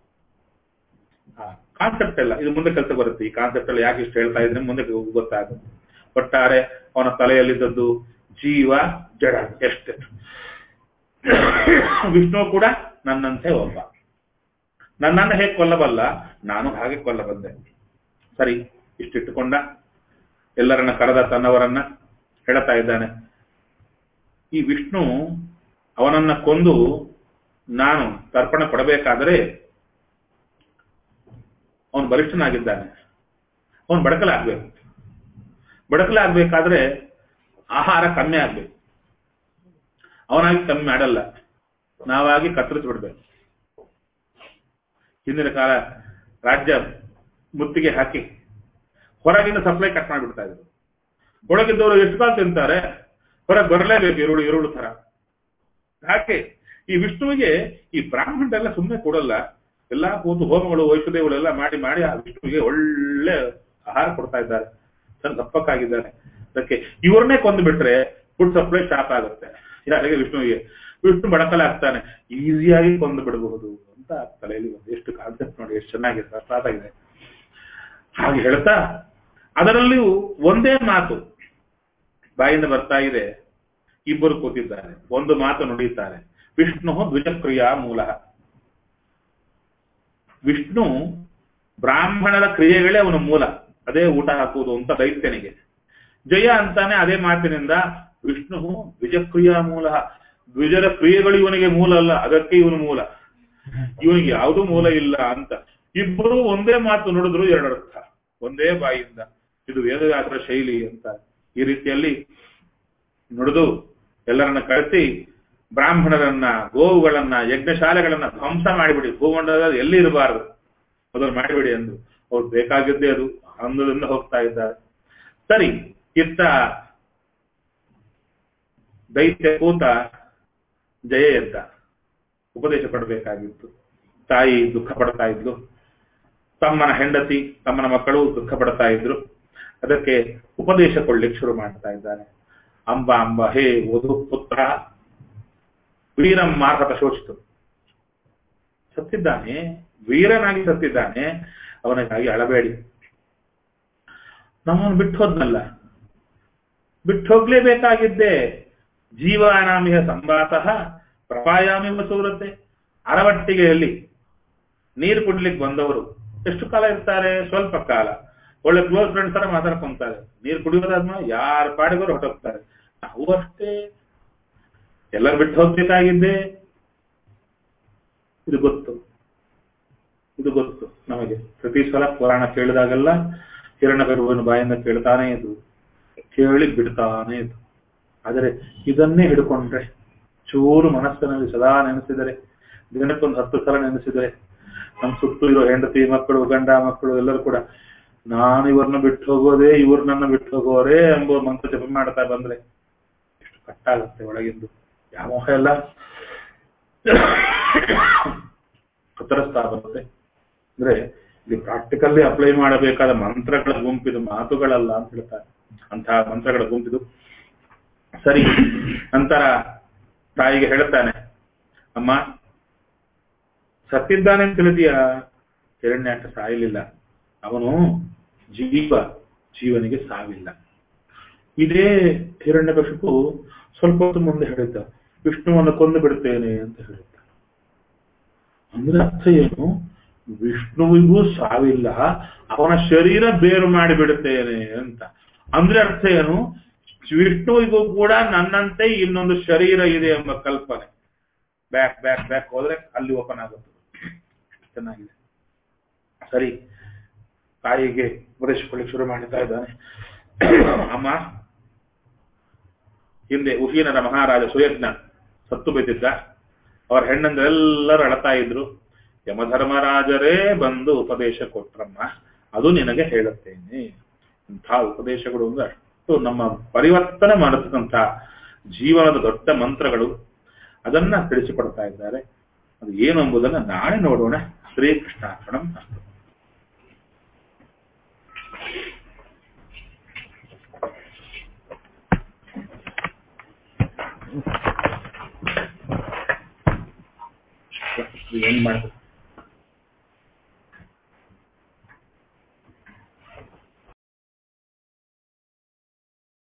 ಕಾನ್ಸೆಪ್ಟ್ ಎಲ್ಲ ಇದು ಮುಂದೆ ಕೆಲಸ ಬರುತ್ತೆ ಈ ಕಾನ್ಸೆಪ್ಟ್ ಎಲ್ಲ ಯಾಕೆ ಇಷ್ಟು ಹೇಳ್ತಾ ಇದ್ರೆ ಮುಂದೆ ಗೊತ್ತಾಗುತ್ತೆ ಒಟ್ಟಾರೆ ಅವನ ತಲೆಯಲ್ಲಿದ್ದದ್ದು ಜೀವ ಜಡ ಎಷ್ಟೇ ವಿಷ್ಣು ಕೂಡ ನನ್ನಂತೆ ಒಬ್ಬ ನನ್ನನ್ನು ಹೇಗೆ ಕೊಲ್ಲಬಲ್ಲ ನಾನು ಹಾಗೆ ಕೊಲ್ಲಬಲ್ಲೆ ಸರಿ ಇಷ್ಟಿಟ್ಟುಕೊಂಡ ಎಲ್ಲರನ್ನ ಕರೆದ ತನ್ನವರನ್ನ ಹೇಳ್ತಾ ಇದ್ದಾನೆ ಈ ವಿಷ್ಣು ಅವನನ್ನ ಕೊಂದು ನಾನು ತರ್ಪಣ ಕೊಡಬೇಕಾದರೆ ಅವನು ಬಲಿಷ್ಠನಾಗಿದ್ದಾನೆ ಅವನು ಬಡಕಲಾಗ್ಬೇಕು ಬಡಕಲಾಗ್ಬೇಕಾದ್ರೆ ಆಹಾರ ಕಮ್ಮಿ ಆಗ್ಬೇಕು ಅವನಾಗಿ ಕಮ್ಮಿ ಮಾಡಲ್ಲ ನಾವಾಗಿ ಕತ್ತರಿಸ್ಬಿಡ್ಬೇಕು ಹಿಂದಿನ ಕಾಲ ರಾಜ್ಯ ಮುತ್ತಿಗೆ ಹಾಕಿ ಹೊರಗಿನ ಸಪ್ಲೈ ಕಟ್ ಮಾಡಿಬಿಡ್ತಾ ಇದ್ರು ಒಳಗಿದ್ದವರು ಎಷ್ಟು ಕಾಲ ತಿಂತಾರೆ ಹೊರಗೆ ಬರಲೇಬೇಕು ಇರುಳು ಇರುಳು ತರ ಯಾಕೆ ಈ ವಿಷ್ಣುವಿಗೆ ಈ ಬ್ರಾಹ್ಮಣರೆಲ್ಲ ಸುಮ್ಮನೆ ಕೊಡಲ್ಲ ಎಲ್ಲಾ ಕೂತು ಹೋಮಗಳು ವೈಷ್ಣದೇವಗಳೆಲ್ಲ ಮಾಡಿ ಮಾಡಿ ಆ ವಿಷ್ಣುವಿಗೆ ಒಳ್ಳೆ ಆಹಾರ ಕೊಡ್ತಾ ಇದ್ದಾರೆ ತನ್ನ ದಪ್ಪಕ್ಕಾಗಿದ್ದಾನೆ ಅದಕ್ಕೆ ಇವ್ರನ್ನೇ ಕೊಂದು ಬಿಟ್ರೆ ಫುಡ್ ಸಪ್ಲೈ ಸ್ಟಾಪ್ ಆಗುತ್ತೆ ಯಾರಿಗೆ ವಿಷ್ಣುವಿಗೆ ವಿಷ್ಣು ಬಡಕಲಾಗ್ತಾನೆ ಈಸಿಯಾಗಿ ಕೊಂದು ಬಿಡಬಹುದು ಅಂತ ತಲೆಯಲ್ಲಿ ಒಂದು ಎಷ್ಟು ಕಾನ್ಸೆಪ್ಟ್ ನೋಡಿ ಎಷ್ಟು ಚೆನ್ನಾಗಿದೆ ಸ್ಟಾರ್ಟ್ ಆಗಿದೆ ಹಾಗೆ ಹೇಳ್ತಾ ಅದರಲ್ಲಿಯೂ ಒಂದೇ ಮಾತು ಬಾಯಿಂದ ಬರ್ತಾ ಇದೆ ಇಬ್ಬರು ಕೂತಿದ್ದಾರೆ ಒಂದು ಮಾತು ನುಡಿಯುತ್ತಾರೆ ವಿಷ್ಣು ದ್ವಿಜಕ್ರಿಯಾ ಮೂಲ ವಿಷ್ಣು ಬ್ರಾಹ್ಮಣರ ಕ್ರಿಯೆಗಳೇ ಅವನ ಮೂಲ ಅದೇ ಊಟ ಹಾಕುವುದು ಅಂತ ದೈತ್ಯನಿಗೆ ಜಯ ಅಂತಾನೆ ಅದೇ ಮಾತಿನಿಂದ ವಿಷ್ಣು ದ್ವಿಜಕ್ರಿಯಾ ಮೂಲ ದ್ವಿಜರ ಕ್ರಿಯೆಗಳು ಇವನಿಗೆ ಮೂಲ ಅಲ್ಲ ಅದಕ್ಕೆ ಇವನು ಮೂಲ ಇವನಿಗೆ ಯಾವುದೂ ಮೂಲ ಇಲ್ಲ ಅಂತ ಇಬ್ಬರು ಒಂದೇ ಮಾತು ನುಡಿದ್ರು ಎರಡರ್ಥ ಒಂದೇ ಬಾಯಿಯಿಂದ ಇದು ವೇದವ್ಯಾಸರ ಶೈಲಿ ಅಂತ ಈ ರೀತಿಯಲ್ಲಿ ನುಡಿದು ಎಲ್ಲರನ್ನ ಕಳಿಸಿ ಬ್ರಾಹ್ಮಣರನ್ನ ಗೋವುಗಳನ್ನ ಯಜ್ಞಶಾಲೆಗಳನ್ನ ಧ್ವಂಸ ಮಾಡಿಬಿಡಿ ಭೂಮಂಡಲದಲ್ಲಿ ಎಲ್ಲಿ ಇರಬಾರದು ಮೊದಲು ಮಾಡಿಬಿಡಿ ಎಂದು ಅವ್ರು ಬೇಕಾಗಿದ್ದೇ ಅದು ಆನಂದದಿಂದ ಹೋಗ್ತಾ ಇದ್ದಾರೆ ಸರಿ ಇತ್ತ ದೈತ್ಯ ಕೂತ ಜಯ ಎದ್ದ ಉಪದೇಶ ಪಡಬೇಕಾಗಿತ್ತು ತಾಯಿ ದುಃಖ ಪಡ್ತಾ ಇದ್ಲು ತಮ್ಮನ ಹೆಂಡತಿ ತಮ್ಮನ ಮಕ್ಕಳು ದುಃಖ ಪಡ್ತಾ ಇದ್ರು ಅದಕ್ಕೆ ಉಪದೇಶ ಕೊಡ್ಲಿಕ್ಕೆ ಶುರು ಮಾಡ್ತಾ ಇದ್ದಾನೆ ಅಂಬ ಅಂಬ ಹೇ ವಧು ಪುತ್ರ ವೀರಂ ಮಾರ್ಹತ ಶೋಚಿತು ಸತ್ತಿದ್ದಾನೆ ವೀರನಾಗಿ ಸತ್ತಿದ್ದಾನೆ ಅವನಿಗಾಗಿ ಅಳಬೇಡಿ ನಮ್ಮನ್ನು ಬಿಟ್ಟು ಹೋದ್ನಲ್ಲ ಬಿಟ್ಟು ಹೋಗ್ಲೇಬೇಕಾಗಿದ್ದೆ ಜೀವಾನಾಮಿಹ ಸಂಭಾತಃ ಪ್ರಪಾಯಾಮಿ ಸೂರತೆ ಅರವಟ್ಟಿಗೆಯಲ್ಲಿ ನೀರು ಕುಡ್ಲಿಕ್ಕೆ ಬಂದವರು ಎಷ್ಟು ಕಾಲ ಇರ್ತಾರೆ ಸ್ವಲ್ಪ ಕಾಲ ಒಳ್ಳೆ ಕ್ಲೋಸ್ ಫ್ರೆಂಡ್ಸ್ ತರ ಮಾತಾಡ್ಕೊಂತಾರೆ ನೀರು ಕುಡಿಯೋದಾದ್ಮೇಲೆ ಯಾರ ಪಾಡಿಗರು ಹೊರಟೋಗ್ತಾರೆ ನಾವು ಅಷ್ಟೇ ಎಲ್ಲರೂ ಬಿಟ್ಟು ಹೋಗ್ಬೇಕಾಗಿದ್ದೆ ಇದು ಗೊತ್ತು ಇದು ಗೊತ್ತು ನಮಗೆ ಪ್ರತಿ ಸಲ ಪುರಾಣ ಕೇಳಿದಾಗೆಲ್ಲ ಹಿರಣ್ಯಗರ್ಭನ ಬಾಯಿಂದ ಕೇಳ್ತಾನೇ ಇದು ಕೇಳಿ ಬಿಡ್ತಾನೇ ಇದು ಆದರೆ ಇದನ್ನೇ ಹಿಡ್ಕೊಂಡ್ರೆ ಚೂರು ಮನಸ್ಸಿನಲ್ಲಿ ಸದಾ ನೆನೆಸಿದರೆ ದಿನಕ್ಕೊಂದು ಹತ್ತು ಸಲ ನೆನೆಸಿದರೆ ನಮ್ಮ ಸುತ್ತು ಇರೋ ಹೆಂಡತಿ ಮಕ್ಕಳು ಗಂಡ ಮಕ್ಕಳು ಎಲ್ಲರೂ ಕೂಡ ನಾನು ಇವ್ರನ್ನ ಬಿಟ್ಟು ಹೋಗೋದೇ ಇವ್ರು ನನ್ನ ಬಿಟ್ಟು ಹೋಗೋರೇ ಎಂಬ ಮಂತ್ರ ಜಪ ಮಾಡ್ತಾ ಬಂದ್ರೆ ಎಷ್ಟು ಕಟ್ಟಾಗುತ್ತೆ ಒಳಗಿಂದು ಯಾವ ಮೋಹ ಎಲ್ಲ ಕತ್ತರಿಸ್ತಾ ಬರುತ್ತೆ ಅಂದ್ರೆ ಇಲ್ಲಿ ಪ್ರಾಕ್ಟಿಕಲ್ಲಿ ಅಪ್ಲೈ ಮಾಡಬೇಕಾದ ಮಂತ್ರಗಳ ಗುಂಪಿದು ಮಾತುಗಳಲ್ಲ ಅಂತ ಹೇಳ್ತಾರೆ ಅಂತಹ ಮಂತ್ರಗಳ ಗುಂಪಿದು ಸರಿ ನಂತರ ತಾಯಿಗೆ ಹೇಳ್ತಾನೆ ಅಮ್ಮ ಸತ್ತಿದ್ದಾನೆ ಅಂತ ತಿಳಿದೀಯ ಹಿರಣ್ಯಾಟ ಸಾಯಲಿಲ್ಲ ಅವನು ಜೀವ ಜೀವನಿಗೆ ಸಾವಿಲ್ಲ ಇದೇ ಹಿರಣ್ಯಕಶಿಪು ಸ್ವಲ್ಪ ಹೊತ್ತು ಮುಂದೆ ಹೇಳಿದ್ದ ವಿಷ್ಣುವನ್ನು ಕೊಂದು ಬಿಡುತ್ತೇನೆ ಅಂತ ಹೇಳಿದ್ದ ಅಂದ್ರೆ ಅರ್ಥ ಏನು ವಿಷ್ಣುವಿಗೂ ಸಾವಿಲ್ಲ ಅವನ ಶರೀರ ಬೇರು ಮಾಡಿ ಬಿಡುತ್ತೇನೆ ಅಂತ ಅಂದ್ರೆ ಅರ್ಥ ಏನು ವಿಷ್ಣುವಿಗೂ ಕೂಡ ನನ್ನಂತೆ ಇನ್ನೊಂದು ಶರೀರ ಇದೆ ಎಂಬ ಕಲ್ಪನೆ ಬ್ಯಾಕ್ ಬ್ಯಾಕ್ ಬ್ಯಾಕ್ ಹೋದ್ರೆ ಅಲ್ಲಿ ಓಪನ್ ಆಗುತ್ತೆ ಚೆನ್ನಾಗಿದೆ ಸರಿ ತಾಯಿಗೆ ಉಪದೇಶಿಕೊಳ್ಳಿಕ್ಕೆ ಶುರು ಮಾಡ್ತಾ ಇದ್ದಾನೆ ಅಮ್ಮ ಹಿಂದೆ ಉಹೀನರ ಮಹಾರಾಜ ಸುಯಜ್ಞ ಸತ್ತು ಬಿದ್ದಿದ್ದ ಅವರ ಹೆಣ್ಣಂದ್ರೆಲ್ಲರೂ ಅಳತಾ ಇದ್ರು ಯಮಧರ್ಮರಾಜರೇ ಬಂದು ಉಪದೇಶ ಕೊಟ್ರಮ್ಮ ಅದು ನಿನಗೆ ಹೇಳುತ್ತೇನೆ ಇಂಥ ಉಪದೇಶಗಳು ಅಂದ್ರೆ ಅಷ್ಟು ನಮ್ಮ ಪರಿವರ್ತನೆ ಮಾಡತಕ್ಕಂಥ ಜೀವನದ ದೊಡ್ಡ ಮಂತ್ರಗಳು ಅದನ್ನ ತಿಳಿಸಿಕೊಡ್ತಾ ಇದ್ದಾರೆ ಅದು ಏನು ಎಂಬುದನ್ನ ನಾಳೆ ನೋಡೋಣ ಶ್ರೀಕೃಷ್ಣಾರ್ಪಣಂ ಅಸ್ತು ಏನ್ ಮಾಡ್ಬೇಕು